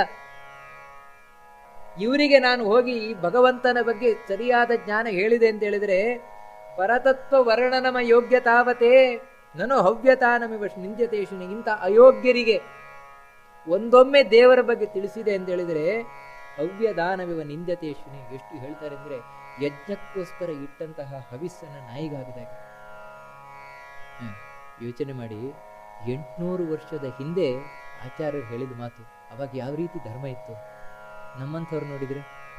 ಇವರಿಗೆ ನಾನು ಹೋಗಿ ಈ ಭಗವಂತನ ಬಗ್ಗೆ ಸರಿಯಾದ ಜ್ಞಾನ ಹೇಳಿದೆ ಅಂತ ಹೇಳಿದ್ರೆ ಪರತತ್ವ ವರ್ಣನಮ ಯೋಗ್ಯತಾವತೆ ನನು ಹವ್ಯತಾನಮಿವ ನಿಂದ್ಯತೇಶು ಇಂಥ ಅಯೋಗ್ಯರಿಗೆ ಒಂದೊಮ್ಮೆ ದೇವರ ಬಗ್ಗೆ ತಿಳಿಸಿದೆ ಅಂತ ಹೇಳಿದ್ರೆ ಹವ್ಯದಾನವಿವ ನಿಂದ್ಯತೇಶುನಿ ಎಷ್ಟು ಹೇಳ್ತಾರೆ ಅಂದ್ರೆ ಯಜ್ಞಕ್ಕೋಸ್ಕರ ಇಟ್ಟಂತಹ ಹವಿಸ್ಸನ್ನ ನಾಯಿಗಾಗದಾಗ ಯೋಚನೆ ಮಾಡಿ ಎಂಟುನೂರು ವರ್ಷದ ಹಿಂದೆ ಆಚಾರ್ಯರು ಹೇಳಿದ ಮಾತು ಅವಾಗ ಯಾವ ರೀತಿ ಧರ್ಮ ಇತ್ತು ನಮ್ಮಂಥವ್ರು ನೋಡಿದ್ರೆ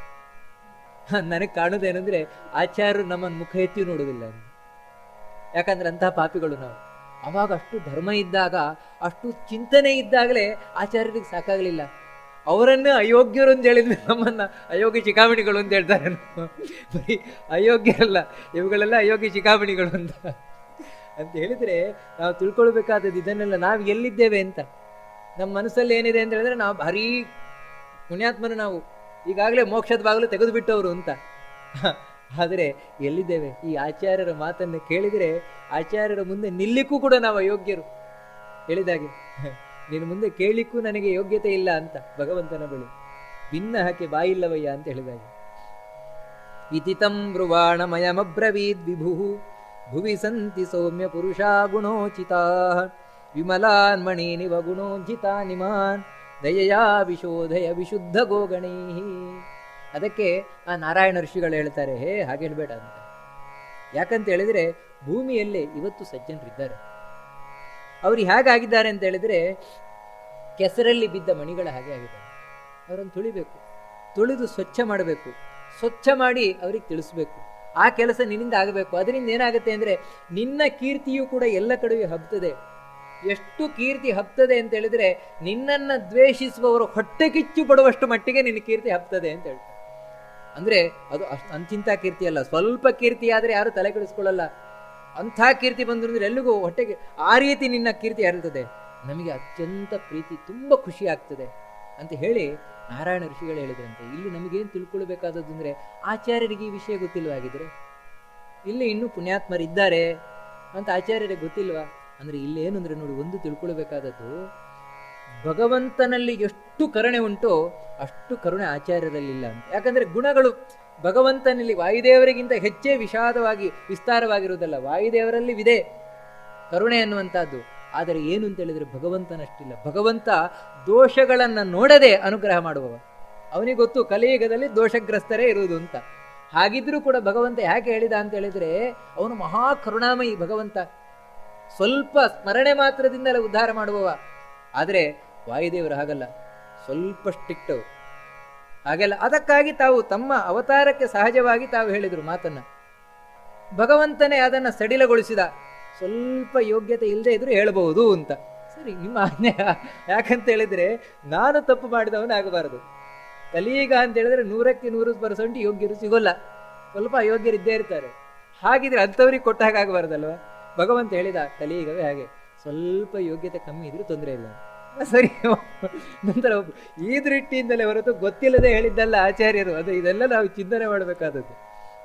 ನನಗೆ ಕಾಣೋದೇನೆಂದ್ರೆ ಆಚಾರ್ಯರು ನಮ್ಮನ್ನು ಮುಖ ಎತ್ತಿ ನೋಡುವುದಿಲ್ಲ ಯಾಕಂದ್ರೆ ಅಂತಹ ಪಾಪಿಗಳು ನಾವು ಅವಾಗ ಅಷ್ಟು ಧರ್ಮ ಇದ್ದಾಗ ಅಷ್ಟು ಚಿಂತನೆ ಇದ್ದಾಗಲೇ ಆಚಾರ್ಯರಿಗೆ ಸಾಕಾಗಲಿಲ್ಲ ಅವರನ್ನೇ ಅಯೋಗ್ಯರು ಅಂತ ಹೇಳಿದ್ಮೇಲೆ ನಮ್ಮನ್ನ ಅಯೋಗ್ಯ ಚಿಕಾಮಣಿಗಳು ಅಂತ ಹೇಳ್ತಾರೆ ಬರೀ ಅಯೋಗ್ಯರಲ್ಲ ಇವುಗಳೆಲ್ಲ ಅಯೋಗ್ಯ ಚಿಕಾಮಣಿಗಳು ಅಂತ ಅಂತ ಹೇಳಿದ್ರೆ ನಾವು ತಿಳ್ಕೊಳ್ಬೇಕಾದದ್ದು ಇದನ್ನೆಲ್ಲ ನಾವು ಎಲ್ಲಿದ್ದೇವೆ ಅಂತ ನಮ್ಮ ಮನಸ್ಸಲ್ಲಿ ಏನಿದೆ ಅಂತ ಹೇಳಿದ್ರೆ ನಾವು ಭಾರೀ ಪುಣ್ಯಾತ್ಮನು ನಾವು ಈಗಾಗಲೇ ಮೋಕ್ಷದ ಬಾಗಿಲು ತೆಗೆದು ಬಿಟ್ಟವರು ಅಂತ ಆದರೆ ಎಲ್ಲಿದ್ದೇವೆ ಈ ಆಚಾರ್ಯರ ಮಾತನ್ನು ಕೇಳಿದರೆ ಆಚಾರ್ಯರ ಮುಂದೆ ನಿಲ್ಲಿಕ್ಕೂ ಕೂಡ ನಾವು ಅಯೋಗ್ಯರು ಹೇಳಿದಾಗೆ ನಿನ್ನ ಮುಂದೆ ಕೇಳಲಿಕ್ಕೂ ನನಗೆ ಯೋಗ್ಯತೆ ಇಲ್ಲ ಅಂತ ಭಗವಂತನ ಬಳಿ ಭಿನ್ನ ಹಾಕಿ ಬಾಯಿಲ್ಲವಯ್ಯ ಅಂತ ಹೇಳಿದಾಗೆ ಇತಿತಂ ಬ್ರುವಾಣಮಯಮಬ್ರವೀದ್ ವಿಭು ಭುವಿ ಸಂತಿ ಸೌಮ್ಯ ಪುರುಷಾ ಗುಣೋಚಿತಾ ವಿಮಲಾನ್ ಮಣೀನಿವ ಗುಣೋಜಿತಾನಿಮಾನ್ ದಯೆಯಾ ವಿಶೋಧಯ ವಿಶುದ್ಧ ಗೋಗಣೈ ಅದಕ್ಕೆ ಆ ನಾರಾಯಣ ಋಷಿಗಳು ಹೇಳ್ತಾರೆ ಹೇ ಹಾಗೆ ಹೇಳ್ಬೇಡ ಅಂತ ಯಾಕಂತ ಹೇಳಿದ್ರೆ ಭೂಮಿಯಲ್ಲಿ ಇವತ್ತು ಸಜ್ಜನರಿದ್ದಾರೆ ಅವ್ರು ಹೇಗಾಗಿದ್ದಾರೆ ಅಂತ ಹೇಳಿದ್ರೆ ಕೆಸರಲ್ಲಿ ಬಿದ್ದ ಮಣಿಗಳ ಹಾಗೆ ಆಗಿದ್ದಾರೆ ಅವರನ್ನು ತುಳಿಬೇಕು ತುಳಿದು ಸ್ವಚ್ಛ ಮಾಡಬೇಕು ಸ್ವಚ್ಛ ಮಾಡಿ ಅವ್ರಿಗೆ ತಿಳಿಸ್ಬೇಕು ಆ ಕೆಲಸ ನಿನ್ನಿಂದ ಆಗಬೇಕು ಅದರಿಂದ ಏನಾಗುತ್ತೆ ಅಂದ್ರೆ ನಿನ್ನ ಕೀರ್ತಿಯು ಕೂಡ ಎಲ್ಲ ಕಡೆಯೂ ಹಬ್ತದೆ ಎಷ್ಟು ಕೀರ್ತಿ ಹಬ್ತದೆ ಅಂತ ಹೇಳಿದ್ರೆ ನಿನ್ನನ್ನ ದ್ವೇಷಿಸುವವರು ಹೊಟ್ಟೆ ಕಿಚ್ಚು ಪಡುವಷ್ಟು ಮಟ್ಟಿಗೆ ನಿನ್ನ ಕೀರ್ತಿ ಹಬ್ತದೆ ಅಂತ ಹೇಳ್ತಾರೆ ಅಂದ್ರೆ ಅದು ಅಷ್ಟು ಅಂತಿಂತ ಕೀರ್ತಿ ಅಲ್ಲ ಸ್ವಲ್ಪ ಕೀರ್ತಿ ಆದ್ರೆ ಯಾರು ತಲೆ ಕೆಡಿಸ್ಕೊಳ್ಳಲ್ಲ ಅಂಥ ಕೀರ್ತಿ ಬಂದ್ರು ಅಂದ್ರೆ ಎಲ್ಲಿಗೂ ಹೊಟ್ಟೆಗೆ ಆ ರೀತಿ ನಿನ್ನ ಕೀರ್ತಿ ಹರಡ್ತದೆ ನಮಗೆ ಅತ್ಯಂತ ಪ್ರೀತಿ ತುಂಬಾ ಖುಷಿ ಆಗ್ತದೆ ಅಂತ ಹೇಳಿ ನಾರಾಯಣ ಋಷಿಗಳು ಹೇಳಿದ್ರಂತೆ ಇಲ್ಲಿ ನಮಗೇನು ತಿಳ್ಕೊಳ್ಬೇಕಾದದ್ದು ಅಂದ್ರೆ ಆಚಾರ್ಯರಿಗೆ ಈ ವಿಷಯ ಗೊತ್ತಿಲ್ವಾಗಿದ್ರೆ ಇಲ್ಲಿ ಇನ್ನೂ ಪುಣ್ಯಾತ್ಮರಿದ್ದಾರೆ ಅಂತ ಆಚಾರ್ಯರಿಗೆ ಗೊತ್ತಿಲ್ವಾ ಅಂದ್ರೆ ಇಲ್ಲಿ ಏನು ಅಂದ್ರೆ ನೋಡಿ ಒಂದು ತಿಳ್ಕೊಳ್ಬೇಕಾದದ್ದು ಭಗವಂತನಲ್ಲಿ ಎಷ್ಟು ಕರುಣೆ ಉಂಟೋ ಅಷ್ಟು ಕರುಣೆ ಆಚಾರ್ಯರಲ್ಲಿಲ್ಲ ಅಂತ ಯಾಕಂದ್ರೆ ಗುಣಗಳು ಭಗವಂತನಲ್ಲಿ ವಾಯುದೇವರಿಗಿಂತ ಹೆಚ್ಚೇ ವಿಷಾದವಾಗಿ ವಿಸ್ತಾರವಾಗಿರುವುದಲ್ಲ ವಾಯುದೇವರಲ್ಲಿ ವಿದೆ ಕರುಣೆ ಅನ್ನುವಂಥದ್ದು ಆದರೆ ಏನು ಅಂತ ಹೇಳಿದ್ರೆ ಭಗವಂತನಷ್ಟಿಲ್ಲ ಭಗವಂತ ದೋಷಗಳನ್ನ ನೋಡದೆ ಅನುಗ್ರಹ ಮಾಡುವವ ಅವನಿಗೆ ಗೊತ್ತು ಕಲಿಯುಗದಲ್ಲಿ ದೋಷಗ್ರಸ್ತರೇ ಇರುವುದು ಅಂತ ಹಾಗಿದ್ರೂ ಕೂಡ ಭಗವಂತ ಯಾಕೆ ಹೇಳಿದ ಅಂತ ಹೇಳಿದ್ರೆ ಅವನು ಮಹಾ ಕರುಣಾಮಯಿ ಭಗವಂತ ಸ್ವಲ್ಪ ಸ್ಮರಣೆ ಮಾತ್ರದಿಂದಲೇ ಉದ್ಧಾರ ಮಾಡುವವ ಆದರೆ ವಾಯುದೇವರು ಹಾಗಲ್ಲ ಸ್ವಲ್ಪ ಸ್ಟ್ರಿಕ್ಟ್ ಅವರು ಹಾಗೆಲ್ಲ ಅದಕ್ಕಾಗಿ ತಾವು ತಮ್ಮ ಅವತಾರಕ್ಕೆ ಸಹಜವಾಗಿ ತಾವು ಹೇಳಿದರು ಮಾತನ್ನ ಭಗವಂತನೇ ಅದನ್ನ ಸಡಿಲಗೊಳಿಸಿದ ಸ್ವಲ್ಪ ಯೋಗ್ಯತೆ ಇಲ್ಲದೆ ಇದ್ರು ಹೇಳಬಹುದು ಅಂತ ಸರಿ ನಿಮ್ಮ ಆಜ್ಞೆ ಯಾಕಂತ ಹೇಳಿದ್ರೆ ನಾನು ತಪ್ಪು ಮಾಡಿದವನು ಆಗಬಾರದು ಕಲಿಯುಗ ಅಂತ ಹೇಳಿದ್ರೆ ನೂರಕ್ಕೆ ನೂರು ಪರ್ಸೆಂಟ್ ಯೋಗ್ಯರು ಸಿಗೋಲ್ಲ ಸ್ವಲ್ಪ ಅಯೋಗ್ಯರಿದ್ದೇ ಇರ್ತಾರೆ ಹಾಗಿದ್ರೆ ಅಂಥವ್ರಿಗೆ ಕೊಟ್ಟ ಹಾಗಾಗಬಾರ್ದಲ್ವಾ ಭಗವಂತ ಹೇಳಿದ ಕಲಿಯುಗವೇ ಹಾಗೆ ಸ್ವಲ್ಪ ಯೋಗ್ಯತೆ ಕಮ್ಮಿ ಇದ್ರೂ ತೊಂದರೆ ಇಲ್ಲ ಸರಿ ನಂತರ ಈ ದೃಷ್ಟಿಯಿಂದಲೇ ಹೊರತು ಗೊತ್ತಿಲ್ಲದೆ ಹೇಳಿದ್ದಲ್ಲ ಆಚಾರ್ಯರು ಅದು ಇದೆಲ್ಲ ನಾವು ಚಿಂತನೆ ಮಾಡಬೇಕಾದದ್ದು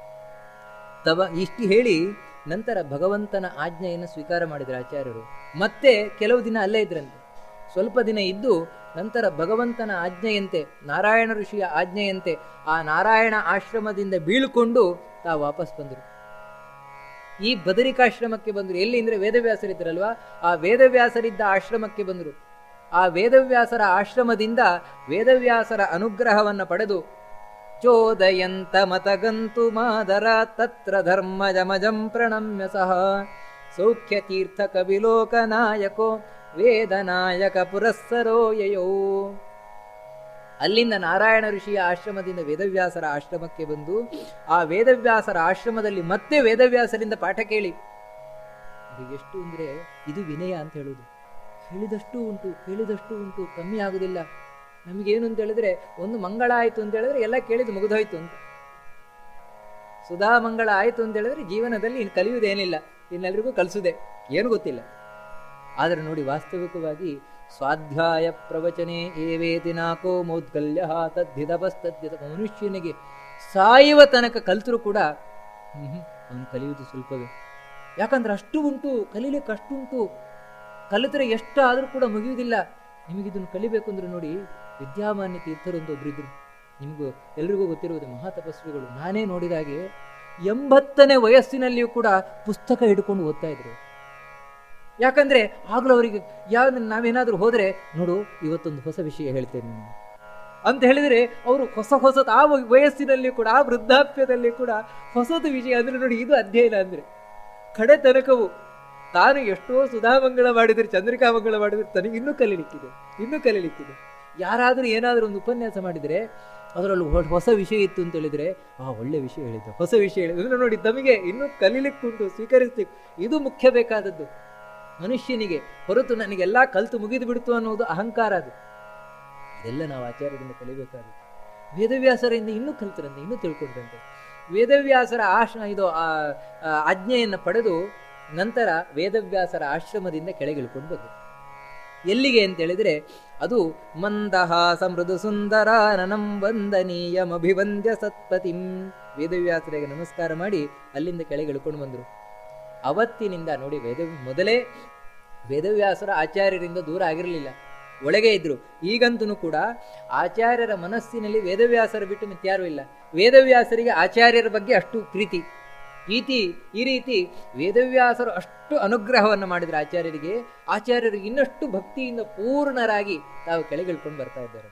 ತವ ಇಷ್ಟು ಹೇಳಿ ನಂತರ ಭಗವಂತನ ಆಜ್ಞೆಯನ್ನು ಸ್ವೀಕಾರ ಮಾಡಿದ್ರು ಆಚಾರ್ಯರು ಮತ್ತೆ ಕೆಲವು ದಿನ ಅಲ್ಲೇ ಇದ್ರಂತೆ ಸ್ವಲ್ಪ ದಿನ ಇದ್ದು ನಂತರ ಭಗವಂತನ ಆಜ್ಞೆಯಂತೆ ನಾರಾಯಣ ಋಷಿಯ ಆಜ್ಞೆಯಂತೆ ಆ ನಾರಾಯಣ ಆಶ್ರಮದಿಂದ ಬೀಳ್ಕೊಂಡು ತಾವು ವಾಪಸ್ ಬಂದರು ಈ ಬದರಿಕಾಶ್ರಮಕ್ಕೆ ಬಂದರು ಎಲ್ಲಿ ಅಂದ್ರೆ ವೇದವ್ಯಾಸರಿದ್ದರಲ್ವಾ ಆ ವೇದವ್ಯಾಸರಿದ್ದ ಆಶ್ರಮಕ್ಕೆ ಬಂದರು ಆ ವೇದವ್ಯಾಸರ ಆಶ್ರಮದಿಂದ ವೇದವ್ಯಾಸರ ಅನುಗ್ರಹವನ್ನು ಪಡೆದು ಚೋದಯಂತ ಮತಗಂತು ಮಾದರ ತತ್ರ ಧರ್ಮ ಜಮಜಂ ಪ್ರಣಮ್ಯ ಸಹ ಸೌಖ್ಯ ತೀರ್ಥ ಕವಿಲೋಕ ನಾಯಕೋ ವೇದನಾಯಕ ಪುರಸ್ಸರೋ ಯಯೋ ಅಲ್ಲಿಂದ ನಾರಾಯಣ ಋಷಿಯ ಆಶ್ರಮದಿಂದ ವೇದವ್ಯಾಸರ ಆಶ್ರಮಕ್ಕೆ ಬಂದು ಆ ವೇದವ್ಯಾಸರ ಆಶ್ರಮದಲ್ಲಿ ಮತ್ತೆ ವೇದವ್ಯಾಸರಿಂದ ಪಾಠ ಕೇಳಿ ಇದು ಎಷ್ಟು ಅಂದ್ರೆ ಇದು ವಿನಯ ಅಂತ ಹೇಳುದು ಹೇಳಿದಷ್ಟು ಉಂಟು ಕೇಳಿದಷ್ಟು ಉಂಟು ಕಮ್ಮಿ ಆಗುದಿಲ್ಲ ನಮಗೇನು ಅಂತ ಹೇಳಿದ್ರೆ ಒಂದು ಮಂಗಳ ಆಯ್ತು ಅಂತ ಹೇಳಿದ್ರೆ ಎಲ್ಲ ಕೇಳಿದ್ದು ಮುಗಿದೋಯ್ತು ಅಂತ ಸುಧಾ ಮಂಗಳ ಆಯ್ತು ಅಂತ ಹೇಳಿದ್ರೆ ಜೀವನದಲ್ಲಿ ಇನ್ನು ಕಲಿಯುವುದೇನಿಲ್ಲ ಇನ್ನೆಲ್ಲರಿಗೂ ಕಲಿಸುದೆ ಏನು ಗೊತ್ತಿಲ್ಲ ಆದರೆ ನೋಡಿ ವಾಸ್ತವಿಕವಾಗಿ ಸ್ವಾಧ್ಯಾಯ ಪ್ರವಚನೆ ಏವೇತಿ ನಾಕೋ ಮೌದ್ಗಲ್ಯ ತದ್ಧಿದಪಸ್ತದ್ಧಿದ ಮನುಷ್ಯನಿಗೆ ಸಾಯುವ ತನಕ ಕಲ್ತರೂ ಕೂಡ ಅವನು ಕಲಿಯುವುದು ಸ್ವಲ್ಪವೇ ಯಾಕಂದ್ರೆ ಅಷ್ಟು ಉಂಟು ಕಲೀಲಿಕ್ಕೆ ಅಷ್ಟು ಉಂಟು ಕಲಿತರೆ ಎಷ್ಟಾದರೂ ಕೂಡ ಮುಗಿಯುವುದಿಲ್ಲ ನಿಮಗಿದನ್ನು ಕಲಿಬೇಕು ಅಂದ್ರೆ ನೋಡಿ ವಿದ್ಯಾಮಾನ್ಯ ತೀರ್ಥರು ಅಂತ ಒಬ್ಬರಿದ್ರು ನಿಮಗೂ ಎಲ್ರಿಗೂ ಗೊತ್ತಿರುವುದು ಮಹಾ ತಪಸ್ವಿಗಳು ನಾನೇ ನೋಡಿದ ಹಾಗೆ ಎಂಬತ್ತನೇ ವಯಸ್ಸಿನಲ್ಲಿಯೂ ಕೂಡ ಪುಸ್ತಕ ಹಿಡ್ಕೊಂಡು ಓದ್ತಾ ಇದ್ರು ಯಾಕಂದ್ರೆ ಆಗ್ಲೂ ಅವರಿಗೆ ಯಾವ ನಾವೇನಾದ್ರೂ ಹೋದ್ರೆ ನೋಡು ಇವತ್ತೊಂದು ಹೊಸ ವಿಷಯ ಹೇಳ್ತೇನೆ ನೀನು ಅಂತ ಹೇಳಿದ್ರೆ ಅವರು ಹೊಸ ಹೊಸದು ಆ ವಯಸ್ಸಿನಲ್ಲಿ ಕೂಡ ಆ ವೃದ್ಧಾಪ್ಯದಲ್ಲಿ ಕೂಡ ಹೊಸದು ವಿಷಯ ಅಂದ್ರೆ ನೋಡಿ ಇದು ಅಧ್ಯಯನ ಅಂದ್ರೆ ಕಡೆ ತನಕವು ತಾನು ಎಷ್ಟೋ ಸುಧಾಮಂಗಳ ಮಾಡಿದ್ರೆ ಚಂದ್ರಿಕಾಮಂಗಳ ಮಾಡಿದ್ರೆ ತನಗೆ ಇನ್ನೂ ಕಲೀಲಿಕ್ಕಿದೆ ಇನ್ನೂ ಕಲೀಲಿಕ್ಕಿದೆ ಯಾರಾದರೂ ಏನಾದರೂ ಒಂದು ಉಪನ್ಯಾಸ ಮಾಡಿದರೆ ಅದರಲ್ಲಿ ಹೊಸ ವಿಷಯ ಇತ್ತು ಅಂತ ಹೇಳಿದ್ರೆ ಆ ಒಳ್ಳೆ ವಿಷಯ ಹೇಳಿದ್ದು ಹೊಸ ವಿಷಯ ಹೇಳಿದ್ರೆ ನೋಡಿ ತಮಗೆ ಇನ್ನೂ ಕಲೀಲಿಕ್ಕುಂಟು ಸ್ವೀಕರಿಸ್ಲಿಕ್ಕೆ ಇದು ಮುಖ್ಯ ಬೇಕಾದದ್ದು ಮನುಷ್ಯನಿಗೆ ಹೊರತು ನನಗೆಲ್ಲ ಕಲ್ತು ಮುಗಿದು ಬಿಡ್ತು ಅನ್ನೋದು ಅಹಂಕಾರ ಅದು ಇದೆಲ್ಲ ನಾವು ಆಚಾರ್ಯದಿಂದ ಕಲಿಬೇಕಾಗುತ್ತೆ ವೇದವ್ಯಾಸರಿಂದ ಇನ್ನೂ ಕಲ್ತರಂತೆ ಇನ್ನೂ ತಿಳ್ಕೊಂಡ್ರಂತೆ ವೇದವ್ಯಾಸರ ಆಶ ಇದು ಆಜ್ಞೆಯನ್ನು ಪಡೆದು ನಂತರ ವೇದವ್ಯಾಸರ ಆಶ್ರಮದಿಂದ ಕೆಳಗಿಳ್ಕೊಂಡು ಬಂದರು ಎಲ್ಲಿಗೆ ಅಂತ ಹೇಳಿದ್ರೆ ಅದು ಮಂದಹಾಸ ಮೃದು ಸುಂದರ ನನಂ ವಂದನೀಯಮಭಿವಂದ್ಯ ಸತ್ಪತಿಂ ವೇದವ್ಯಾಸರಿಗೆ ನಮಸ್ಕಾರ ಮಾಡಿ ಅಲ್ಲಿಂದ ಕೆಳಗೆ ಇಳ್ಕೊಂಡು ಬಂದರು ಅವತ್ತಿನಿಂದ ನೋಡಿ ವೇದ ಮೊದಲೇ ವೇದವ್ಯಾಸರ ಆಚಾರ್ಯರಿಂದ ದೂರ ಆಗಿರಲಿಲ್ಲ ಒಳಗೆ ಇದ್ರು ಈಗಂತೂ ಕೂಡ ಆಚಾರ್ಯರ ಮನಸ್ಸಿನಲ್ಲಿ ವೇದವ್ಯಾಸರ ಬಿಟ್ಟು ಮಿತ್ಯಾರೂ ಇಲ್ಲ ವೇದವ್ಯಾಸರಿಗೆ ಆಚಾರ್ಯರ ಬಗ್ಗೆ ಅಷ್ಟು ಪ್ರೀತಿ ಪ್ರೀತಿ ಈ ರೀತಿ ವೇದವ್ಯಾಸರು ಅಷ್ಟು ಅನುಗ್ರಹವನ್ನು ಮಾಡಿದ್ರೆ ಆಚಾರ್ಯರಿಗೆ ಆಚಾರ್ಯರಿಗೆ ಇನ್ನಷ್ಟು ಭಕ್ತಿಯಿಂದ ಪೂರ್ಣರಾಗಿ ತಾವು ಕೆಳಗಿಳ್ಕೊಂಡು ಬರ್ತಾ ಇದ್ದಾರೆ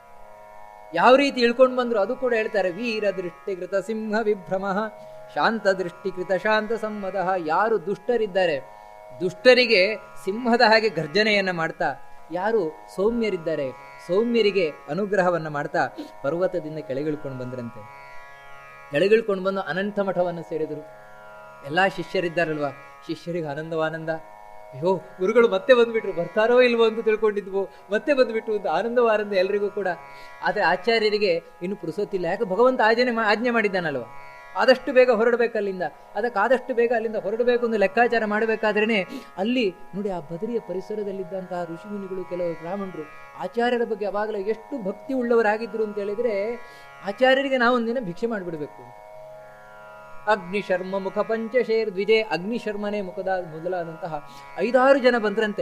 ಯಾವ ರೀತಿ ಇಳ್ಕೊಂಡು ಬಂದ್ರು ಅದು ಕೂಡ ಹೇಳ್ತಾರೆ ವೀರ ದೃಷ್ಟಿಕೃತ ಸಿಂಹ ವಿಭ್ರಮ ಶಾಂತ ದೃಷ್ಟಿಕೃತ ಶಾಂತ ಸಮ್ಮದ ಯಾರು ದುಷ್ಟರಿದ್ದಾರೆ ದುಷ್ಟರಿಗೆ ಸಿಂಹದ ಹಾಗೆ ಗರ್ಜನೆಯನ್ನ ಮಾಡ್ತಾ ಯಾರು ಸೌಮ್ಯರಿದ್ದಾರೆ ಸೌಮ್ಯರಿಗೆ ಅನುಗ್ರಹವನ್ನ ಮಾಡ್ತಾ ಪರ್ವತದಿಂದ ಕೆಳಗಿಳ್ಕೊಂಡು ಬಂದ್ರಂತೆ ಕೆಳಗಿಳ್ಕೊಂಡು ಬಂದು ಅನಂತ ಮಠವನ್ನು ಸೇರಿದರು ಎಲ್ಲಾ ಶಿಷ್ಯರಿದ್ದಾರಲ್ವಾ ಶಿಷ್ಯರಿಗೆ ಆನಂದವಾನಂದ ಅಯ್ಯೋ ಗುರುಗಳು ಮತ್ತೆ ಬಂದ್ಬಿಟ್ರು ಬರ್ತಾರೋ ಇಲ್ವೋ ಅಂತ ತಿಳ್ಕೊಂಡಿದ್ವು ಮತ್ತೆ ಬಂದ್ಬಿಟ್ಟು ಅಂತ ಆನಂದವಾನಂದ ಎಲ್ರಿಗೂ ಕೂಡ ಆದ್ರೆ ಆಚಾರ್ಯರಿಗೆ ಇನ್ನು ಪುರುಸೊತ್ತಿಲ್ಲ ಯಾಕೆ ಭಗವಂತ ಆಜ್ಞೆ ಆಜ್ಞೆ ಮಾಡಿದ್ದಾನಲ್ವ ಆದಷ್ಟು ಬೇಗ ಹೊರಡಬೇಕು ಅಲ್ಲಿಂದ ಅದಕ್ಕೆ ಆದಷ್ಟು ಬೇಗ ಅಲ್ಲಿಂದ ಹೊರಡಬೇಕು ಒಂದು ಲೆಕ್ಕಾಚಾರ ಮಾಡಬೇಕಾದ್ರೇನೆ ಅಲ್ಲಿ ನೋಡಿ ಆ ಬದರಿಯ ಪರಿಸರದಲ್ಲಿದ್ದಂತಹ ಋಷಿಮುನಿಗಳು ಕೆಲವು ಬ್ರಾಹ್ಮಣರು ಆಚಾರ್ಯರ ಬಗ್ಗೆ ಅವಾಗಲೇ ಎಷ್ಟು ಭಕ್ತಿ ಉಳ್ಳವರಾಗಿದ್ರು ಅಂತ ಹೇಳಿದ್ರೆ ಆಚಾರ್ಯರಿಗೆ ನಾವೊಂದಿನ ಭಿಕ್ಷೆ ಮಾಡಿಬಿಡ್ಬೇಕು ಅಂತ ಅಗ್ನಿಶರ್ಮ ಮುಖ ಪಂಚಶೇರ್ ದ್ವಿಜಯ ಅಗ್ನಿಶರ್ಮನೇ ಮುಖದ ಮೊದಲಾದಂತಹ ಐದಾರು ಜನ ಬಂದ್ರಂತೆ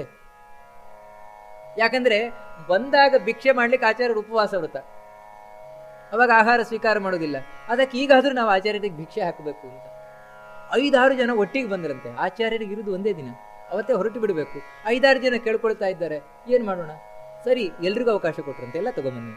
ಯಾಕಂದ್ರೆ ಬಂದಾಗ ಭಿಕ್ಷೆ ಮಾಡ್ಲಿಕ್ಕೆ ಆಚಾರ್ಯರು ಉಪವಾಸ ವ್ರತ ಅವಾಗ ಆಹಾರ ಸ್ವೀಕಾರ ಮಾಡೋದಿಲ್ಲ ಅದಕ್ಕೆ ಈಗಾದ್ರೂ ನಾವು ಆಚಾರ್ಯರಿಗೆ ಭಿಕ್ಷೆ ಹಾಕಬೇಕು ಅಂತ ಐದಾರು ಜನ ಒಟ್ಟಿಗೆ ಬಂದ್ರಂತೆ ಆಚಾರ್ಯರಿಗೆ ಇರುವುದು ಒಂದೇ ದಿನ ಅವತ್ತೇ ಹೊರಟು ಬಿಡಬೇಕು ಐದಾರು ಜನ ಕೇಳ್ಕೊಳ್ತಾ ಇದ್ದಾರೆ ಏನ್ ಮಾಡೋಣ ಸರಿ ಎಲ್ರಿಗೂ ಅವಕಾಶ ಕೊಟ್ರಂತೆ ಎಲ್ಲ ತಗೊಂಬಂದಿ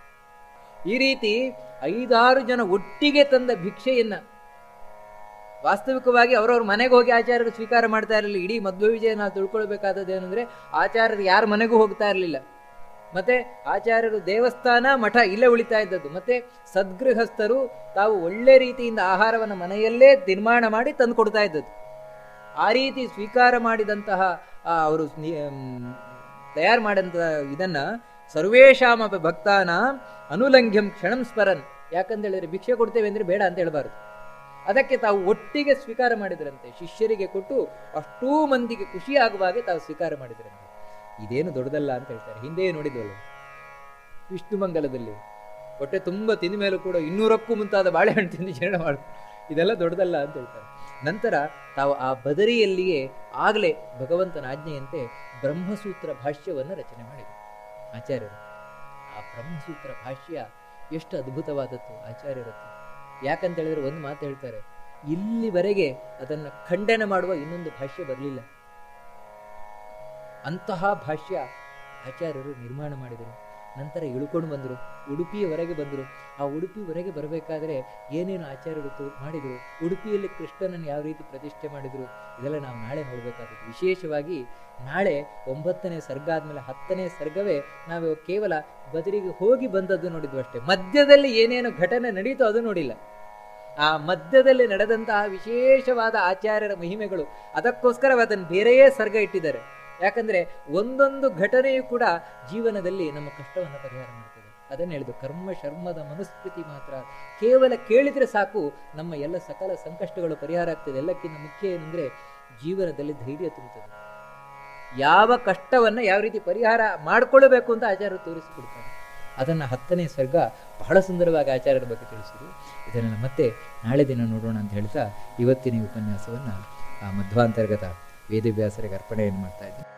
ಈ ರೀತಿ ಐದಾರು ಜನ ಒಟ್ಟಿಗೆ ತಂದ ಭಿಕ್ಷೆಯನ್ನ ವಾಸ್ತವಿಕವಾಗಿ ಅವರವ್ರ ಮನೆಗೆ ಹೋಗಿ ಆಚಾರ್ಯರು ಸ್ವೀಕಾರ ಮಾಡ್ತಾ ಇರಲಿಲ್ಲ ಇಡೀ ಮಧ್ವ ವಿಜಯ ನಾವು ತಿಳ್ಕೊಳ್ಬೇಕಾದದ್ದು ಏನಂದ್ರೆ ಆಚಾರ್ಯರು ಯಾರ ಮನೆಗೂ ಹೋಗ್ತಾ ಇರಲಿಲ್ಲ ಮತ್ತೆ ಆಚಾರ್ಯರು ದೇವಸ್ಥಾನ ಮಠ ಇಲ್ಲೇ ಉಳಿತಾ ಇದ್ದದ್ದು ಮತ್ತೆ ಸದ್ಗೃಹಸ್ಥರು ತಾವು ಒಳ್ಳೆ ರೀತಿಯಿಂದ ಆಹಾರವನ್ನು ಮನೆಯಲ್ಲೇ ನಿರ್ಮಾಣ ಮಾಡಿ ತಂದು ಕೊಡ್ತಾ ಇದ್ದದ್ದು ಆ ರೀತಿ ಸ್ವೀಕಾರ ಮಾಡಿದಂತಹ ಅವರು ತಯಾರು ಮಾಡಿದಂತಹ ಇದನ್ನ ಸರ್ವೇಶಾಮಪ ಭಕ್ತಾನ ಅನುಲಂಘ್ಯಂ ಕ್ಷಣಂ ಸ್ಮರನ್ ಯಾಕಂತ ಹೇಳಿದ್ರೆ ಭಿಕ್ಷೆ ಕೊಡ್ತೇವೆ ಅಂದ್ರೆ ಬೇಡ ಅಂತ ಹೇಳಬಾರದು ಅದಕ್ಕೆ ತಾವು ಒಟ್ಟಿಗೆ ಸ್ವೀಕಾರ ಮಾಡಿದ್ರಂತೆ ಶಿಷ್ಯರಿಗೆ ಕೊಟ್ಟು ಅಷ್ಟೂ ಮಂದಿಗೆ ಖುಷಿಯಾಗುವಾಗೆ ತಾವು ಸ್ವೀಕಾರ ಮಾಡಿದ್ರಂತೆ ಇದೇನು ದೊಡ್ಡದಲ್ಲ ಅಂತ ಹೇಳ್ತಾರೆ ಹಿಂದೆ ನೋಡಿದ್ವಲ್ಲ ವಿಷ್ಣು ಮಂಗಲದಲ್ಲಿ ಹೊಟ್ಟೆ ತುಂಬ ತಿಂದ ಮೇಲೂ ಕೂಡ ಇನ್ನೂರಕ್ಕೂ ಮುಂತಾದ ಬಾಳೆಹಣ್ಣು ತಿಂದು ಜೀರ್ಣ ಮಾಡ ಇದೆಲ್ಲ ದೊಡ್ಡದಲ್ಲ ಅಂತ ಹೇಳ್ತಾರೆ ನಂತರ ತಾವು ಆ ಬದರಿಯಲ್ಲಿಯೇ ಆಗಲೇ ಭಗವಂತನ ಆಜ್ಞೆಯಂತೆ ಬ್ರಹ್ಮಸೂತ್ರ ಭಾಷ್ಯವನ್ನು ರಚನೆ ಮಾಡಿದರು ಆಚಾರ್ಯರು ಆ ಬ್ರಹ್ಮಸೂತ್ರ ಭಾಷ್ಯ ಎಷ್ಟು ಅದ್ಭುತವಾದದ್ದು ಆಚಾರ್ಯರದ್ದು ಯಾಕಂತ ಹೇಳಿದ್ರೆ ಒಂದು ಮಾತು ಹೇಳ್ತಾರೆ ಇಲ್ಲಿವರೆಗೆ ಅದನ್ನು ಖಂಡನೆ ಮಾಡುವ ಇನ್ನೊಂದು ಭಾಷ್ಯ ಬರಲಿಲ್ಲ ಅಂತಹ ಭಾಷ್ಯ ಆಚಾರ್ಯರು ನಿರ್ಮಾಣ ಮಾಡಿದರು ನಂತರ ಇಳ್ಕೊಂಡು ಬಂದರು ಉಡುಪಿಯವರೆಗೆ ಬಂದರು ಆ ಉಡುಪಿವರೆಗೆ ಬರಬೇಕಾದ್ರೆ ಏನೇನು ಆಚಾರ್ಯರು ಮಾಡಿದರು ಉಡುಪಿಯಲ್ಲಿ ಕೃಷ್ಣನನ್ನು ಯಾವ ರೀತಿ ಪ್ರತಿಷ್ಠೆ ಮಾಡಿದರು ಇದೆಲ್ಲ ನಾವು ನಾಳೆ ನೋಡಬೇಕಾಗುತ್ತೆ ವಿಶೇಷವಾಗಿ ನಾಳೆ ಒಂಬತ್ತನೇ ಸರ್ಗ ಆದಮೇಲೆ ಹತ್ತನೇ ಸರ್ಗವೇ ನಾವು ಕೇವಲ ಬದರಿಗೆ ಹೋಗಿ ಬಂದದ್ದು ನೋಡಿದ್ವು ಅಷ್ಟೇ ಮಧ್ಯದಲ್ಲಿ ಏನೇನು ಘಟನೆ ನಡೀತೋ ಅದು ನೋಡಿಲ್ಲ ಆ ಮಧ್ಯದಲ್ಲಿ ನಡೆದಂತಹ ವಿಶೇಷವಾದ ಆಚಾರ್ಯರ ಮಹಿಮೆಗಳು ಅದಕ್ಕೋಸ್ಕರ ಅದನ್ನು ಬೇರೆಯೇ ಸರ್ಗ ಇಟ್ಟಿದ್ದಾರೆ ಯಾಕಂದ್ರೆ ಒಂದೊಂದು ಘಟನೆಯು ಕೂಡ ಜೀವನದಲ್ಲಿ ನಮ್ಮ ಕಷ್ಟವನ್ನು ಪರಿಹಾರ ಮಾಡ್ತದೆ ಅದನ್ನು ಹೇಳಿದು ಕರ್ಮ ಶರ್ಮದ ಮನುಸ್ಮೃತಿ ಮಾತ್ರ ಕೇವಲ ಕೇಳಿದ್ರೆ ಸಾಕು ನಮ್ಮ ಎಲ್ಲ ಸಕಲ ಸಂಕಷ್ಟಗಳು ಪರಿಹಾರ ಆಗ್ತದೆ ಎಲ್ಲಕ್ಕಿಂತ ಮುಖ್ಯ ಏನಂದ್ರೆ ಜೀವನದಲ್ಲಿ ಧೈರ್ಯ ತುಂಬುತ್ತದೆ ಯಾವ ಕಷ್ಟವನ್ನ ಯಾವ ರೀತಿ ಪರಿಹಾರ ಮಾಡಿಕೊಳ್ಳಬೇಕು ಅಂತ ಆಚಾರ್ಯರು ತೋರಿಸಿಕೊಡ್ತಾರೆ ಅದನ್ನು ಹತ್ತನೇ ಸರ್ಗ ಬಹಳ ಸುಂದರವಾಗಿ ಆಚಾರ್ಯರ ಬಗ್ಗೆ ತಿಳಿಸಿದರು ಇದನ್ನು ಮತ್ತೆ ನಾಳೆ ದಿನ ನೋಡೋಣ ಅಂತ ಹೇಳ್ತಾ ಇವತ್ತಿನ ಈ ಉಪನ್ಯಾಸವನ್ನು ಆ ಮಧ್ವಾಂತರ್ಗತ ವೇದವ್ಯಾಸರಿಗೆ ಅರ್ಪಣೆಯನ್ನು ಮಾಡ್ತಾ ಇದ್ದೀನಿ